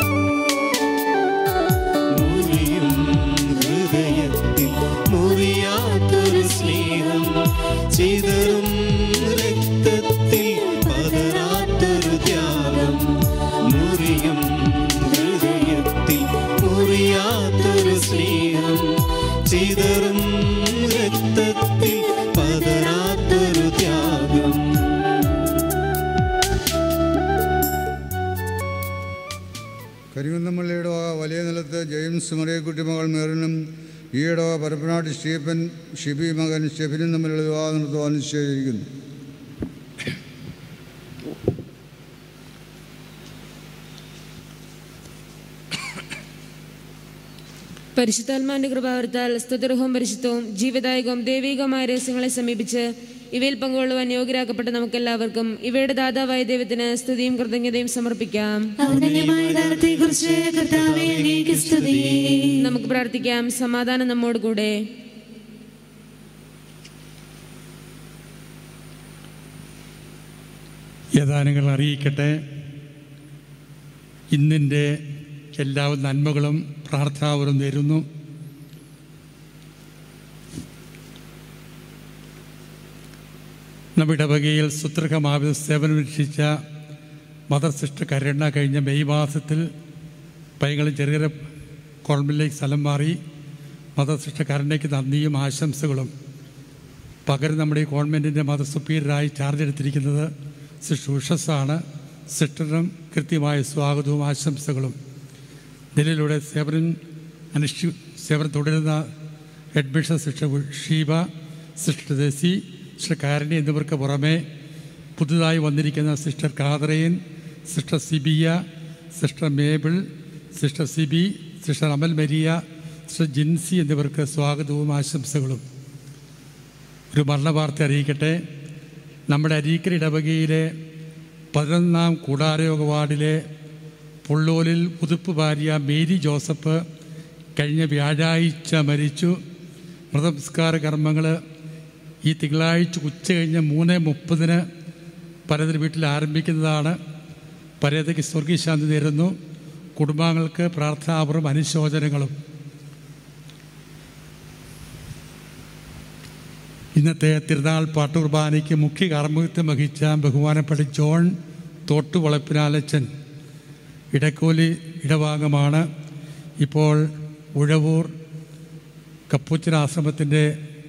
[SPEAKER 1] മുറിയും ഹൃദയത്തിൽ മുറിയാത്തൊരു സ്നേഹം ചിതറും രക്തത്തിൽ പതരാത്തൊരു ത്യാഗം മുറിയും ഹൃദയത്തിൽ മുറിയാത്തൊരു സ്നേഹം ചിതറും രക്തത്തിൽ പതരാത്തൊരു ത്യാഗം
[SPEAKER 10] കരികുന്നമ്മള്ളിയുടെ വക വലിയ നിലത്ത് ജെയിംസ് മറിയക്കുട്ടി മകൾ മെറിനും ഈയിടവ പരപ്പനാട്ട് സ്റ്റീഫൻ ഷിബി മകൻ സ്റ്റെഫിനും തമ്മിലുള്ള വിവാഹം നടത്തുവാൻ നിശ്ചയിച്ചിരിക്കുന്നു
[SPEAKER 6] പരിശുദ്ധാത്മാവിന്റെ കൃപാവർത്താൽ സ്തുതിർഹവും പരിശുദ്ധവും ജീവദായകവും ദൈവികവുമായ രഹസ്യങ്ങളെ സമീപിച്ച് ഇവയിൽ പങ്കുകൊള്ളുവാൻ യോഗ്യരാക്കപ്പെട്ട നമുക്കെല്ലാവർക്കും ഇവയുടെ ദാതാവായ ദൈവത്തിന് സ്തുതിയും കൃതജ്ഞതയും സമർപ്പിക്കാം
[SPEAKER 2] ഔന്നത്യമായ ദാനത്തെക്കുറിച്ച് കർത്താവേ അങ്ങേക്ക് സ്തുതി
[SPEAKER 6] നമുക്ക് പ്രാർത്ഥിക്കാം സമാധാനം നമ്മോട് കൂടെ
[SPEAKER 3] യഥാനങ്ങൾ അറിയിക്കട്ടെ ഇന്നിൻ്റെ എല്ലാ നന്മകളും പ്രാർത്ഥനാപുരം നേരുന്നു നമ്മുടെ ഇടവകയിൽ സുത്രകമാവിത സേവനം രക്ഷിച്ച മതസിഷ്ട കരുണ കഴിഞ്ഞ മെയ് മാസത്തിൽ പൈകളും ചെറിയ കോളമ്പിലേക്ക് സ്ഥലം മാറി മതസിഷ്ട കരുണയ്ക്ക് നന്ദിയും ആശംസകളും പകരം നമ്മുടെ ഈ ഗവൺമെൻറ്റിൻ്റെ മത സുപ്പീരിയറായി ചാർജ് എടുത്തിരിക്കുന്നത് സിസ്റ്റർ ഉഷസ്സാണ് സിസ്റ്ററും കൃത്യമായ സ്വാഗതവും ആശംസകളും നിലയിലൂടെ സേവനം അനുഷ്ഠി സേവനം തുടരുന്ന ഹെഡ്മിഷൻ സിസ്റ്റർ ഷീബ സിസ്റ്റർ ദസി സിസ്റ്റർ കാരണി എന്നിവർക്ക് പുറമെ പുതുതായി വന്നിരിക്കുന്ന sister Catherine sister Sibiya sister Mabel sister Sibi sister Amal Maria sister Jincy എന്നിവർക്ക് സ്വാഗതവും ആശംസകളും ഒരു മരണവാർത്ത അറിയിക്കട്ടെ നമ്മുടെ അരീക്കര ഇടവകയിലെ പതിനൊന്നാം കൂടാരയോഗ വാർഡിലെ പുള്ളോലിൽ പുതുപ്പ് ഭാര്യ മേരി ജോസഫ് കഴിഞ്ഞ വ്യാഴാഴ്ച മരിച്ചു മൃതംസ്കാര കർമ്മങ്ങൾ ഈ തിങ്കളാഴ്ച ഉച്ച കഴിഞ്ഞ് മൂന്ന് മുപ്പതിന് പരതിന് വീട്ടിൽ ആരംഭിക്കുന്നതാണ് പരേതയ്ക്ക് സ്വർഗീശാന്തി നേരുന്നു കുടുംബാംഗങ്ങൾക്ക് പ്രാർത്ഥനാപുറം അനുശോചനങ്ങളും ഇന്നത്തെ തിരുനാൾ പാട്ടുകുർബാനയ്ക്ക് മുഖ്യ കാർമ്മികത്വം വഹിച്ച ബഹുമാനപ്പെട്ട ജോൺ തോട്ടുവളപ്പിനാലച്ചൻ ഇടക്കോലി ഇടഭാഗമാണ് ഇപ്പോൾ ഉഴവൂർ കപ്പൂച്ചൻ ആശ്രമത്തിൻ്റെ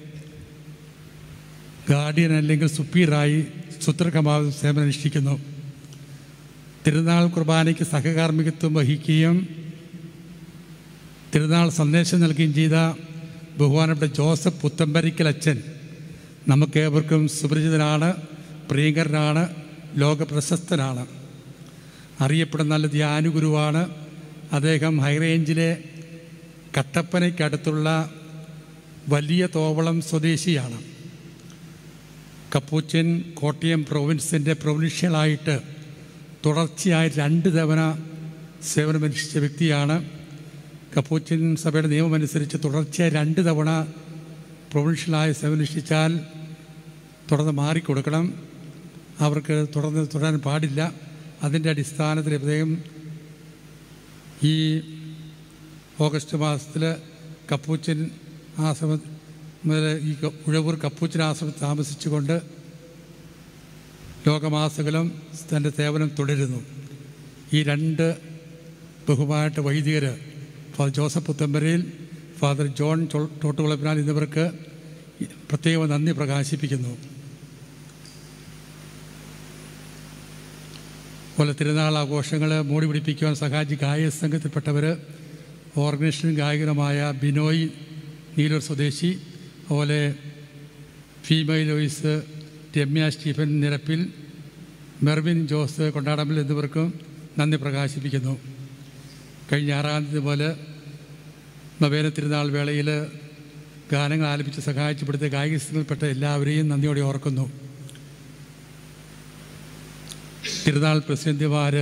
[SPEAKER 3] ഗാർഡിയൻ അല്ലെങ്കിൽ സുപ്പീറായി സുത്രകമാവ് സേവനം അനുഷ്ഠിക്കുന്നു തിരുനാൾ കുർബാനയ്ക്ക് സഹകാർമ്മികത്വം വഹിക്കുകയും തിരുനാൾ സന്ദേശം നൽകുകയും ചെയ്ത ബഹുമാനപ്പെട്ട ജോസഫ് പുത്തമ്പരിക്കൽ അച്ഛൻ നമുക്കേവർക്കും സുപരിചിതനാണ് പ്രിയങ്കരനാണ് ലോകപ്രശസ്തനാണ് അറിയപ്പെടുന്ന നല്ല ധ്യാനുഗുരുവാണ് അദ്ദേഹം ഹൈറേഞ്ചിലെ കട്ടപ്പനയ്ക്കടുത്തുള്ള വലിയ തോവളം സ്വദേശിയാണ് കപ്പൂച്ചൻ കോട്ടയം പ്രൊവിൻസിൻ്റെ പ്രൊവിൻഷ്യലായിട്ട് തുടർച്ചയായി രണ്ട് തവണ സേവനമനുഷ്ഠിച്ച വ്യക്തിയാണ് കപ്പൂച്ചൻ സഭയുടെ നിയമമനുസരിച്ച് തുടർച്ചയായി രണ്ട് തവണ പ്രൊവിൻഷ്യലായി സേവനമനുഷ്ഠിച്ചാൽ തുടർന്ന് മാറിക്കൊടുക്കണം അവർക്ക് തുടർന്ന് തുടരാൻ പാടില്ല അതിൻ്റെ അടിസ്ഥാനത്തിൽ അദ്ദേഹം ഈ ഓഗസ്റ്റ് മാസത്തിൽ കപ്പൂച്ചൻ ആശ്രമ മുതൽ ഈ ക- ഉഴവൂർ കപ്പൂച്ചൻ ആശ്രമത്തിൽ താമസിച്ചുകൊണ്ട് ലോകമാസകലം തൻ്റെ സേവനം തുടരുന്നു ഈ രണ്ട് ബഹുമാനപ്പെട്ട വൈദികർ father Joseph Puthamparayil father John ചോ- തോട്ടുകുളപ്പിനാൽ എന്നിവർക്ക് പ്രത്യേകം നന്ദി പ്രകാശിപ്പിക്കുന്നു പോലെ തിരുനാൾ ആഘോഷങ്ങൾ മൂടി പിടിപ്പിക്കുവാൻ സഹായിച്ച് ഗായക സംഘത്തിൽപ്പെട്ടവർ ഓർഗനൈസേഷൻ ഗായകനുമായ ബിനോയ് നീലൂർ സ്വദേശി അതുപോലെ female voice Ramya Stephen Nirappil Mervin Jose Kondadampil എന്നിവർക്കും നന്ദി പ്രകാശിപ്പിക്കുന്നു കഴിഞ്ഞ ആറാം തീയതി പോലെ നവേന തിരുനാൾ വേളയിൽ ഗാനങ്ങൾ ആലപിച്ച് സഹായിച്ചപ്പെടുത്തിയ ഗായക സംഘത്തിൽപ്പെട്ട എല്ലാവരെയും നന്ദിയോടെ ഓർക്കുന്നു തിരുനാൾ പ്രസിഡന്റുമാർ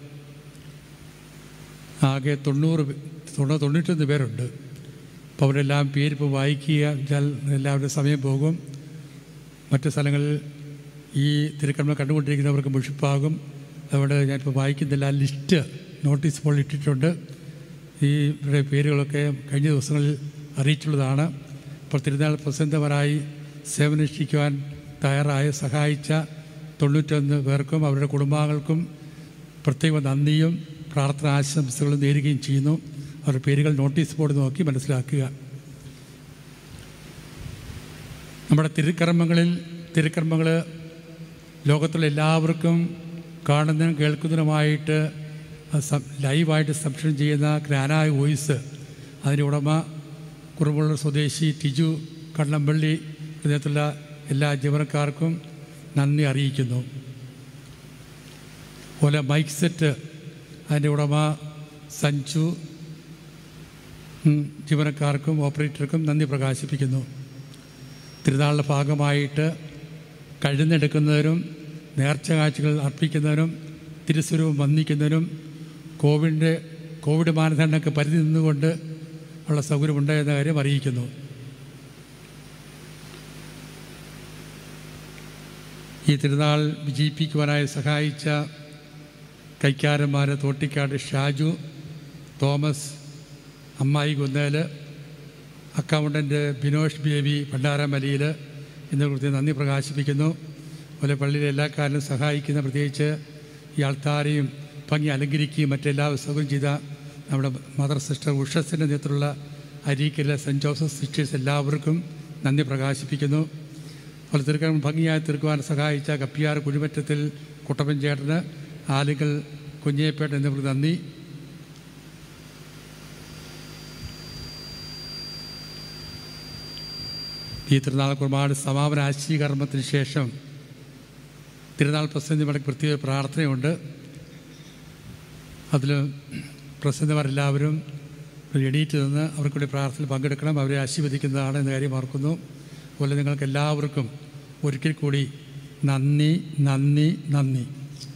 [SPEAKER 3] ആകെ തൊണ്ണൂറ് പേ- തൊണ്ണൂ തൊണ്ണൂറ്റൊന്ന് പേരുണ്ട് അപ്പോൾ അവരെല്ലാം പേരിപ്പോൾ വായിക്കുക വെച്ചാൽ എല്ലാവരുടെയും സമയം പോകും മറ്റ് സ്ഥലങ്ങളിൽ ഈ തിരുക്കർമ്മം കണ്ടുകൊണ്ടിരിക്കുന്നവർക്ക് മുഷിപ്പാകും അതുകൊണ്ട് ഞാനിപ്പോൾ വായിക്കുന്നില്ല ആ ലിസ്റ്റ് നോട്ടീസ് ഇപ്പോൾ ഇട്ടിട്ടുണ്ട് ഈ ഇവരുടെ പേരുകളൊക്കെ കഴിഞ്ഞ ദിവസങ്ങളിൽ അറിയിച്ചുള്ളതാണ് അപ്പോൾ തിരുനാൾ പ്രസിദ്ധമാരായി സേവനനുഷ്ഠിക്കുവാൻ തയ്യാറായി സഹായിച്ച തൊണ്ണൂറ്റൊന്ന് പേർക്കും അവരുടെ കുടുംബാംഗങ്ങൾക്കും പ്രത്യേക നന്ദിയും പ്രാർത്ഥന ആശംസകളും നേരുകയും ചെയ്യുന്നു അവരുടെ പേരുകൾ നോട്ടീസ് ബോർഡ് നോക്കി മനസ്സിലാക്കുക നമ്മുടെ തിരുക്കർമ്മങ്ങളിൽ തിരുക്കർമ്മങ്ങൾ ലോകത്തുള്ള എല്ലാവർക്കും കാണുന്നതിനും കേൾക്കുന്നതിനുമായിട്ട് അത് സം- ലൈവായിട്ട് സംപ്രേഷണം ചെയ്യുന്ന ഗ്രാനായ വോയിസ് അതിൻ്റെ ഉടമ കുറുമുള്ള സ്വദേശി ടിജു കണ്ണമ്പള്ളി ഇതിനകത്തുള്ള എല്ലാ ജീവനക്കാർക്കും നന്ദി അറിയിക്കുന്നു അതുപോലെ മൈക്ക് സെറ്റ് അതിൻ്റെ ഉടമ സഞ്ജു ഉം, ജീവനക്കാർക്കും ഓപ്പറേറ്റർക്കും നന്ദി പ്രകാശിപ്പിക്കുന്നു തിരുനാളിൻ്റെ ഭാഗമായിട്ട് കഴുന്നെടുക്കുന്നതിനും നേർച്ച കാഴ്ചകൾ അർപ്പിക്കുന്നതിനും തിരുസ്വരൂപം വന്ദിക്കുന്നതിനും കോവിഡിൻ്റെ കോവിഡ് മാനദണ്ഡങ്ങൾക്ക് പരിധി നിന്നുകൊണ്ട് ഉള്ള സൗകര്യമുണ്ട് എന്ന കാര്യം അറിയിക്കുന്നു ഈ തിരുനാൾ വിജയിപ്പിക്കുവാനായി സഹായിച്ച കൈക്കാരന്മാർ തോട്ടിക്കാട് ഷാജു തോമസ് അമ്മായി കുന്നേൽ അക്കൗണ്ടൻറ്റ് ബിനോഷ് ബേബി ഭണ്ഡാരമലിയിൽ എന്നിവർക്ക് നന്ദി പ്രകാശിപ്പിക്കുന്നു അതുപോലെ പള്ളിയിലെ എല്ലാ കാലവും സഹായിക്കുന്ന പ്രത്യേകിച്ച് ഈ ആൾത്താരെയും ഭംഗി അലങ്കരിക്കുകയും മറ്റെല്ലാ സൗകര്യം ചെയ്ത നമ്മുടെ മദർ സിസ്റ്റർ ഉഷസിൻ്റെ നേതൃത്വമുള്ള അരീക്കലെ സെൻറ്റ് ജോസഫ് സിസ്റ്റേഴ്സ് എല്ലാവർക്കും നന്ദി പ്രകാശിപ്പിക്കുന്നു അതുപോലെ തീർക്കാൻ ഭംഗിയായി തീർക്കുവാൻ സഹായിച്ച കപ്പിയാർ കുഴിമറ്റത്തിൽ കുട്ടപ്പൻ ചേട്ടന് ആലുകൾ കുഞ്ഞേപ്പേട്ട എന്നിവർക്ക് നന്ദി ഈ തിരുനാൾ കുർബാന സമാപന ആശീകർമ്മത്തിന് ശേഷം തിരുനാൾ പ്രസിദ്ധി മടക്കി പ്രത്യേക പ്രാർത്ഥനയുണ്ട് അതിൽ പ്രസിദ്ധമാരെല്ലാവരും എണീറ്റ് നിന്ന് അവർക്കൂടി പ്രാർത്ഥനയിൽ പങ്കെടുക്കണം അവരെ ആശീർവദിക്കുന്നതാണ് എന്ന കാര്യം ഓർക്കുന്നു അതുപോലെ നിങ്ങൾക്ക് എല്ലാവർക്കും ഒരിക്കൽ കൂടി നന്ദി നന്ദി നന്ദി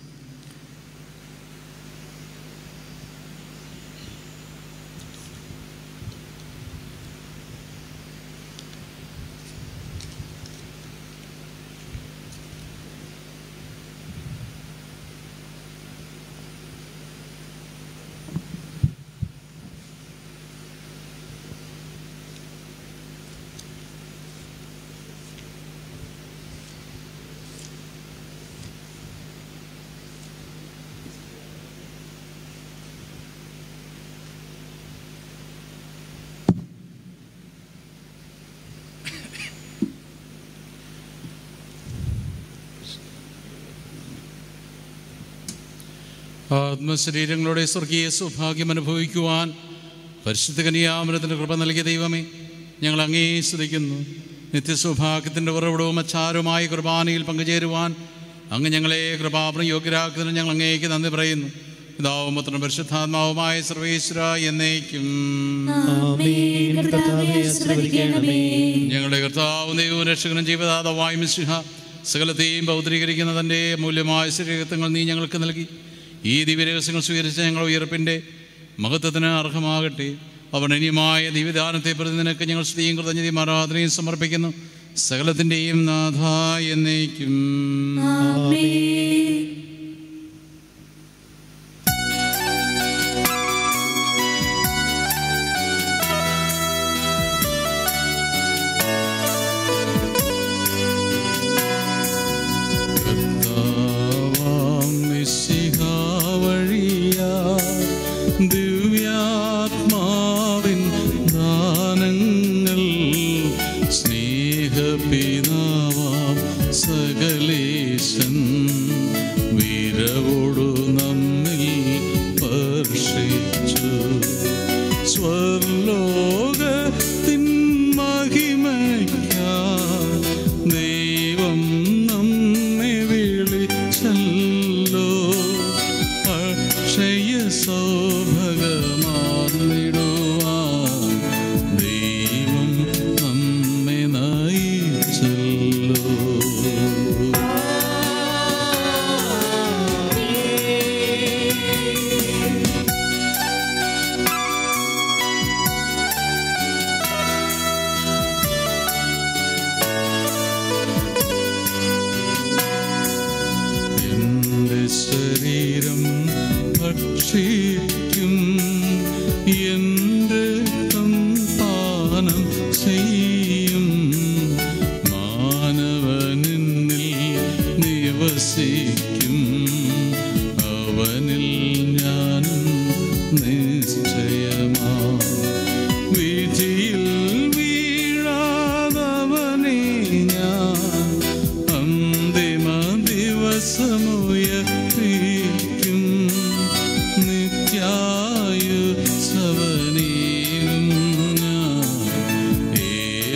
[SPEAKER 4] ആത്മശരീരങ്ങളുടെ സ്വർഗീയ സൗഭാഗ്യം അനുഭവിക്കുവാൻ പരിശുദ്ധ കനിയാമനത്തിൻ്റെ കൃപ നൽകിയ ദൈവമേ ഞങ്ങൾ അങ്ങേ സ്തുതിക്കുന്നു നിത്യസൗഭാഗ്യത്തിൻ്റെ ഉറവിടവും അച്ചാരവുമായ കുർബാനയിൽ പങ്കുചേരുവാൻ അങ്ങ് ഞങ്ങളെ കൃപാപന യോഗ്യരാക്കുന്നതിന് ഞങ്ങൾ അങ്ങേക്ക് നന്ദി പറയുന്നു പിതാവും പുത്രനും പരിശുദ്ധാത്മാവുമായ സർവേശ്വര എന്നേക്കും
[SPEAKER 1] ആമേൻ കർത്താവേ ആശീർവദിക്കണമേ
[SPEAKER 4] ഞങ്ങളുടെ കർത്താവും ദൈവവും രക്ഷകനും ജീവദാതാവായ മിശിഹ സകലത്തെയും പൗത്രീകരിക്കുന്ന തൻ്റെ മൂല്യമായ ശരീരത്വങ്ങൾ നീ ഞങ്ങൾക്ക് നൽകി ഈ ദിവ്യരഹസ്യങ്ങൾ സ്വീകരിച്ച ഞങ്ങൾ ഉയർപ്പിൻ്റെ മഹത്വത്തിന് അർഹമാകട്ടെ അവൻ അന്യമായ ദിവ്യദാനത്തെ പ്രതി നിനക്ക് ഞങ്ങൾ സ്ത്രീയും കൃതജ്ഞതയും ആരാധനയും സമർപ്പിക്കുന്നു സകലത്തിൻ്റെയും നാഥ എന്നേക്കും കർത്താവാം മിശിഹാ വഴിയായി ദിവ്യാത്മാവിൻ ദാനങ്ങൾ സ്നേഹപിതാവാം സകലേശൻ വീരവോടു നമ്മിൽ സ്പർശിച്ചു സ്വർലോകത്തിൻ മഹിമയ്ക്കായി ദൈവം നമ്മെ വിളിച്ചല്ലോ അക്ഷയ സൗഭഗമാർന്നിടുവാൻ ദൈവം നമ്മെ നയിച്ചല്ലോ എന്റെ ശരീരം ഭക്ഷിക്കും എന്റെ രക്തം പാനം ചെയ്യും മാനവനിൽ നിവസിക്കും അവനിൽ ഞാനും നിശ്ചയമാ വിധിയിൽ വീഴാതവനെ ഞാൻ അന്തിമ ദിവസമുയർത്തിക്കും നിത്യായു സവനീയും ഞാൻ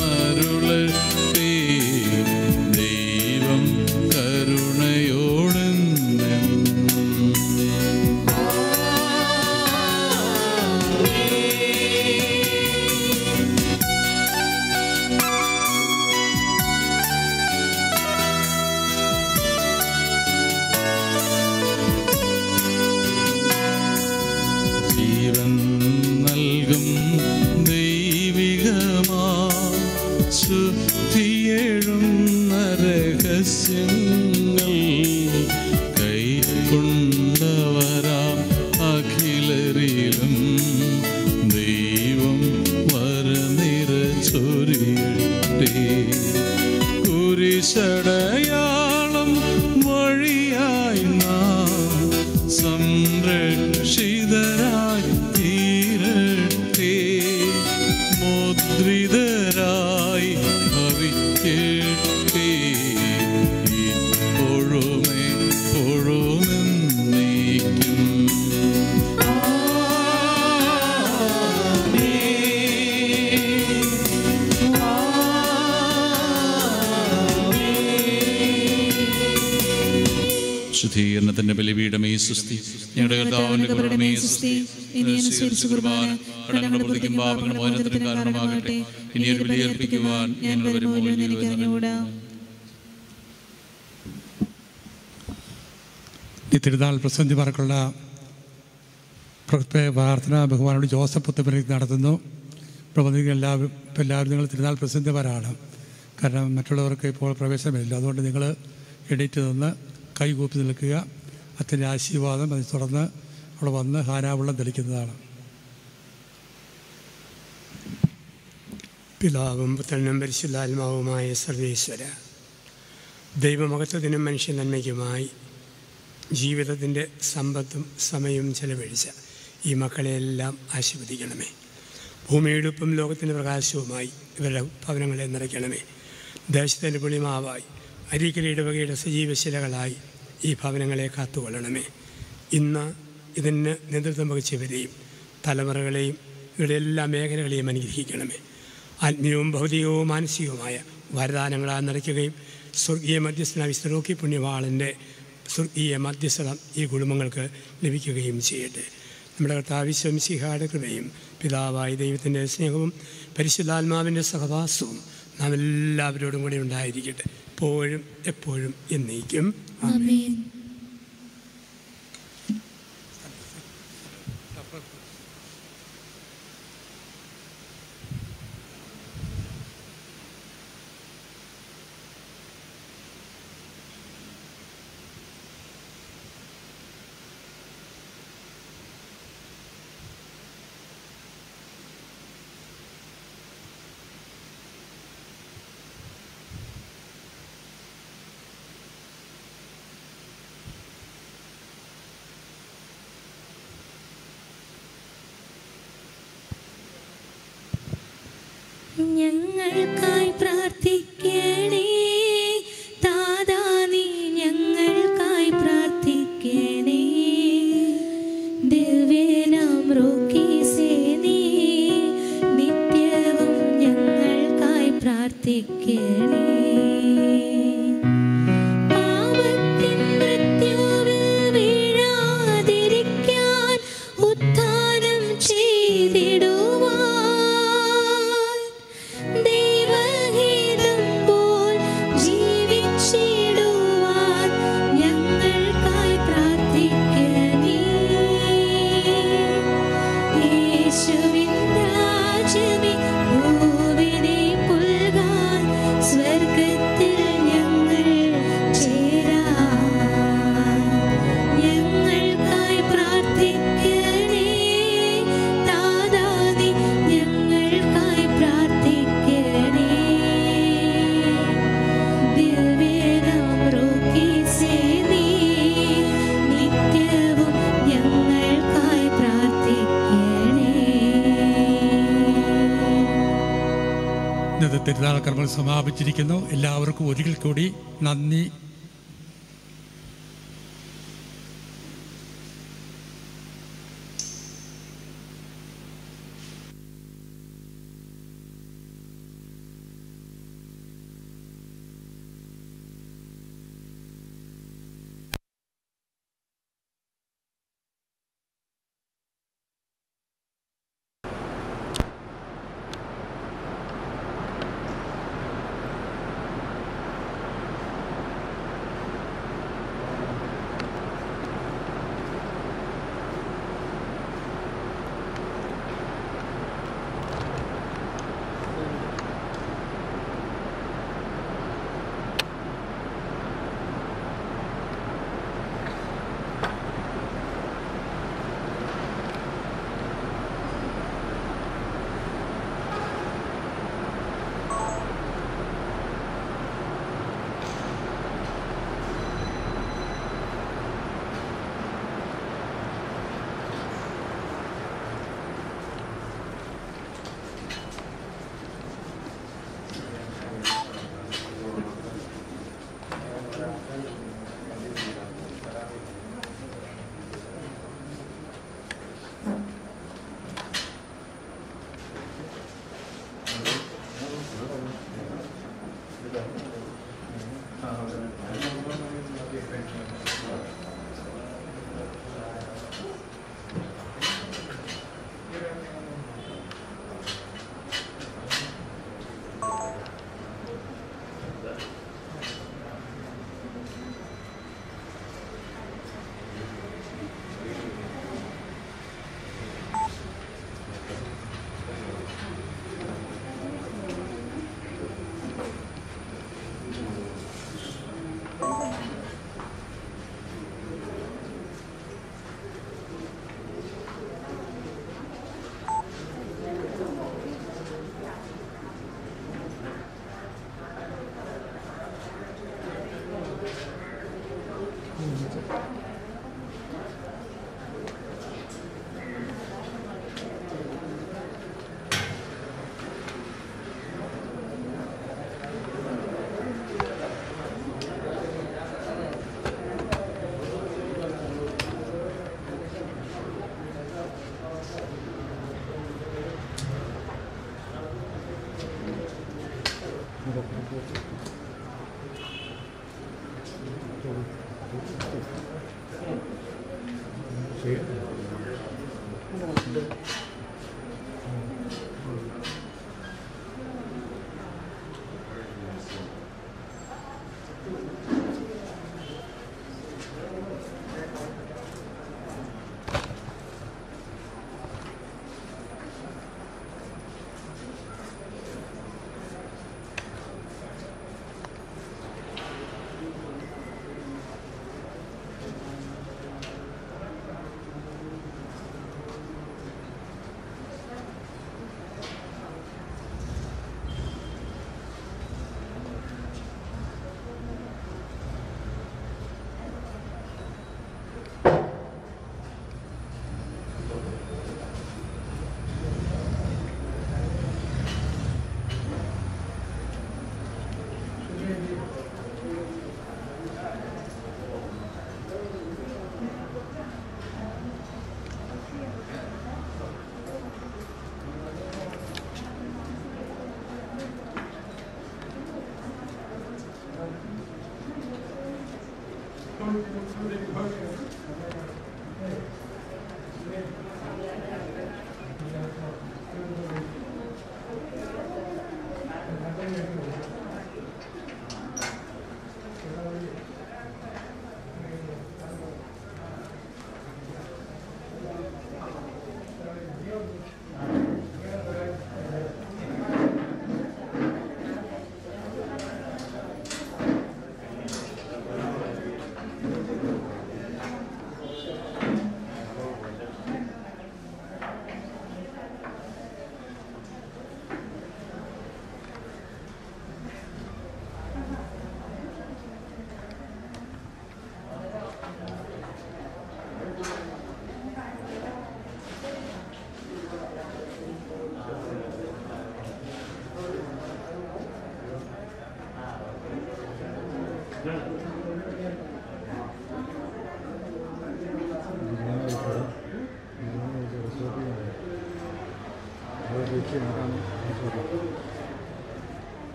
[SPEAKER 9] മരുളട്ടെ ദൈവം കരുണയോടെന്നും ജീവൻ നൽകും ദൈവികമാ ശുദ്ധിയേഴും രഹസ്യങ്ങൾ കൈക്കൊണ്ടവരാം അഖിലരിലും ദൈവം വരനിര ചൊരിയട്ടെ കുരിശടയാളം വഴിയായി നാം സംരക്ഷിതരായി തീരട്ടെ മുദ്രിതരായി ഭവിക്കട്ടെ ഇപ്പോഴുമേ എപ്പോഴുമെന്നേക്കും ശുദ്ധീകരണത്തിന്റെ ബലിപീഠമേ സുസ്തി ഞങ്ങളുടെ കർത്താവിന്റെ കരുണമേ സുസ്തി ഇനി അനുസരിച്ച് കുർബാന കടങ്ങളുടെ പ്രതിക്കും പാപങ്ങളും മോചനത്തിനും കാരണമാകട്ടെ ഇനി ഒരു ബലിയർപ്പിക്കുവാൻ ഞങ്ങൾ വരുമ്പോൾ
[SPEAKER 2] എനിക്ക് അറിഞ്ഞുകൂടാ
[SPEAKER 3] ഈ തിരുനാൾ പ്രസന്ധിമാർക്കുള്ള പ്രത്യേക പ്രാർത്ഥന ബഹുമാനോട് ജോസഫ് പുത്തപ്പനക്ക് നടത്തുന്നു പ്രബന്ധിക്കുന്ന എല്ലാവരും ഇപ്പം എല്ലാവരും നിങ്ങൾ തിരുനാൾ പ്രസിദ്ധന്മാരാണ് കാരണം മറ്റുള്ളവർക്ക് ഇപ്പോൾ പ്രവേശനമില്ല അതുകൊണ്ട് നിങ്ങൾ എണീറ്റ് നിന്ന് കൈകൂപ്പി നിൽക്കുക അച്ഛൻ്റെ ആശീർവാദം അതിൽ തുടർന്ന് അവിടെ വന്ന് ഹാരാവെള്ളം തെളിക്കുന്നതാണ്
[SPEAKER 8] പിതാവും പുത്രനും പരിശുദ്ധാത്മാവുമായ സർവേശ്വര ദൈവമഹത്വത്തിനും മനുഷ്യ നന്മയ്ക്കുമായി ജീവിതത്തിൻ്റെ സമ്പത്തും സമയവും ചെലവഴിച്ച ഈ മക്കളെയെല്ലാം ആശീർവദിക്കണമേ ഭൂമിയുടെ ഉപ്പും ലോകത്തിൻ്റെ പ്രകാശവുമായി ഇവരുടെ ഭവനങ്ങളെ നിറയ്ക്കണമേ ദേശത്തിൻ്റെ പുളിമാവായി അരീക്കൽ ഇടവകയുടെ സജീവശിലകളായി ഈ ഭവനങ്ങളെ കാത്തുകൊള്ളണമേ ഇന്ന് ഇതിന് നേതൃത്വം വഹിച്ചവരെയും തലമുറകളെയും ഇവരുടെ എല്ലാ മേഖലകളെയും അനുഗ്രഹിക്കണമേ ആത്മീയവും ഭൗതികവും മാനസികവുമായ വരദാനങ്ങളാൽ നിറയ്ക്കുകയും സ്വർഗീയ മധ്യസ്ഥന വിസ്തരോക്കി പുണ്യവാളൻ്റെ സ്വർഗീയ മധ്യസ്ഥം ഈ കുടുംബങ്ങൾക്ക് ലഭിക്കുകയും ചെയ്യട്ടെ നമ്മുടെ കർത്താവിശ്വം സിഹായുടെ കൃപയും പിതാവായ ദൈവത്തിൻ്റെ സ്നേഹവും പരിശുദ്ധാത്മാവിൻ്റെ സഹവാസവും നാം എല്ലാവരോടും കൂടി ഉണ്ടായിരിക്കട്ടെ എപ്പോഴും എപ്പോഴും എന്നേക്കും
[SPEAKER 2] ആമേൻ ഞങ്ങൾക്കായി പ്രാർത്ഥിക്കണേ താതാ നീ ഞങ്ങൾക്കായി പ്രാർത്ഥിക്കണേ ദിവ്യനാം റോക്കീസേ നീ നിത്യവും ഞങ്ങൾക്കായി പ്രാർത്ഥിക്കണേ പാപത്തിൻ മൃത്യുവിൽ വീഴാതിരിക്കാൻ ഉത്ഥാനം ചെയ്തിടുവാൻ ദൈവഹിതം പോൽ ജീവിച്ചിടുവാൻ ഞങ്ങൾക്കായി പ്രാർത്ഥിക്കണേ യേശുവിൻ രാജ്യമേ ഭൂവിനെ പുൽകാൻ സ്വർഗത്തിൽ ഞങ്ങൾ ചേരാൻ ഞങ്ങൾക്കായി പ്രാർത്ഥിക്കണേ താതാ നീ ഞങ്ങൾക്കായി പ്രാർത്ഥിക്കണേ ദിവ്യനാം റോക്കീസേ നീ നിത്യവും ഞങ്ങൾക്കായി പ്രാർത്ഥിക്കണേ
[SPEAKER 3] ഇന്നത്തെ തിരുനാൾ കർമ്മങ്ങൾ സമാപിച്ചിരിക്കുന്നു എല്ലാവർക്കും ഒരിക്കൽ കൂടി നന്ദി
[SPEAKER 11] Thank you.